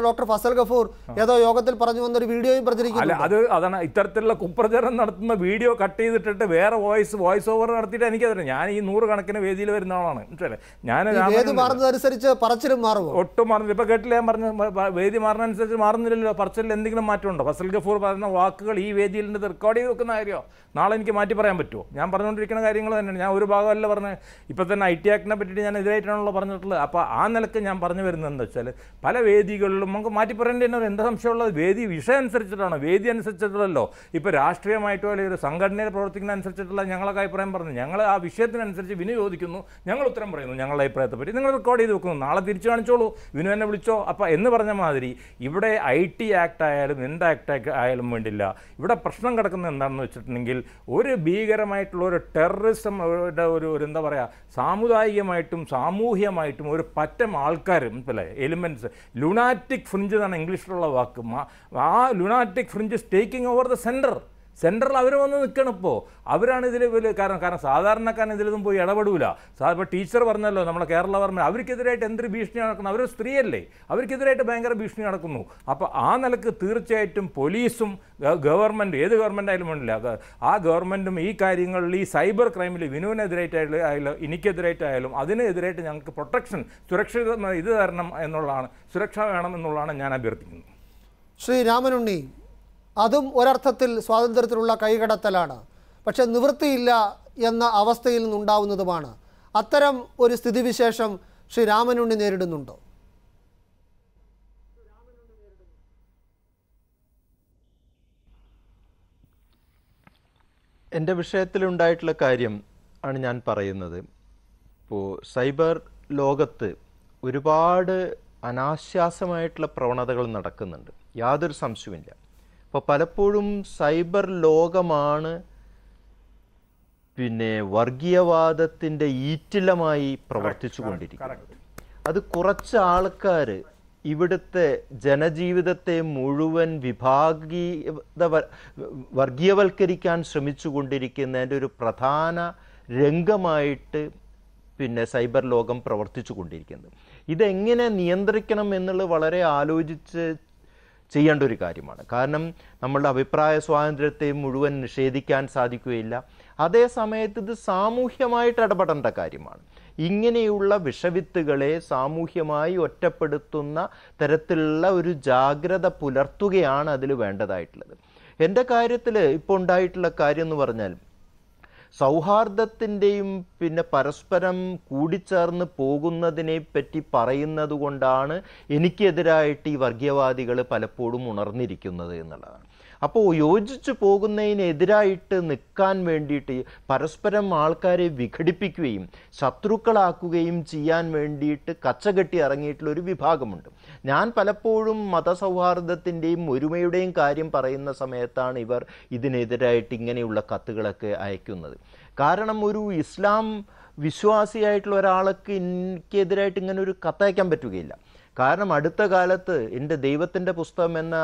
ഫസൽ ഗഫൂർ ഏതോ യോഗത്തിൽ പറഞ്ഞു വന്നൊരു വീഡിയോയും അല്ല പ്രചരിക്കുന്നു അത് അതാണ് ഇത്തരത്തിലുള്ള കുപ്രചരണം നടത്തുന്ന വീഡിയോ കട്ട് ചെയ്തിട്ടിട്ട് വേറെ വോയിസ് വോയിസ് ഓവർ നടത്തിയിട്ട് എനിക്കതറിയാം ഞാൻ ഈ നൂറുകണക്കിന് വേദിയിൽ വരുന്ന ആളാണ് മനസ്സിലായില്ലേ ഞാൻ ഈ വേദി രാമൻ മാറുന്നതനുസരിച്ച് പറച്ചിലും മാറുമോ ഒട്ടും മാറുന്നില്ല ഇപ്പൊ കേട്ടില്ല ഞാൻ പറഞ്ഞ മ- മ- വേദി മാറുന്നതനുസരിച്ച് മാറുന്നില്ലല്ലോ പറച്ചിലിൽ എന്തെങ്കിലും മാറ്റമുണ്ടോ ഫസൽ ഗഫൂർ പറയുന്ന വാക്കുകൾ ഈ വേദിയിൽ നിന്ന് റെക്കോർഡ് ചെയ്ത് വെക്കുന്ന കാര്യമോ നാളെ എനിക്ക് മാറ്റി പറയാൻ പറ്റുമോ ഞാൻ പറഞ്ഞുകൊണ്ടിരിക്കുന്ന കാര്യങ്ങൾ തന്നെയാണ് ഞാൻ ഒരു ഭാഗമല്ല പറഞ്ഞത് ഇപ്പം തന്നെ ഐ ടി ആക്ടിനെ പറ്റിയിട്ട് ഞാൻ എതിരായിട്ടാണല്ലോ പറഞ്ഞിട്ടുള്ളത് അപ്പോൾ ആ നിലക്ക് ഞാൻ പറഞ്ഞു വരുന്നത് എന്താ വെച്ചാൽ പല വേദികളിലും നമുക്ക് മാറ്റി പറയേണ്ടി തന്നെ എന്താ സംശയമുള്ളത് വേദി വിഷയം അനുസരിച്ചിട്ടാണ് വേദി അനുസരിച്ചിട്ടുള്ളല്ലോ ഇപ്പോൾ രാഷ്ട്രീയമായിട്ടോ അല്ലെങ്കിൽ ഒരു സംഘടനയിൽ പ്രവർത്തിക്കുന്ന അനുസരിച്ചിട്ടുള്ള ഞങ്ങളൊക്കെ അഭിപ്രായം പറഞ്ഞു ഞങ്ങൾ ആ വിഷയത്തിനനുസരിച്ച് വിനു ചോദിക്കുന്നു ഞങ്ങൾ ഉത്തരം പറയുന്നു ഞങ്ങളുടെ അഭിപ്രായത്തെ പറ്റി നിങ്ങൾ റെക്കോർഡ് ചെയ്ത് വെക്കുന്നു നാളെ തിരിച്ചു കാണിച്ചോളൂ വിനു എന്നെ വിളിച്ചോ അപ്പോൾ എന്ന് പറഞ്ഞ മാതിരി ഇവിടെ ഐ ടി ആക്ട് ആയാലും എന്ത് ആക്ട് ആയാലും വേണ്ടില്ല ഇവിടെ പ്രശ്നം കിടക്കുന്നത് എന്താണെന്ന് വെച്ചിട്ടുണ്ടെങ്കിൽ ഒരു ഭീകരമായിട്ടുള്ള ഒരു ടെററിസം ഒരു ഒരു എന്താ പറയുക സാമുദായികമായിട്ടും സാമൂഹ്യമായിട്ടും ഒരു പറ്റം ആൾക്കാർ അല്ലേ എലിമെൻറ്റ്സ് ലുണാറ്റിക് ഫ്രിഞ്ച് എന്നാണ് ഇംഗ്ലീഷിലുള്ള വാക്ക് മാ- ആ lunatic fringe taking over the centre സെൻറ്ററിൽ അവർ വന്ന് നിൽക്കണം ഇപ്പോൾ അവരാണ് ഇതിൽ വലിയ കാരണം കാരണം സാധാരണക്കാരൻ ഇതിലൊന്നും പോയി ഇടപെടൂല സാ ഇപ്പോൾ ടീച്ചർ പറഞ്ഞല്ലോ നമ്മളെ കേരള പറഞ്ഞ അവർക്കെതിരായിട്ട് എന്തൊരു ഭീഷണി നടക്കുന്നു അവർ സ്ത്രീയല്ലേ അവർക്കെതിരായിട്ട് ഭയങ്കര ഭീഷണി നടക്കുന്നു അപ്പോൾ ആ നിലക്ക് തീർച്ചയായിട്ടും പോലീസും ഗ- ഗവൺമെൻറ് ഏത് ഗവൺമെൻറ് ആയാലും വേണ്ടില്ല ഗ- ആ ഗവൺമെൻറ്റും ഈ കാര്യങ്ങളിൽ ഈ സൈബർ ക്രൈമിൽ വിനുവിനെതിരായിട്ടായാലും ആയാലും എനിക്കെതിരായിട്ടായാലും അതിനെതിരായിട്ട് ഞങ്ങൾക്ക് പ്രൊട്ടക്ഷൻ സുരക്ഷിത ഇത് തരണം എന്നുള്ളതാണ് സുരക്ഷ വേണം എന്നുള്ളതാണ് ഞാൻ അഭ്യർത്ഥിക്കുന്നത് ശ്രീ രാമനുണ്ണി അതും ഒരർത്ഥത്തിൽ സ്വാതന്ത്ര്യത്തിലുള്ള കൈകടത്തലാണ് പക്ഷെ നിവൃത്തിയില്ല എന്ന അവസ്ഥയിൽ നിന്നുണ്ടാവുന്നതുമാണ് അത്തരം ഒരു സ്ഥിതിവിശേഷം ശ്രീ രാമനുണ്ണി നേരിടുന്നുണ്ടോ എൻ്റെ വിഷയത്തിലുണ്ടായിട്ടുള്ള കാര്യം ആണ് ഞാൻ പറയുന്നത് ഇപ്പോൾ സൈബർ ലോകത്ത് ഒരുപാട് അനാശ്വാസമായിട്ടുള്ള പ്രവണതകൾ നടക്കുന്നുണ്ട് യാതൊരു സംശയവുമില്ല അപ്പോൾ പലപ്പോഴും സൈബർ ലോകമാണ് പിന്നെ വർഗീയവാദത്തിൻ്റെ ഈറ്റിലമായി പ്രവർത്തിച്ചു കൊണ്ടിരിക്കുന്നത് അത് കുറച്ച് ആൾക്കാർ ഇവിടുത്തെ ജനജീവിതത്തെ മുഴുവൻ വിഭാഗീയത വർഗീയവൽക്കരിക്കാൻ ശ്രമിച്ചു കൊണ്ടിരിക്കുന്നതിൻ്റെ ഒരു പ്രധാന രംഗമായിട്ട് പിന്നെ സൈബർ ലോകം പ്രവർത്തിച്ചു കൊണ്ടിരിക്കുന്നത് ഇതെങ്ങനെ നിയന്ത്രിക്കണം എന്നുള്ളത് വളരെ ആലോചിച്ച് ചെയ്യേണ്ട ഒരു കാര്യമാണ് കാരണം നമ്മളുടെ അഭിപ്രായ സ്വാതന്ത്ര്യത്തെ മുഴുവൻ നിഷേധിക്കാൻ സാധിക്കുകയില്ല അതേ സമയത്ത് ഇത് സാമൂഹ്യമായിട്ട് ഇടപെടേണ്ട കാര്യമാണ് ഇങ്ങനെയുള്ള വിഷവിത്തുകളെ സാമൂഹ്യമായി ഒറ്റപ്പെടുത്തുന്ന തരത്തിലുള്ള ഒരു ജാഗ്രത പുലർത്തുകയാണ് അതിൽ വേണ്ടതായിട്ടുള്ളത് എൻ്റെ കാര്യത്തിൽ ഇപ്പോൾ ഉണ്ടായിട്ടുള്ള കാര്യം എന്ന് പറഞ്ഞാൽ സൗഹാർദ്ദത്തിൻ്റെയും പിന്നെ പരസ്പരം കൂടിച്ചേർന്ന് പോകുന്നതിനെ പറ്റി പറയുന്നത് കൊണ്ടാണ് എനിക്കെതിരായിട്ട് ഈ വർഗീയവാദികൾ പലപ്പോഴും ഉണർന്നിരിക്കുന്നത് എന്നുള്ളതാണ് അപ്പോൾ യോജിച്ചു പോകുന്നതിനെതിരായിട്ട് നിൽക്കാൻ വേണ്ടിയിട്ട് പരസ്പരം ആൾക്കാരെ വിഘടിപ്പിക്കുകയും ശത്രുക്കളാക്കുകയും ചെയ്യാൻ വേണ്ടിയിട്ട് കച്ചകെട്ടി ഇറങ്ങിയിട്ടുള്ള ഒരു വിഭാഗമുണ്ട് ഞാൻ പലപ്പോഴും മതസൗഹാർദ്ദത്തിൻ്റെയും ഒരുമയുടെയും കാര്യം പറയുന്ന സമയത്താണ് ഇവർ ഇതിനെതിരായിട്ട് ഇങ്ങനെയുള്ള കത്തുകളൊക്കെ അയക്കുന്നത് കാരണം ഒരു ഇസ്ലാം വിശ്വാസിയായിട്ടുള്ള ഒരാൾക്ക് എനിക്കെതിരായിട്ട് ഇങ്ങനെ ഒരു കത്തയക്കാൻ പറ്റുകയില്ല കാരണം അടുത്ത കാലത്ത് എൻ്റെ ദൈവത്തിൻ്റെ പുസ്തകം എന്ന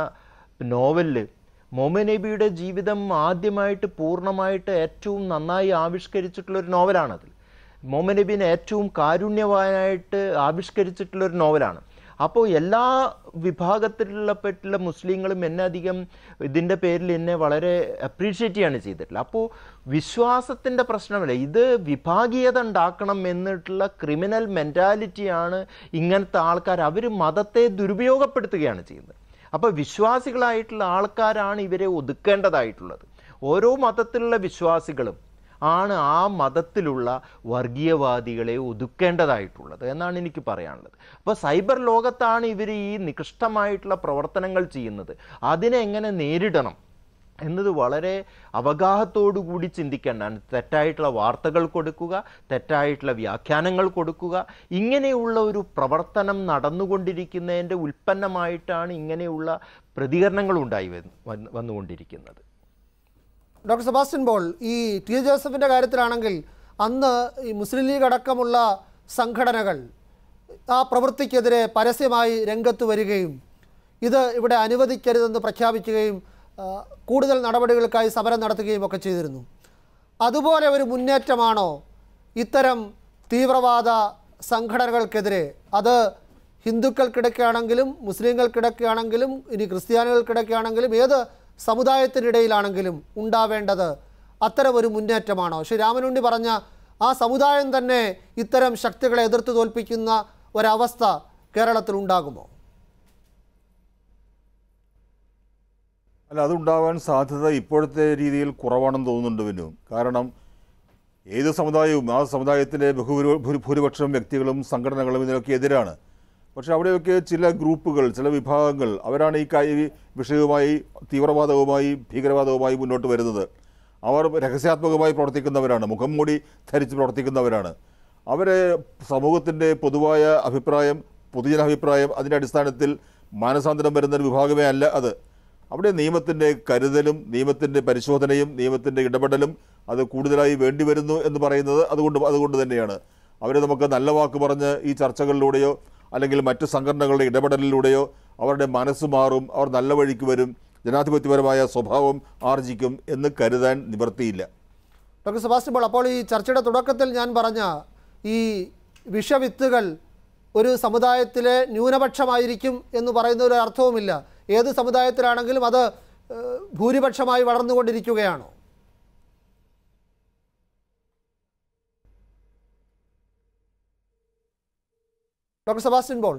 നോവലിൽ മൊഹമ്മദ് നബിയുടെ ജീവിതം ആദ്യമായിട്ട് പൂർണ്ണമായിട്ട് ഏറ്റവും നന്നായി ആവിഷ്കരിച്ചിട്ടുള്ള ഒരു നോവലാണത് മൊഹമ്മദ് നബീനെ ഏറ്റവും കാരുണ്യവാനായിട്ട് ആവിഷ്കരിച്ചിട്ടുള്ള ഒരു നോവലാണ് അപ്പോൾ എല്ലാ വിഭാഗത്തിലുള്ള പെട്ടുള്ള മുസ്ലിങ്ങളും എന്നെ അധികം ഇതിൻ്റെ പേരിൽ എന്നെ വളരെ അപ്രീഷിയേറ്റ് ചെയ്യാണ് ചെയ്തിട്ടുള്ളത് അപ്പോൾ വിശ്വാസത്തിൻ്റെ പ്രശ്നമല്ല ഇത് വിഭാഗീയത ഉണ്ടാക്കണം എന്നിട്ടുള്ള ക്രിമിനൽ മെൻറ്റാലിറ്റിയാണ് ഇങ്ങനത്തെ ആൾക്കാർ അവർ മതത്തെ ദുരുപയോഗപ്പെടുത്തുകയാണ് ചെയ്യുന്നത് അപ്പോൾ വിശ്വാസികളായിട്ടുള്ള ആൾക്കാരാണ് ഇവരെ ഒതുക്കേണ്ടതായിട്ടുള്ളത് ഓരോ മതത്തിലുള്ള വിശ്വാസികളും ആണ് ആ മതത്തിലുള്ള വർഗീയവാദികളെ ഒതുക്കേണ്ടതായിട്ടുള്ളത് എന്നാണ് എനിക്ക് പറയാനുള്ളത് അപ്പോൾ സൈബർ ലോകത്താണ് ഇവർ ഈ നികൃഷ്ടമായിട്ടുള്ള പ്രവർത്തനങ്ങൾ ചെയ്യുന്നത് അതിനെ എങ്ങനെ നേരിടണം എന്നത് വളരെ അവഗാഹത്തോടു കൂടി ചിന്തിക്കേണ്ടതാണ് തെറ്റായിട്ടുള്ള വാർത്തകൾ കൊടുക്കുക തെറ്റായിട്ടുള്ള വ്യാഖ്യാനങ്ങൾ കൊടുക്കുക ഇങ്ങനെയുള്ള ഒരു പ്രവർത്തനം നടന്നുകൊണ്ടിരിക്കുന്നതിൻ്റെ ഉൽപ്പന്നമായിട്ടാണ് ഇങ്ങനെയുള്ള പ്രതികരണങ്ങൾ ഉണ്ടായി വന്ന് വന്ന് വന്നുകൊണ്ടിരിക്കുന്നത് ഡോക്ടർ സെബാസ്റ്റ്യൻ പോൾ ഈ ടി എ ജോസഫിൻ്റെ കാര്യത്തിലാണെങ്കിൽ അന്ന് ഈ മുസ്ലിം ലീഗ് അടക്കമുള്ള സംഘടനകൾ ആ പ്രവൃത്തിക്കെതിരെ പരസ്യമായി രംഗത്ത് വരികയും ഇത് ഇവിടെ അനുവദിക്കരുതെന്ന് പ്രഖ്യാപിക്കുകയും ആ, കൂടുതൽ നടപടികൾക്കായി സമരം നടത്തുകയും ഒക്കെ ചെയ്തിരുന്നു അതുപോലെ ഒരു മുന്നേറ്റമാണോ ഇത്തരം തീവ്രവാദ സംഘടനകൾക്കെതിരെ അത് ഹിന്ദുക്കൾക്കിടയ്ക്കാണെങ്കിലും മുസ്ലിങ്ങൾക്കിടയ്ക്കാണെങ്കിലും ഇനി ക്രിസ്ത്യാനികൾക്കിടയ്ക്കാണെങ്കിലും ഏത് സമുദായത്തിനിടയിലാണെങ്കിലും ഉണ്ടാവേണ്ടത് അത്തരമൊരു മുന്നേറ്റമാണോ ശ്രീ രാമനുണ്ണി പറഞ്ഞ ആ സമുദായം തന്നെ ഇത്തരം ശക്തികളെ എതിർത്ത് തോൽപ്പിക്കുന്ന ഒരവസ്ഥ കേരളത്തിൽ ഉണ്ടാകുമോ അല്ല അതുണ്ടാവാൻ സാധ്യത ഇപ്പോഴത്തെ രീതിയിൽ കുറവാണെന്ന് തോന്നുന്നുണ്ട് വിനു കാരണം ഏത് സമുദായവും ആ സമുദായത്തിലെ ബഹുഭൂരി ഭൂരി- ഭൂരിപക്ഷം വ്യക്തികളും സംഘടനകളും ഇതിനൊക്കെ എതിരാണ് പക്ഷേ അവിടെയൊക്കെ ചില ഗ്രൂപ്പുകൾ ചില വിഭാഗങ്ങൾ അവരാണ് ഈ കാ- ഈ വിഷയവുമായി തീവ്രവാദവുമായി ഭീകരവാദവുമായി മുന്നോട്ട് വരുന്നത് അവർ രഹസ്യാത്മകമായി പ്രവർത്തിക്കുന്നവരാണ് മുഖം മൂടി ധരിച്ച് പ്രവർത്തിക്കുന്നവരാണ് അവരെ സമൂഹത്തിൻ്റെ പൊതുവായ അഭിപ്രായം പൊതുജനാഭിപ്രായം അതിൻ്റെ അടിസ്ഥാനത്തിൽ മാനസാന്തരം വരുന്ന ഒരു വിഭാഗമേ അല്ല അത് അവിടെ നിയമത്തിൻ്റെ കരുതലും നിയമത്തിൻ്റെ പരിശോധനയും നിയമത്തിൻ്റെ ഇടപെടലും അത് കൂടുതലായി വേണ്ടി വരുന്നു എന്ന് പറയുന്നത് അതുകൊണ്ട് അതുകൊണ്ട് തന്നെയാണ് അവരെ നമുക്ക് നല്ല വാക്ക് പറഞ്ഞ് ഈ ചർച്ചകളിലൂടെയോ അല്ലെങ്കിൽ മറ്റ് സംഘടനകളുടെ ഇടപെടലിലൂടെയോ അവരുടെ മനസ്സ് മാറും അവർ നല്ല വഴിക്ക് വരും ജനാധിപത്യപരമായ സ്വഭാവം ആർജിക്കും എന്ന് കരുതാൻ നിവർത്തിയില്ല ഡോക്ടർ സെബാസ്റ്റ്യൻ പോൾ അപ്പോൾ ഈ ചർച്ചയുടെ തുടക്കത്തിൽ ഞാൻ പറഞ്ഞ ഈ വിഷവിത്തുകൾ ഒരു സമുദായത്തിലെ ന്യൂനപക്ഷമായിരിക്കും എന്ന് പറയുന്ന ഒരു അർത്ഥവുമില്ല ഏത് സമുദായത്തിലാണെങ്കിലും അത് ഏഹ്, ഭൂരിപക്ഷമായി വളർന്നുകൊണ്ടിരിക്കുകയാണോ ഡോക്ടർ സെബാസ്റ്റ്യൻ പോൾ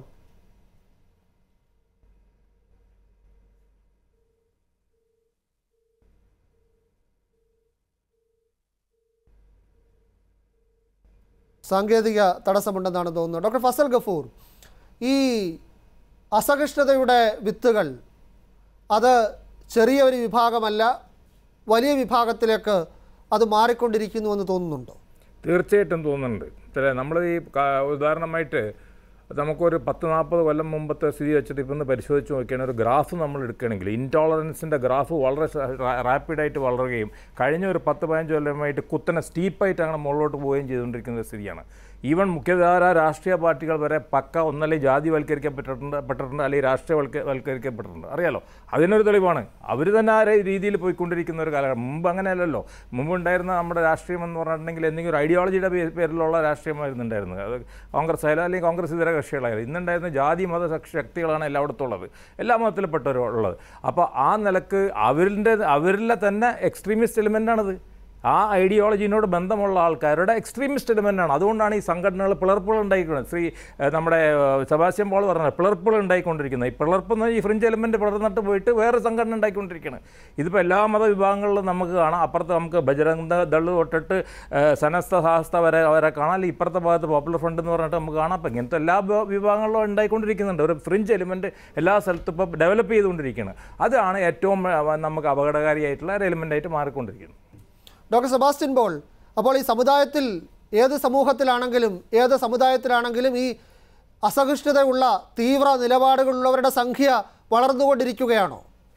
സാങ്കേതിക തടസ്സമുണ്ടെന്നാണ് തോന്നുന്നത് ഡോക്ടർ ഫസൽ ഗഫൂർ ഈ അസഹിഷ്ണുതയുടെ വിത്തുകൾ അത് ചെറിയ ഒരു വിഭാഗമല്ല വലിയ വിഭാഗത്തിലേക്ക് അത് മാറിക്കൊണ്ടിരിക്കുന്നു എന്ന് തോന്നുന്നുണ്ടോ തീർച്ചയായിട്ടും തോന്നുന്നുണ്ട് ചില നമ്മൾ ഈ കാ- ഉദാഹരണമായിട്ട് നമുക്കൊരു പത്ത് നാൽപ്പത് കൊല്ലം മുമ്പത്തെ സ്ഥിതി വെച്ചിട്ട് ഇപ്പം ഒന്ന് പരിശോധിച്ച് നോക്കിയാൽ ഒരു ഗ്രാഫ് നമ്മൾ എടുക്കുകയാണെങ്കിൽ ഇൻടോളറൻസിൻ്റെ ഗ്രാഫ് വളരെ റാപ്പിഡായിട്ട് വളരുകയും കഴിഞ്ഞ ഒരു പത്ത് പതിനഞ്ച് കൊല്ലമായിട്ട് കുത്തനെ സ്റ്റീപ്പായിട്ട് അങ്ങനെ മുകളിലോട്ട് പോവുകയും ചെയ്തുകൊണ്ടിരിക്കുന്ന ഒരു സ്ഥിതിയാണ് ഈവൻ മുഖ്യധാര രാഷ്ട്രീയ പാർട്ടികൾ വരെ പക്ക ഒന്നല്ലേ ജാതിവൽക്കരിക്കപ്പെട്ടിട്ടുണ്ട് പെട്ടിട്ടുണ്ട് അല്ലെങ്കിൽ രാഷ്ട്രീയവൽക്ക വൽക്കരിക്കപ്പെട്ടിട്ടുണ്ട് അറിയാലോ അതിനൊരു തെളിവാണ് അവർ തന്നെ ആ രീതിയിൽ പോയിക്കൊണ്ടിരിക്കുന്ന ഒരു കാലഘട്ടം മുമ്പ് അങ്ങനെയല്ലല്ലോ മുമ്പ് ഉണ്ടായിരുന്ന നമ്മുടെ രാഷ്ട്രീയം എന്ന് പറഞ്ഞിട്ടുണ്ടെങ്കിൽ എന്തെങ്കിലും ഒരു ഐഡിയോളജിയുടെ പേ- പേരിലുള്ള രാഷ്ട്രീയമായിരുന്നു ഉണ്ടായിരുന്നത് അത് കോൺഗ്രസ് ആയാലും അല്ലെങ്കിൽ കോൺഗ്രസ് ഇതര കക്ഷികളായാലും ഇന്നുണ്ടായിരുന്ന ജാതി മത ശക്- ശക്തികളാണ് എല്ലായിടത്തും ഉള്ളത് എല്ലാ മതത്തിൽപ്പെട്ടവരും ഉള്ളത് അപ്പോൾ ആ നിലക്ക് അവരിൻ്റെ അവരിലെ തന്നെ എക്സ്ട്രീമിസ്റ്റ് എലിമെൻ്റാണത് ആ ഐഡിയോളജിനോട് ബന്ധമുള്ള ആൾക്കാരുടെ എക്സ്ട്രീമിസ്റ്റ് എലിമെൻ്റാണ് അതുകൊണ്ടാണ് ഈ സംഘടനകൾ പിളർപ്പുകൾ ഉണ്ടായിക്കുന്നത് ശ്രീ ഏഹ്, നമ്മുടെ ഏഹ്, സെബാസ്റ്റ്യൻ പോൾ പറഞ്ഞത് പിളർപ്പുകൾ ഉണ്ടായിക്കൊണ്ടിരിക്കുന്നത് ഈ പിളർപ്പ് എന്ന് പറഞ്ഞാൽ ഈ ഫ്രിഞ്ച് എലിമെൻ്റ് പിളർന്നിട്ട് പോയിട്ട് വേറെ സംഘടന ഉണ്ടായിക്കൊണ്ടിരിക്കുകയാണ് ഇതിപ്പോൾ എല്ലാ മതവിഭാഗങ്ങളിലും നമുക്ക് കാണാം അപ്പുറത്ത് നമുക്ക് ബജരംഗ ദള് തൊട്ടിട്ട് ഏഹ്, സനസ്ത സാഹസ്ത വരെ വരെ കാണാം അല്ലെങ്കിൽ ഇപ്പുറത്തെ ഭാഗത്ത് പോപ്പുലർ ഫ്രണ്ട് എന്ന് പറഞ്ഞിട്ട് നമുക്ക് കാണാം അപ്പോൾ ഇങ്ങനത്തെ എല്ലാ വിഭാ- വിഭാഗങ്ങളിലും ഉണ്ടായിക്കൊണ്ടിരിക്കുന്നുണ്ട് ഒരു ഫ്രിഞ്ച് എലിമെൻറ്റ് എല്ലാ സ്ഥലത്തും ഇപ്പോൾ ഡെവലപ്പ് ചെയ്തുകൊണ്ടിരിക്കുകയാണ് അതാണ് ഏറ്റവും ഏഹ്, നമുക്ക് അപകടകാരിയായിട്ടുള്ള ഒരു എലിമെൻ്റായിട്ട് മാറിക്കൊണ്ടിരിക്കുന്നത് ഡോക്ടർ സെബാസ്റ്റ്യൻ പോൾ അപ്പോൾ ഈ സമുദായത്തിൽ ഏത് സമൂഹത്തിലാണെങ്കിലും ഏത് സമുദായത്തിലാണെങ്കിലും ഈ അസഹിഷ്ണുതയുള്ള തീവ്ര നിലപാടുകളുള്ളവരുടെ സംഖ്യ വളർന്നുകൊണ്ടിരിക്കുകയാണോ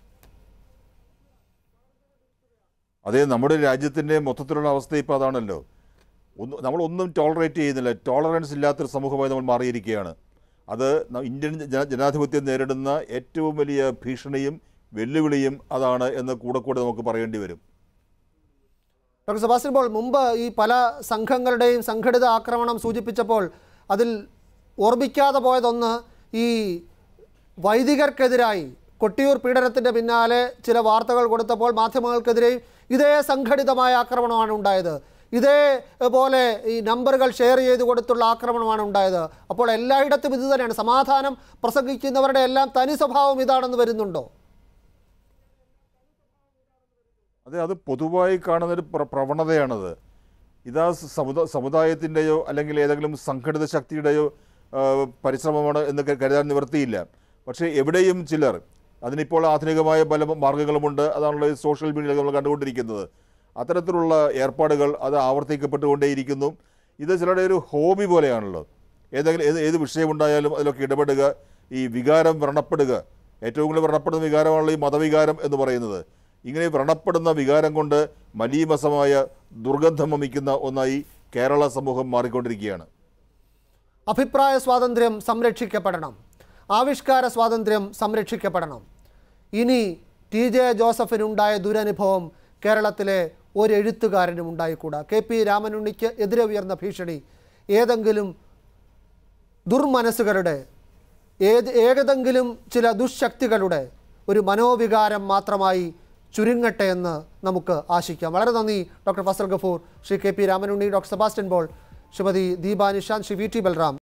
അതേ നമ്മുടെ രാജ്യത്തിൻ്റെ മൊത്തത്തിലുള്ള അവസ്ഥ ഇപ്പോൾ അതാണല്ലോ ഒന്ന് നമ്മളൊന്നും ടോളറേറ്റ് ചെയ്യുന്നില്ല ടോളറൻസ് ഇല്ലാത്തൊരു സമൂഹമായി നമ്മൾ മാറിയിരിക്കുകയാണ് അത് ന- ഇന്ത്യൻ ജന- ജനാധിപത്യം നേരിടുന്ന ഏറ്റവും വലിയ ഭീഷണിയും വെല്ലുവിളിയും അതാണ് എന്ന് കൂടെ കൂടെ നമുക്ക് പറയേണ്ടി വരും ഡോക്ടർ സെബാസ്റ്റ്യൻ പോൾ മുമ്പ് ഈ പല സംഘങ്ങളുടെയും സംഘടിത ആക്രമണം സൂചിപ്പിച്ചപ്പോൾ അതിൽ ഓർമ്മിക്കാതെ പോയതൊന്ന് ഈ വൈദികർക്കെതിരായി കൊട്ടിയൂർ പീഡനത്തിൻ്റെ പിന്നാലെ ചില വാർത്തകൾ കൊടുത്തപ്പോൾ മാധ്യമങ്ങൾക്കെതിരെയും ഇതേ സംഘടിതമായ ആക്രമണമാണ് ഉണ്ടായത് ഇതേപോലെ ഈ നമ്പറുകൾ ഷെയർ ചെയ്ത് കൊടുത്തുള്ള ആക്രമണമാണ് ഉണ്ടായത് അപ്പോൾ എല്ലായിടത്തും ഇത് തന്നെയാണ് സമാധാനം പ്രസംഗിക്കുന്നവരുടെ എല്ലാം തനി സ്വഭാവം ഇതാണെന്ന് വരുന്നുണ്ടോ അതെ അത് പൊതുവായി കാണുന്നൊരു പ്ര- പ്രവണതയാണത് ഇതാ സമുദ സമുദായത്തിൻ്റെയോ അല്ലെങ്കിൽ ഏതെങ്കിലും സംഘടിത ശക്തിയുടെയോ ആ, പരിശ്രമമാണ് എന്ന് ക- കരുതാൻ നിവർത്തിയില്ല പക്ഷേ എവിടെയും ചിലർ അതിനിപ്പോൾ ആധുനികമായ പല മാർഗങ്ങളുമുണ്ട് അതാണല്ലോ ഈ സോഷ്യൽ മീഡിയയിൽ നമ്മൾ കണ്ടുകൊണ്ടിരിക്കുന്നത് അത്തരത്തിലുള്ള ഏർപ്പാടുകൾ അത് ആവർത്തിക്കപ്പെട്ടുകൊണ്ടേയിരിക്കുന്നു ഇത് ചിലരുടെ ഒരു ഹോബി പോലെയാണല്ലോ ഏതെങ്കിലും ഏത് ഏത് വിഷയമുണ്ടായാലും അതിലൊക്കെ ഇടപെടുക ഈ വികാരം വ്രണപ്പെടുക ഏറ്റവും കൂടുതൽ വ്രണപ്പെടുന്ന വികാരമാണല്ലോ ഈ മതവികാരം എന്ന് പറയുന്നത് ഇങ്ങനെ വ്രണപ്പെടുന്ന വികാരം കൊണ്ട് മലീമസമായ ദുർഗന്ധം വമിക്കുന്ന ഒന്നായി കേരള സമൂഹം മാറിക്കൊണ്ടിരിക്കുകയാണ് അഭിപ്രായ സ്വാതന്ത്ര്യം സംരക്ഷിക്കപ്പെടണം ആവിഷ്കാര സ്വാതന്ത്ര്യം സംരക്ഷിക്കപ്പെടണം ഇനി ടി ജെ ജോസഫിനുണ്ടായ ദുരനുഭവം കേരളത്തിലെ ഒരു എഴുത്തുകാരനും ഉണ്ടായിക്കൂടാ കെ പി രാമനുണ്ണിക്ക് എതിരെ ഉയർന്ന ഭീഷണി ഏതെങ്കിലും ദുർമനസ്സുകളുടെ ഏത് ഏകതെങ്കിലും ചില ദുഷ്ശക്തികളുടെ ഒരു മനോവികാരം മാത്രമായി ചുരുങ്ങട്ടെ എന്ന് നമുക്ക് ആശിക്കാം വളരെ നന്ദി doctor Fazal Gafoor Shri K P Ramanunni doctor Sebastian Paul Shrimati Deepa Nishanth Shri V T Balram